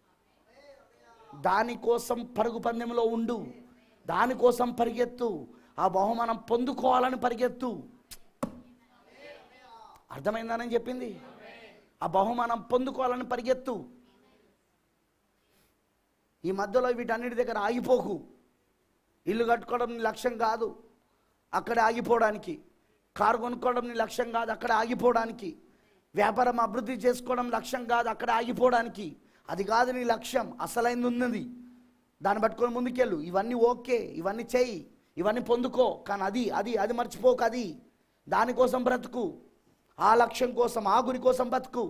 దానికోసం పరుగు పందెంలో ఉండు దానికోసం పరిగెత్తు ఆ బహుమానం పొందుకోవాలని పరిగెత్తు అర్థమైందని చెప్పింది ఆ బహుమానం పొందుకోవాలని పరిగెత్తు ఈ మధ్యలో వీటన్నిటి దగ్గర ఆగిపోకు ఇల్లు కట్టుకోవడం నీ లక్ష్యం కాదు అక్కడే ఆగిపోవడానికి కారు కొనుక్కోవడం నీ లక్ష్యం కాదు అక్కడ ఆగిపోవడానికి వ్యాపారం అభివృద్ధి చేసుకోవడం లక్ష్యం కాదు అక్కడ ఆగిపోవడానికి అది కాదు నీ లక్ష్యం అసలైంది ఉన్నది దాన్ని పట్టుకొని ముందుకెళ్ళు ఇవన్నీ ఓకే ఇవన్నీ చెయ్యి ఇవన్నీ పొందుకో కానీ అది అది అది మర్చిపోకు అది దానికోసం బ్రతుకు ఆ లక్ష్యం కోసం ఆ గురి కోసం బతుకు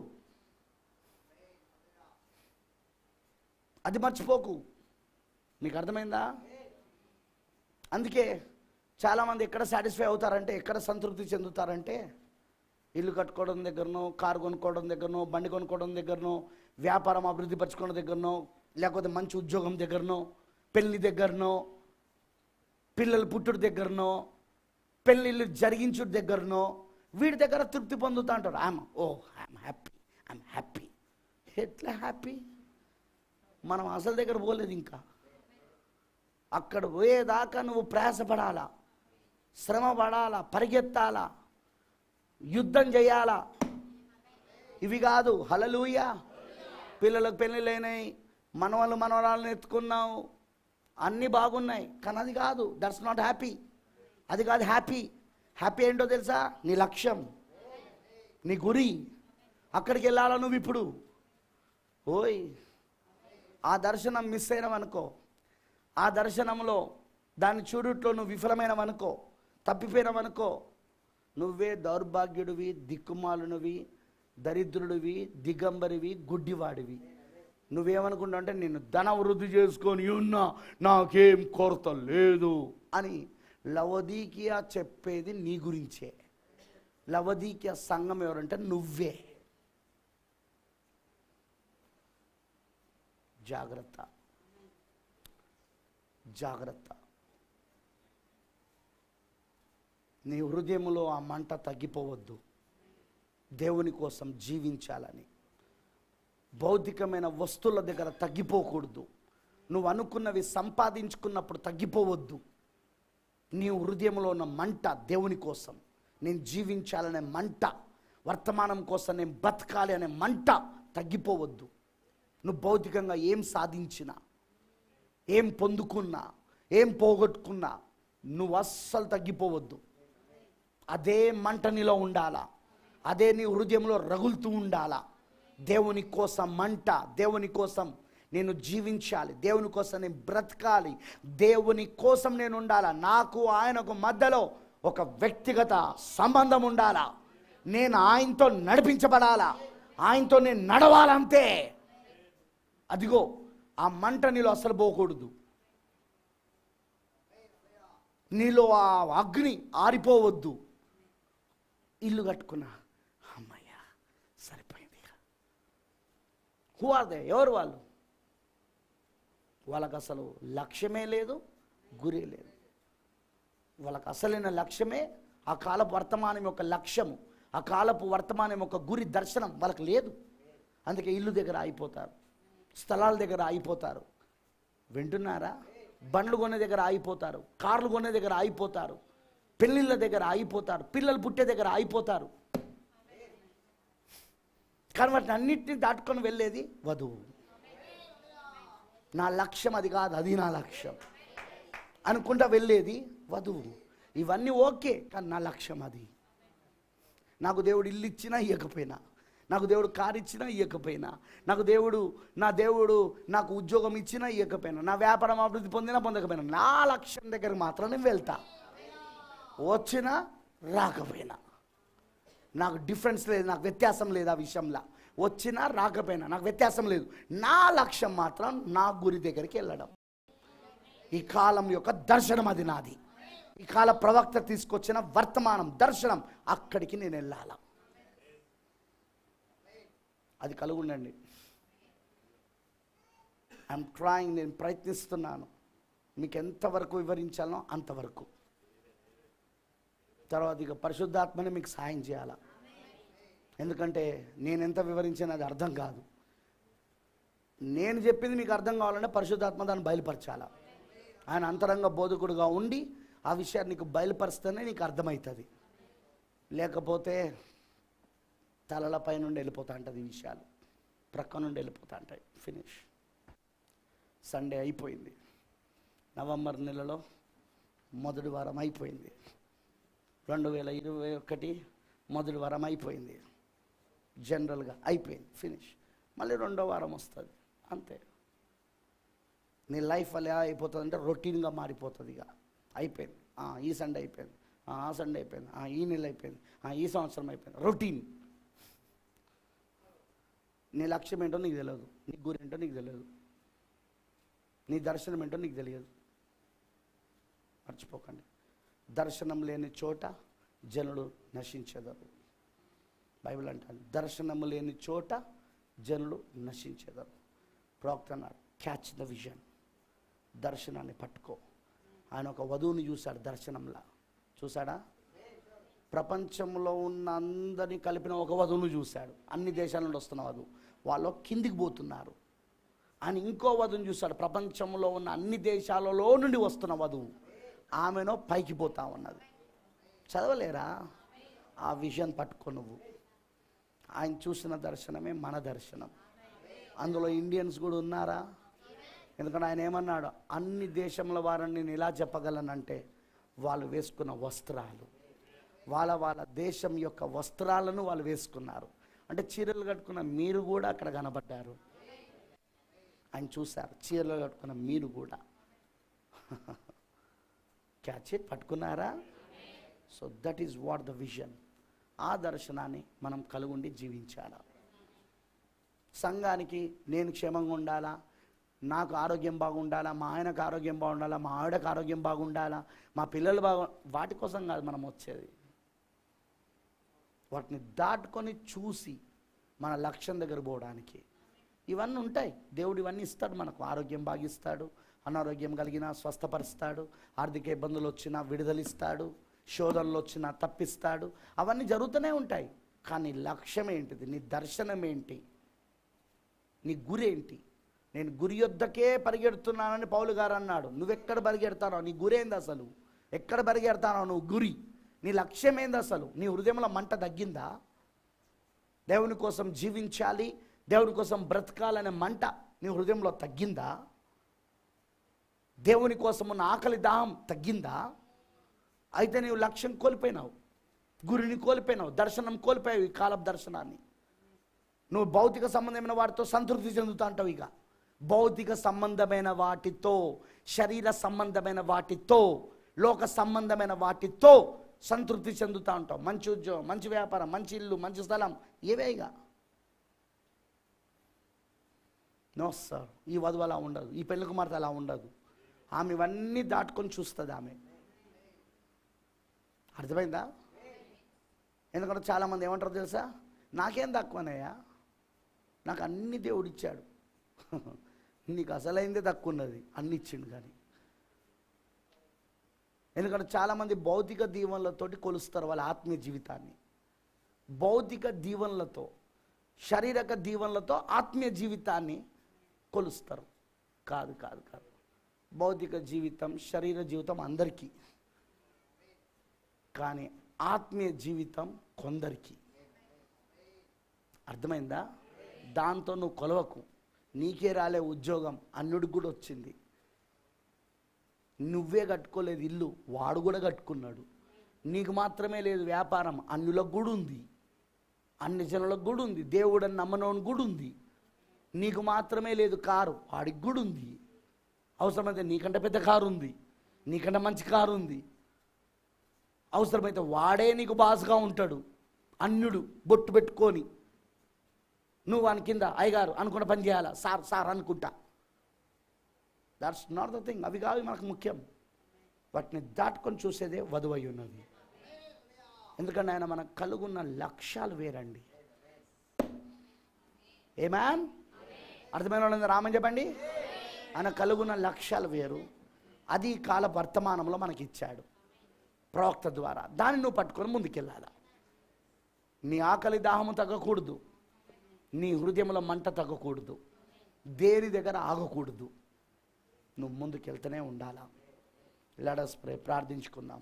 అది మర్చిపోకు నీకు అర్థమైందా అందుకే చాలామంది ఎక్కడ సాటిస్ఫై అవుతారంటే ఎక్కడ సంతృప్తి చెందుతారంటే ఇల్లు కట్టుకోవడం దగ్గరనో కారు కొనుక్కోవడం దగ్గరనో బండి కొనుక్కోవడం దగ్గరనో వ్యాపారం అభివృద్ధి పరచుకోవడం దగ్గరనో లేకపోతే మంచి ఉద్యోగం దగ్గరనో పెళ్లి దగ్గరనో పిల్లలు పుట్టుడు దగ్గరనో పెళ్ళిళ్ళు జరిగించుడు దగ్గరనో వీడి దగ్గర తృప్తి పొందుతా అంటారు I'm oh I'm happy I'm happy ఎట్లా హ్యాపీ మనం అసలు దగ్గర పోలేదు ఇంకా అక్కడ పోయేదాకా నువ్వు ప్రయాసపడాలా శ్రమ పడాలా పరిగెత్తాలా యుద్ధం చేయాలా ఇవి కాదు హలలుయ పిల్లలకు పెళ్ళిళ్ళైనాయి మనవాళ్ళు మనవరాలను ఎత్తుకున్నావు అన్నీ బాగున్నాయి కానీ అది కాదు దట్స్ నాట్ హ్యాపీ అది కాదు హ్యాపీ హ్యాపీ ఏంటో తెలుసా నీ లక్ష్యం నీ గురి అక్కడికి వెళ్ళాలా నువ్వు ఇప్పుడు ఓయ్ ఆ దర్శనం మిస్ అయినవనుకో ఆ దర్శనంలో దాన్ని చూడుట్లో నువ్వు విఫలమైనవనుకో తప్పిపోయినవనుకో నువ్వే దౌర్భాగ్యుడివి దిక్కుమాలునివి దరిద్రుడివి దిగంబరివి గుడ్డివాడివి నువ్వేమనుకుంటావు అంటే నేను ధన వృద్ధి చేసుకొని ఉన్నా నాకేం కొరత లేదు అని లవదీకియా చెప్పేది నీ గురించే లవదీకియా సంఘం ఎవరంటే నువ్వే జాగ్రత్త జాగ్రత్త నీ హృదయంలో ఆ మంట తగ్గిపోవద్దు దేవుని కోసం జీవించాలని భౌతికమైన వస్తువుల దగ్గర తగ్గిపోకూడదు నువ్వు అనుకున్నవి సంపాదించుకున్నప్పుడు తగ్గిపోవద్దు నీ హృదయంలో ఉన్న మంట దేవుని కోసం నేను జీవించాలనే మంట వర్తమానం కోసం నేను బతకాలి అనే మంట తగ్గిపోవద్దు నువ్వు భౌతికంగా ఏం సాధించినా ఏం పొందుకున్నా ఏం పోగొట్టుకున్నా నువ్వు అస్సలు తగ్గిపోవద్దు అదే మంట నీలో ఉండాలా అదే నీ హృదయంలో రగులుతూ ఉండాలా దేవుని కోసం మంట దేవుని కోసం నేను జీవించాలి దేవుని కోసం నేను బ్రతకాలి దేవుని కోసం నేను ఉండాలా నాకు ఆయనకు మధ్యలో ఒక వ్యక్తిగత సంబంధం ఉండాలా నేను ఆయనతో నడిపించబడాలా ఆయనతో నేను నడవాలంతే అదిగో ఆ మంట నీలో అసలు పోకూడదు నీలో ఆ అగ్ని ఆరిపోవద్దు ఇల్లు కట్టుకున్నా అమ్మయ్యా సరిపోయింది హూ ఆర్ దే ఎవరు వాళ్ళు వాళ్ళకి అసలు లక్ష్యమే లేదు గురి లేదు వాళ్ళకి అసలైన లక్ష్యమే ఆ కాలపు వర్తమానం యొక్క లక్ష్యము ఆ కాలపు వర్తమానం యొక్క గురి దర్శనం వాళ్ళకి లేదు అందుకే ఇల్లు దగ్గర అయిపోతారు స్థలాల దగ్గర అయిపోతారు వింటున్నారా బండ్లు కొనే దగ్గర ఆగిపోతారు కార్లు కొనే దగ్గర ఆగిపోతారు పెళ్ళిళ్ళ దగ్గర ఆగిపోతారు పిల్లలు పుట్టే దగ్గర ఆగిపోతారు కానీ వాటిని అన్నిటిని దాటుకొని వెళ్ళేది వధువు నా లక్ష్యం అది కాదు అది నా లక్ష్యం అనుకుంటా వెళ్ళేది వధువు ఇవన్నీ ఓకే కానీ నా లక్ష్యం అది నాకు దేవుడు ఇల్లు ఇచ్చినా ఇవ్వకపోయినా నాకు దేవుడు కారు ఇచ్చినా ఇవ్వకపోయినా నాకు దేవుడు నా దేవుడు నాకు ఉద్యోగం ఇచ్చినా ఇవ్వకపోయినా నా వ్యాపారం అభివృద్ధి పొందినా పొందకపోయినా నా లక్ష్యం దగ్గరికి మాత్రం నేను వెళ్తా వచ్చినా రాకపోయినా నాకు డిఫరెన్స్ లేదు నాకు వ్యత్యాసం లేదు ఆ విషయంలో వచ్చినా రాకపోయినా నాకు వ్యత్యాసం లేదు నా లక్ష్యం మాత్రం నా గురి దగ్గరికి వెళ్ళడం ఈ కాలం యొక్క దర్శనం అది నాది ఈ కాల ప్రవక్త తీసుకొచ్చిన వర్తమానం దర్శనం అక్కడికి నేను వెళ్ళాల అది కలుగుండండి ఐఎమ్ ట్రాయింగ్ నేను ప్రయత్నిస్తున్నాను మీకు ఎంతవరకు వివరించాలనో అంతవరకు తర్వాత ఇక పరిశుద్ధాత్మని మీకు సాయం చేయాలా ఎందుకంటే నేను ఎంత వివరించినా అది అర్థం కాదు నేను చెప్పింది మీకు అర్థం కావాలంటే పరిశుద్ధాత్మ దాన్ని బయలుపరచాలా ఆయన అంతరంగ బోధకుడుగా ఉండి ఆ విషయాన్ని నీకు బయలుపరిస్తేనే నీకు అర్థమవుతుంది లేకపోతే తలలపై నుండి వెళ్ళిపోతా ఉంటుంది ఈ విషయాలు ప్రక్క నుండి వెళ్ళిపోతా ఉంటాయి ఫినిష్ సండే అయిపోయింది నవంబర్ నెలలో మొదటి వారం అయిపోయింది రెండు వేల ఇరవై ఒకటి మొదటి వారం అయిపోయింది జనరల్గా అయిపోయింది ఫినిష్ మళ్ళీ రెండో వారం వస్తుంది అంతే నీ లైఫ్ అలా అయిపోతుంది అంటే రొటీన్గా మారిపోతుంది ఇక అయిపోయింది ఆ, ఈ సండే అయిపోయింది ఆ ఆ సండే అయిపోయింది ఆ, ఈ నెల అయిపోయింది ఆ, ఈ సంవత్సరం అయిపోయింది రొటీన్ నీ లక్ష్యం ఏంటో నీకు తెలియదు నీ గురి ఏంటో నీకు తెలియదు నీ దర్శనం ఏంటో నీకు తెలియదు మర్చిపోకండి దర్శనం లేని చోట జనులు నశించెదరు బైబిల్ అంటారు దర్శనం లేని చోట జనులు నశించెదరు ప్రవక్త అన్నాడు క్యాచ్ ద విజన్ దర్శనాన్ని పట్టుకో ఆయన ఒక వధువుని చూశాడు దర్శనంలా చూసాడా ప్రపంచంలో ఉన్న అందరినీ కలిపిన ఒక వధువును చూశాడు అన్ని దేశాల నుండి వస్తున్న వధువు వాళ్ళు కిందికి పోతున్నారు ఆయన ఇంకో వధువుని చూశాడు ప్రపంచంలో ఉన్న అన్ని దేశాలలో నుండి వస్తున్న వధువు ఆమెనో పైకి పోతా ఉన్నది చదవలేరా ఆ విజన్ పట్టుకో నువ్వు ఆయన చూసిన దర్శనమే మన దర్శనం అందులో ఇండియన్స్ కూడా ఉన్నారా ఎందుకంటే ఆయన ఏమన్నాడు అన్ని దేశముల వారిని నేను ఎలా చెప్పగలనంటే వాళ్ళు వేసుకున్న వస్త్రాలు వాళ్ళ వాళ్ళ దేశం యొక్క వస్త్రాలను వాళ్ళు వేసుకున్నారు అంటే చీరలు కట్టుకున్న మీరు కూడా అక్కడ కనబడ్డారు ఆయన చూశారు చీరలు కట్టుకున్న మీరు కూడా క్యాచ్ ఇట్ పట్టుకున్నారా so that is what the vision ఆ దర్శనాన్ని మనం కలుగుండి జీవించాలా సంఘానికి నేను క్షేమంగా ఉండాలా నాకు ఆరోగ్యం బాగుండాలా మా ఆయనకు ఆరోగ్యం బాగుండాలా మా ఆవిడకు ఆరోగ్యం బాగుండాలా మా పిల్లలు బాగు వాటి కోసం కాదు మనం వచ్చేది వాటిని దాటుకొని చూసి మన లక్ష్యం దగ్గర పోవడానికి ఇవన్నీ ఉంటాయి దేవుడు ఇవన్నీ ఇస్తాడు మనకు ఆరోగ్యం బాగిస్తాడు అనారోగ్యం కలిగినా స్వస్థపరుస్తాడు ఆర్థిక ఇబ్బందులు వచ్చినా విడుదలిస్తాడు శోధనలు వచ్చినా తప్పిస్తాడు అవన్నీ జరుగుతూనే ఉంటాయి కానీ లక్ష్యం ఏంటిది నీ దర్శనం ఏంటి నీ గురి ఏంటి నేను గురి యొద్దకే పరిగెడుతున్నానని పౌలు గారు అన్నాడు నువ్వెక్కడ పరిగెడతానో నీ గురి ఏంది అసలు ఎక్కడ పరిగెడతానో నువ్వు గురి నీ లక్ష్యం ఏంది అసలు నీ హృదయంలో మంట తగ్గిందా దేవుని కోసం జీవించాలి దేవుని కోసం బ్రతకాలనే మంట నీ హృదయంలో తగ్గిందా దేవుని కోసం ఉన్న ఆకలి దాహం తగ్గిందా అయితే నీవు లక్ష్యం కోల్పోయినావు గురిని కోల్పోయినావు దర్శనం కోల్పోయావు ఈ కాలపు దర్శనాన్ని నువ్వు భౌతిక సంబంధమైన వాటితో సంతృప్తి చెందుతా అంటావు ఇక భౌతిక సంబంధమైన వాటితో శరీర సంబంధమైన వాటితో లోక సంబంధమైన వాటితో సంతృప్తి చెందుతా ఉంటావు మంచి ఉద్యోగం మంచి వ్యాపారం మంచి ఇల్లు మంచి స్థలం ఏవే ఇక నో సార్ ఈ వధువు అలా ఉండదు ఈ పెళ్లి కుమార్తె అలా ఉండదు ఆమె ఇవన్నీ దాటుకొని చూస్తుంది ఆమె అర్థమైందా ఎందుకంటే చాలామంది ఏమంటారు తెలుసా నాకేం తక్కువనయ్యా నాకు అన్ని దేవుడు ఇచ్చాడు నీకు అసలైందే తక్కువ ఉన్నది అన్ని ఇచ్చిండు కానీ ఎందుకంటే చాలామంది భౌతిక దీవెనలతోటి కొలుస్తారు వాళ్ళ ఆత్మీయ జీవితాన్ని భౌతిక దీవెనలతో శారీరక దీవెనలతో ఆత్మీయ జీవితాన్ని కొలుస్తారు కాదు కాదు కాదు భౌతిక జీవితం శరీర జీవితం అందరికీ కానీ ఆత్మీయ జీవితం కొందరికి అర్థమైందా దాంతో నువ్వు కొలవకు నీకే రాలే ఉద్యోగం అన్యుడికి కూడా వచ్చింది నువ్వే కట్టుకోలేదు ఇల్లు వాడు కూడా కట్టుకున్నాడు నీకు మాత్రమే లేదు వ్యాపారం అన్యులకు కూడా ఉంది అన్ని జనులకు కూడా ఉంది దేవుడని నమ్మనోని కూడా ఉంది నీకు మాత్రమే లేదు కారు వాడికి కూడా ఉంది అవసరమైతే నీకంటే పెద్ద కారు ఉంది నీకంటే మంచి కారు ఉంది అవసరమైతే వాడే నీకు బాస్గా ఉంటాడు అన్యుడు బొట్టు పెట్టుకొని నువ్వు వాని కింద అయ్యగారు అనుకున్న పని చేయాలా సార్ సార్ అనుకుంటా దట్స్ నాట్ ద థింగ్ అవి కాదు మనకు ముఖ్యం వాటిని దాటుకొని చూసేదే వధువై ఉన్నది ఎందుకంటే ఆయన మనకు కలుగున్న లక్ష్యాలు వేరండి ఏమాన్ అర్థమైన వాళ్ళందరూ రామని చెప్పండి ఆయన కలుగున్న లక్ష్యాలు వేరు అది ఈ కాల వర్తమానంలో మనకి ఇచ్చాడు ప్రవక్త ద్వారా దాన్ని నువ్వు పట్టుకొని ముందుకెళ్ళాలా నీ ఆకలి దాహము తగ్గకూడదు నీ హృదయంలో మంట తగ్గకూడదు దేని దగ్గర ఆగకూడదు నువ్వు ముందుకెళ్తూనే ఉండాలా లడస్ ప్రే ప్రార్థించుకుందాం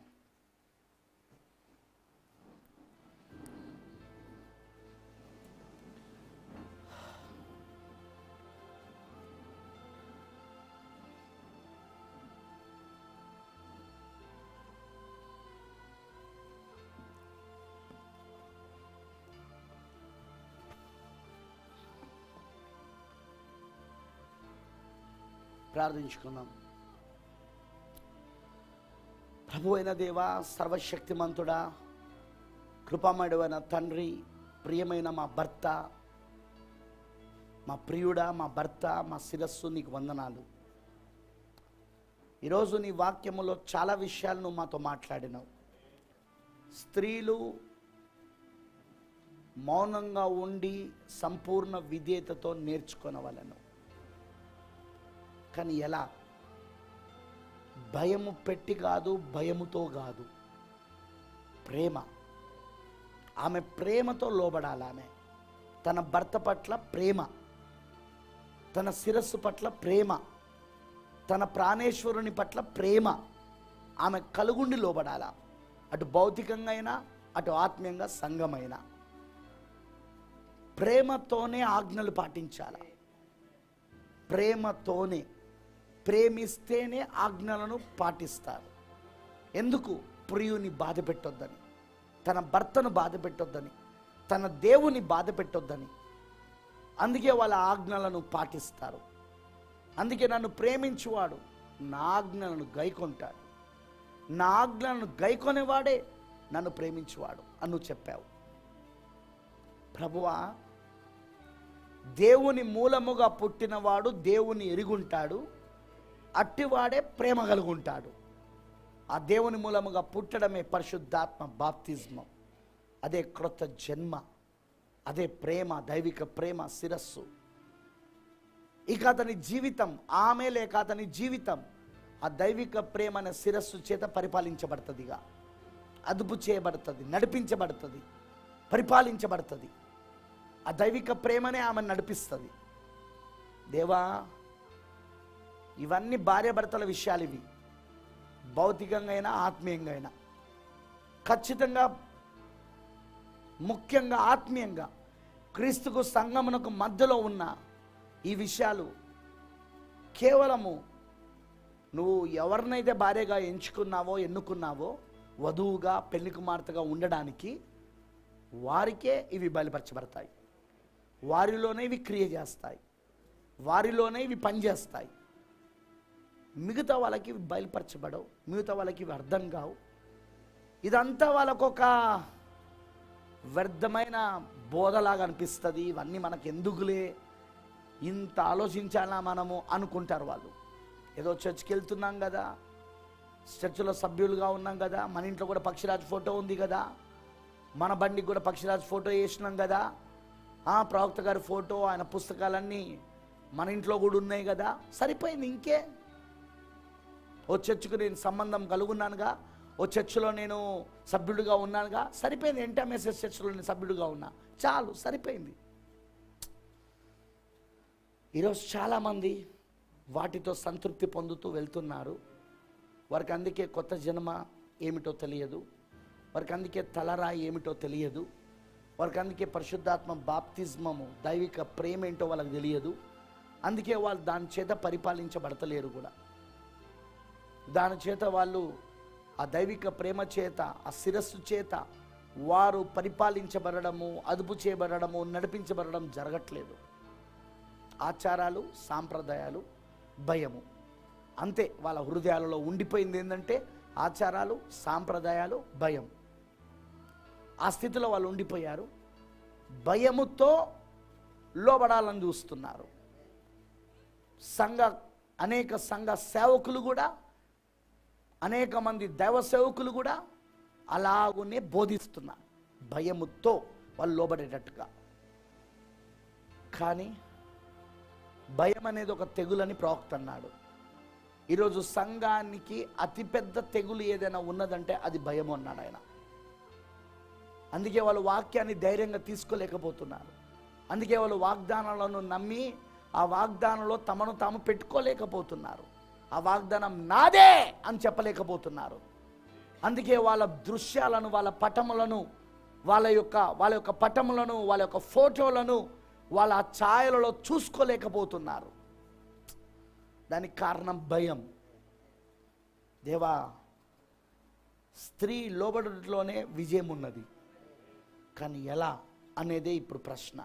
ప్రార్థించుకుందాం ప్రభు అయిన దేవ సర్వశక్తిమంతుడా కృపామయుడైన తండ్రి ప్రియమైన మా భర్త మా ప్రియుడా మా భర్త మా శిరస్సు నీకు వందనాలు ఈరోజు నీ వాక్యములో చాలా విషయాలు నువ్వు మాతో మాట్లాడినావు స్త్రీలు మౌనంగా ఉండి సంపూర్ణ విధేయతతో నేర్చుకొనవలను కానీ ఎలా భయము పెట్టి కాదు భయముతో కాదు ప్రేమ ఆమె ప్రేమతో లోబడాలి ఆమె తన భర్త పట్ల ప్రేమ తన శిరస్సు పట్ల ప్రేమ తన ప్రాణేశ్వరుని పట్ల ప్రేమ ఆమె కలుగుండి లోబడాల అటు భౌతికంగా అయినా అటు ఆత్మీయంగా సంఘమైనా ప్రేమతోనే ఆజ్ఞలు పాటించాలి ప్రేమతోనే ప్రేమిస్తేనే ఆజ్ఞలను పాటిస్తారు ఎందుకు ప్రియుని బాధ పెట్టొద్దని తన భర్తను బాధ పెట్టొద్దని తన దేవుని బాధ పెట్టొద్దని అందుకే వాళ్ళ ఆజ్ఞలను పాటిస్తారు అందుకే నన్ను ప్రేమించువాడు నా ఆజ్ఞలను గైకొంటాడు నా ఆజ్ఞలను గైకొనేవాడే నన్ను ప్రేమించువాడు అని నువ్వు చెప్పావు ప్రభువా దేవుని మూలముగా పుట్టినవాడు దేవుని ఎరుగుంటాడు అట్టివాడే ప్రేమ కలుగుంటాడు ఆ దేవుని మూలముగా పుట్టడమే పరిశుద్ధాత్మ బాప్తిజమం అదే క్రొత్త జన్మ అదే ప్రేమ దైవిక ప్రేమ శిరస్సు ఇక అతని జీవితం ఆమె లేక అతని జీవితం ఆ దైవిక ప్రేమ అనే శిరస్సు చేత పరిపాలించబడుతుందిగా అదుపు చేయబడుతుంది నడిపించబడుతుంది పరిపాలించబడుతుంది ఆ దైవిక ప్రేమనే ఆమె నడిపిస్తుంది దేవా ఇవన్నీ భార్యాభర్తల విషయాలు ఇవి భౌతికంగా అయినా ఆత్మీయంగా అయినా ఖచ్చితంగా ముఖ్యంగా ఆత్మీయంగా క్రీస్తుకు సంగమునకు మధ్యలో ఉన్న ఈ విషయాలు కేవలము నువ్వు ఎవరినైతే భార్యగా ఎంచుకున్నావో ఎన్నుకున్నావో వధువుగా పెళ్లి కుమార్తెగా ఉండడానికి వారికే ఇవి బయలుపరచబడతాయి వారిలోనే ఇవి క్రియ చేస్తాయి వారిలోనే ఇవి పనిచేస్తాయి మిగతా వాళ్ళకి ఇవి బయలుపరచబడవు మిగతా వాళ్ళకి ఇవి అర్థం కావు ఇదంతా వాళ్ళకొక వ్యర్థమైన బోధలాగా అనిపిస్తుంది ఇవన్నీ మనకు ఎందుకులే ఇంత ఆలోచించాలా మనము అనుకుంటారు వాళ్ళు ఏదో చర్చ్కి వెళ్తున్నాం కదా చర్చిలో సభ్యులుగా ఉన్నాం కదా మన ఇంట్లో కూడా పక్షిరాజు ఫోటో ఉంది కదా మన బండికి కూడా పక్షిరాజు ఫోటో వేసినాం కదా ఆ ప్రవక్త గారి ఫోటో ఆయన పుస్తకాలన్నీ మన ఇంట్లో కూడా ఉన్నాయి కదా సరిపోయింది ఇంకే ఓ చర్చికి నేను సంబంధం కలుగున్నానుగా ఓ చర్చిలో నేను సభ్యుడిగా ఉన్నానుగా సరిపోయింది ఎంటర్మెసెస్ చర్చిలో నేను సభ్యుడిగా ఉన్నా చాలు సరిపోయింది ఈరోజు చాలామంది వాటితో సంతృప్తి పొందుతూ వెళ్తున్నారు వారికి అందుకే కొత్త జన్మ ఏమిటో తెలియదు వారికి అందుకే తలరాయి ఏమిటో తెలియదు వారికి అందుకే పరిశుద్ధాత్మ బాప్తిజమము దైవిక ప్రేమ ఏంటో వాళ్ళకి తెలియదు అందుకే వాళ్ళు దాని చేత పరిపాలించబడతలేరు కూడా దాని చేత వాళ్ళు ఆ దైవిక ప్రేమ చేత ఆ శిరస్సు చేత వారు పరిపాలించబడము అదుపు చేయబడము నడిపించబడడం జరగట్లేదు ఆచారాలు సాంప్రదాయాలు భయము అంతే వాళ్ళ హృదయాలలో ఉండిపోయింది ఏంటంటే ఆచారాలు సాంప్రదాయాలు భయం ఆ స్థితిలో వాళ్ళు ఉండిపోయారు భయముతో లోబడాలని చూస్తున్నారు సంఘ అనేక సంఘ సేవకులు కూడా అనేక మంది దైవ సేవకులు కూడా అలాగునే బోధిస్తున్నారు భయముతో వాళ్ళు లోబడేటట్టుగా కానీ భయం అనేది ఒక తెగులని ప్రవక్త అన్నాడు ఈరోజు సంఘానికి అతిపెద్ద తెగులు ఏదైనా ఉన్నదంటే అది భయం అన్నాడు ఆయన అందుకే వాళ్ళు వాక్యాన్ని ధైర్యంగా తీసుకోలేకపోతున్నారు అందుకే వాళ్ళు వాగ్దానాలను నమ్మి ఆ వాగ్దానంలో తమను తాము పెట్టుకోలేకపోతున్నారు ఆ వాగ్దానం నాదే అని చెప్పలేకపోతున్నారు అందుకే వాళ్ళ దృశ్యాలను వాళ్ళ పటములను వాళ్ళ యొక్క వాళ్ళ యొక్క పటములను వాళ్ళ యొక్క ఫోటోలను వాళ్ళ ఆ ఛాయలలో చూసుకోలేకపోతున్నారు దానికి కారణం భయం దేవా స్త్రీ లోబడటంలోనే విజయం ఉన్నది కానీ ఎలా అనేదే ఇప్పుడు ప్రశ్న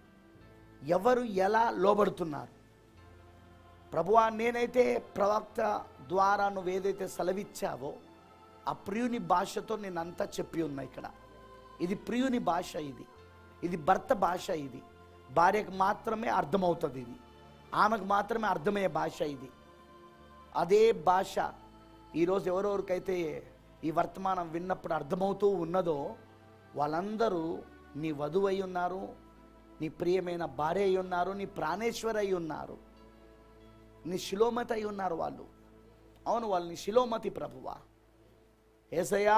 ఎవరు ఎలా లోబడుతున్నారు ప్రభువా నేనైతే ప్రవక్త ద్వారా నువ్వు ఏదైతే సెలవిచ్చావో ఆ ప్రియుని భాషతో నేను అంతా చెప్పి ఉన్నా ఇక్కడ ఇది ప్రియుని భాష ఇది ఇది భర్త భాష ఇది భార్యకు మాత్రమే అర్థమవుతుంది ఇది ఆమెకు మాత్రమే అర్థమయ్యే భాష ఇది అదే భాష ఈరోజు ఎవరెవరికైతే ఈ వర్తమానం విన్నప్పుడు అర్థమవుతూ ఉన్నదో వాళ్ళందరూ నీ వధువై ఉన్నారు నీ ప్రియమైన భార్య అయి ఉన్నారు నీ ప్రాణేశ్వర అయి ఉన్నారు నీ శిలోమతి అయి ఉన్నారు వాళ్ళు అవును వాళ్ళు నీ శిలోమతి ప్రభువా ఏసయ్యా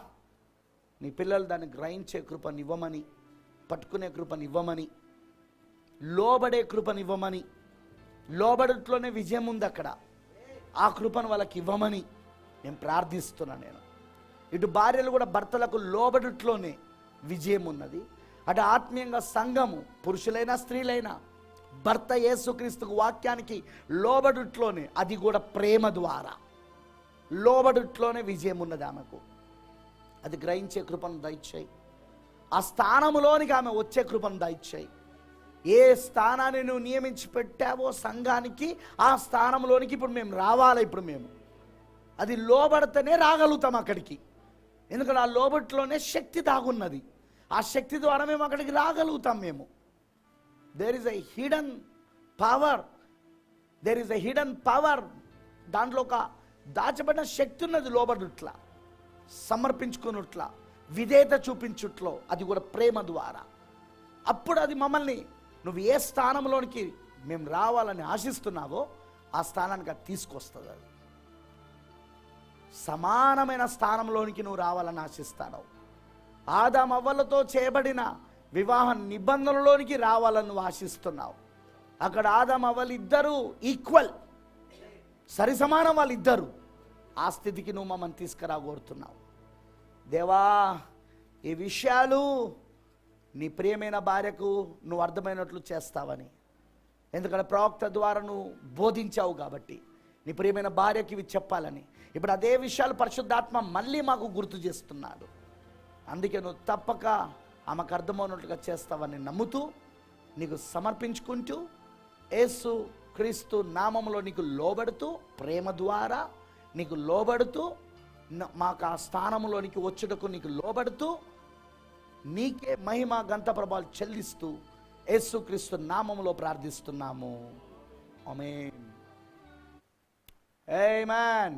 నీ పిల్లలు దాన్ని గ్రహించే కృపనివ్వమని పట్టుకునే కృపనివ్వమని లోబడే కృపనివ్వమని లోబడట్లోనే విజయం ఉంది అక్కడ ఆ కృపను వాళ్ళకి ఇవ్వమని నేను ప్రార్థిస్తున్నా నేను ఇటు భార్యలు కూడా భర్తలకు లోబడట్లోనే విజయం ఉన్నది అటు ఆత్మీయంగా సంఘము పురుషులైనా స్త్రీలైనా భర్త యేసుక్రీస్తుకు వాక్యానికి లోబడుట్లోనే అది కూడా ప్రేమ ద్వారా లోబడుట్లోనే విజయం ఉన్నది ఆమెకు అది గ్రహించే కృపను దయచేయి ఆ స్థానములోనికి ఆమె వచ్చే కృపను దయచేయి ఏ స్థానాన్ని నువ్వు నియమించి పెట్టావో సంఘానికి ఆ స్థానంలోనికి ఇప్పుడు మేము రావాలి ఇప్పుడు మేము అది లోబడితేనే రాగలుగుతాం అక్కడికి ఎందుకంటే ఆ లోబట్లోనే శక్తి దాగున్నది ఆ శక్తి ద్వారా మేము అక్కడికి రాగలుగుతాం మేము there is a hidden power there is a hidden power దాంట్లో ఒక దాచబడిన శక్తి ఉన్నది లోబడుట్ల సమర్పించుకున్నట్ల విధేయత చూపించుట్లో అది కూడా ప్రేమ ద్వారా అప్పుడు అది మమ్మల్ని నువ్వు ఏ స్థానంలోనికి మేము రావాలని ఆశిస్తున్నావో ఆ స్థానానికి అది తీసుకొస్తుంది అది సమానమైన స్థానంలోనికి నువ్వు రావాలని ఆశిస్తాను ఆదామవ్వలతో చేయబడిన వివాహ నిబంధనలోనికి రావాలని నువ్వు ఆశిస్తున్నావు అక్కడ ఆదామవ్వలు ఇద్దరు ఈక్వల్ సరి సమానం వాళ్ళిద్దరు ఆ స్థితికి నువ్వు మమ్మల్ని తీసుకురా కోరుతున్నావు దేవా ఈ విషయాలు నీ ప్రియమైన భార్యకు నువ్వు అర్థమైనట్లు చేస్తావని ఎందుకంటే ప్రవక్త ద్వారా నువ్వు బోధించావు కాబట్టి నీ ప్రియమైన భార్యకి ఇవి చెప్పాలని ఇప్పుడు అదే విషయాలు పరిశుద్ధాత్మ మళ్ళీ మాకు గుర్తు చేస్తున్నాడు అందుకే నువ్వు తప్పక ఆమెకు అర్థమవునట్లుగా చేస్తావని నమ్ముతూ నీకు సమర్పించుకుంటూ యేసు క్రీస్తు నామంలో నీకు లోబడుతూ ప్రేమ ద్వారా నీకు లోబడుతూ న- మాకు ఆ స్థానంలోనికి వచ్చుటకు నీకు లోబడుతూ నీకే మహిమ గంత ప్రభావాలు చెల్లిస్తూ యేసుక్రీస్తు నామంలో ప్రార్థిస్తున్నాము ఆమేన్ ఆమేన్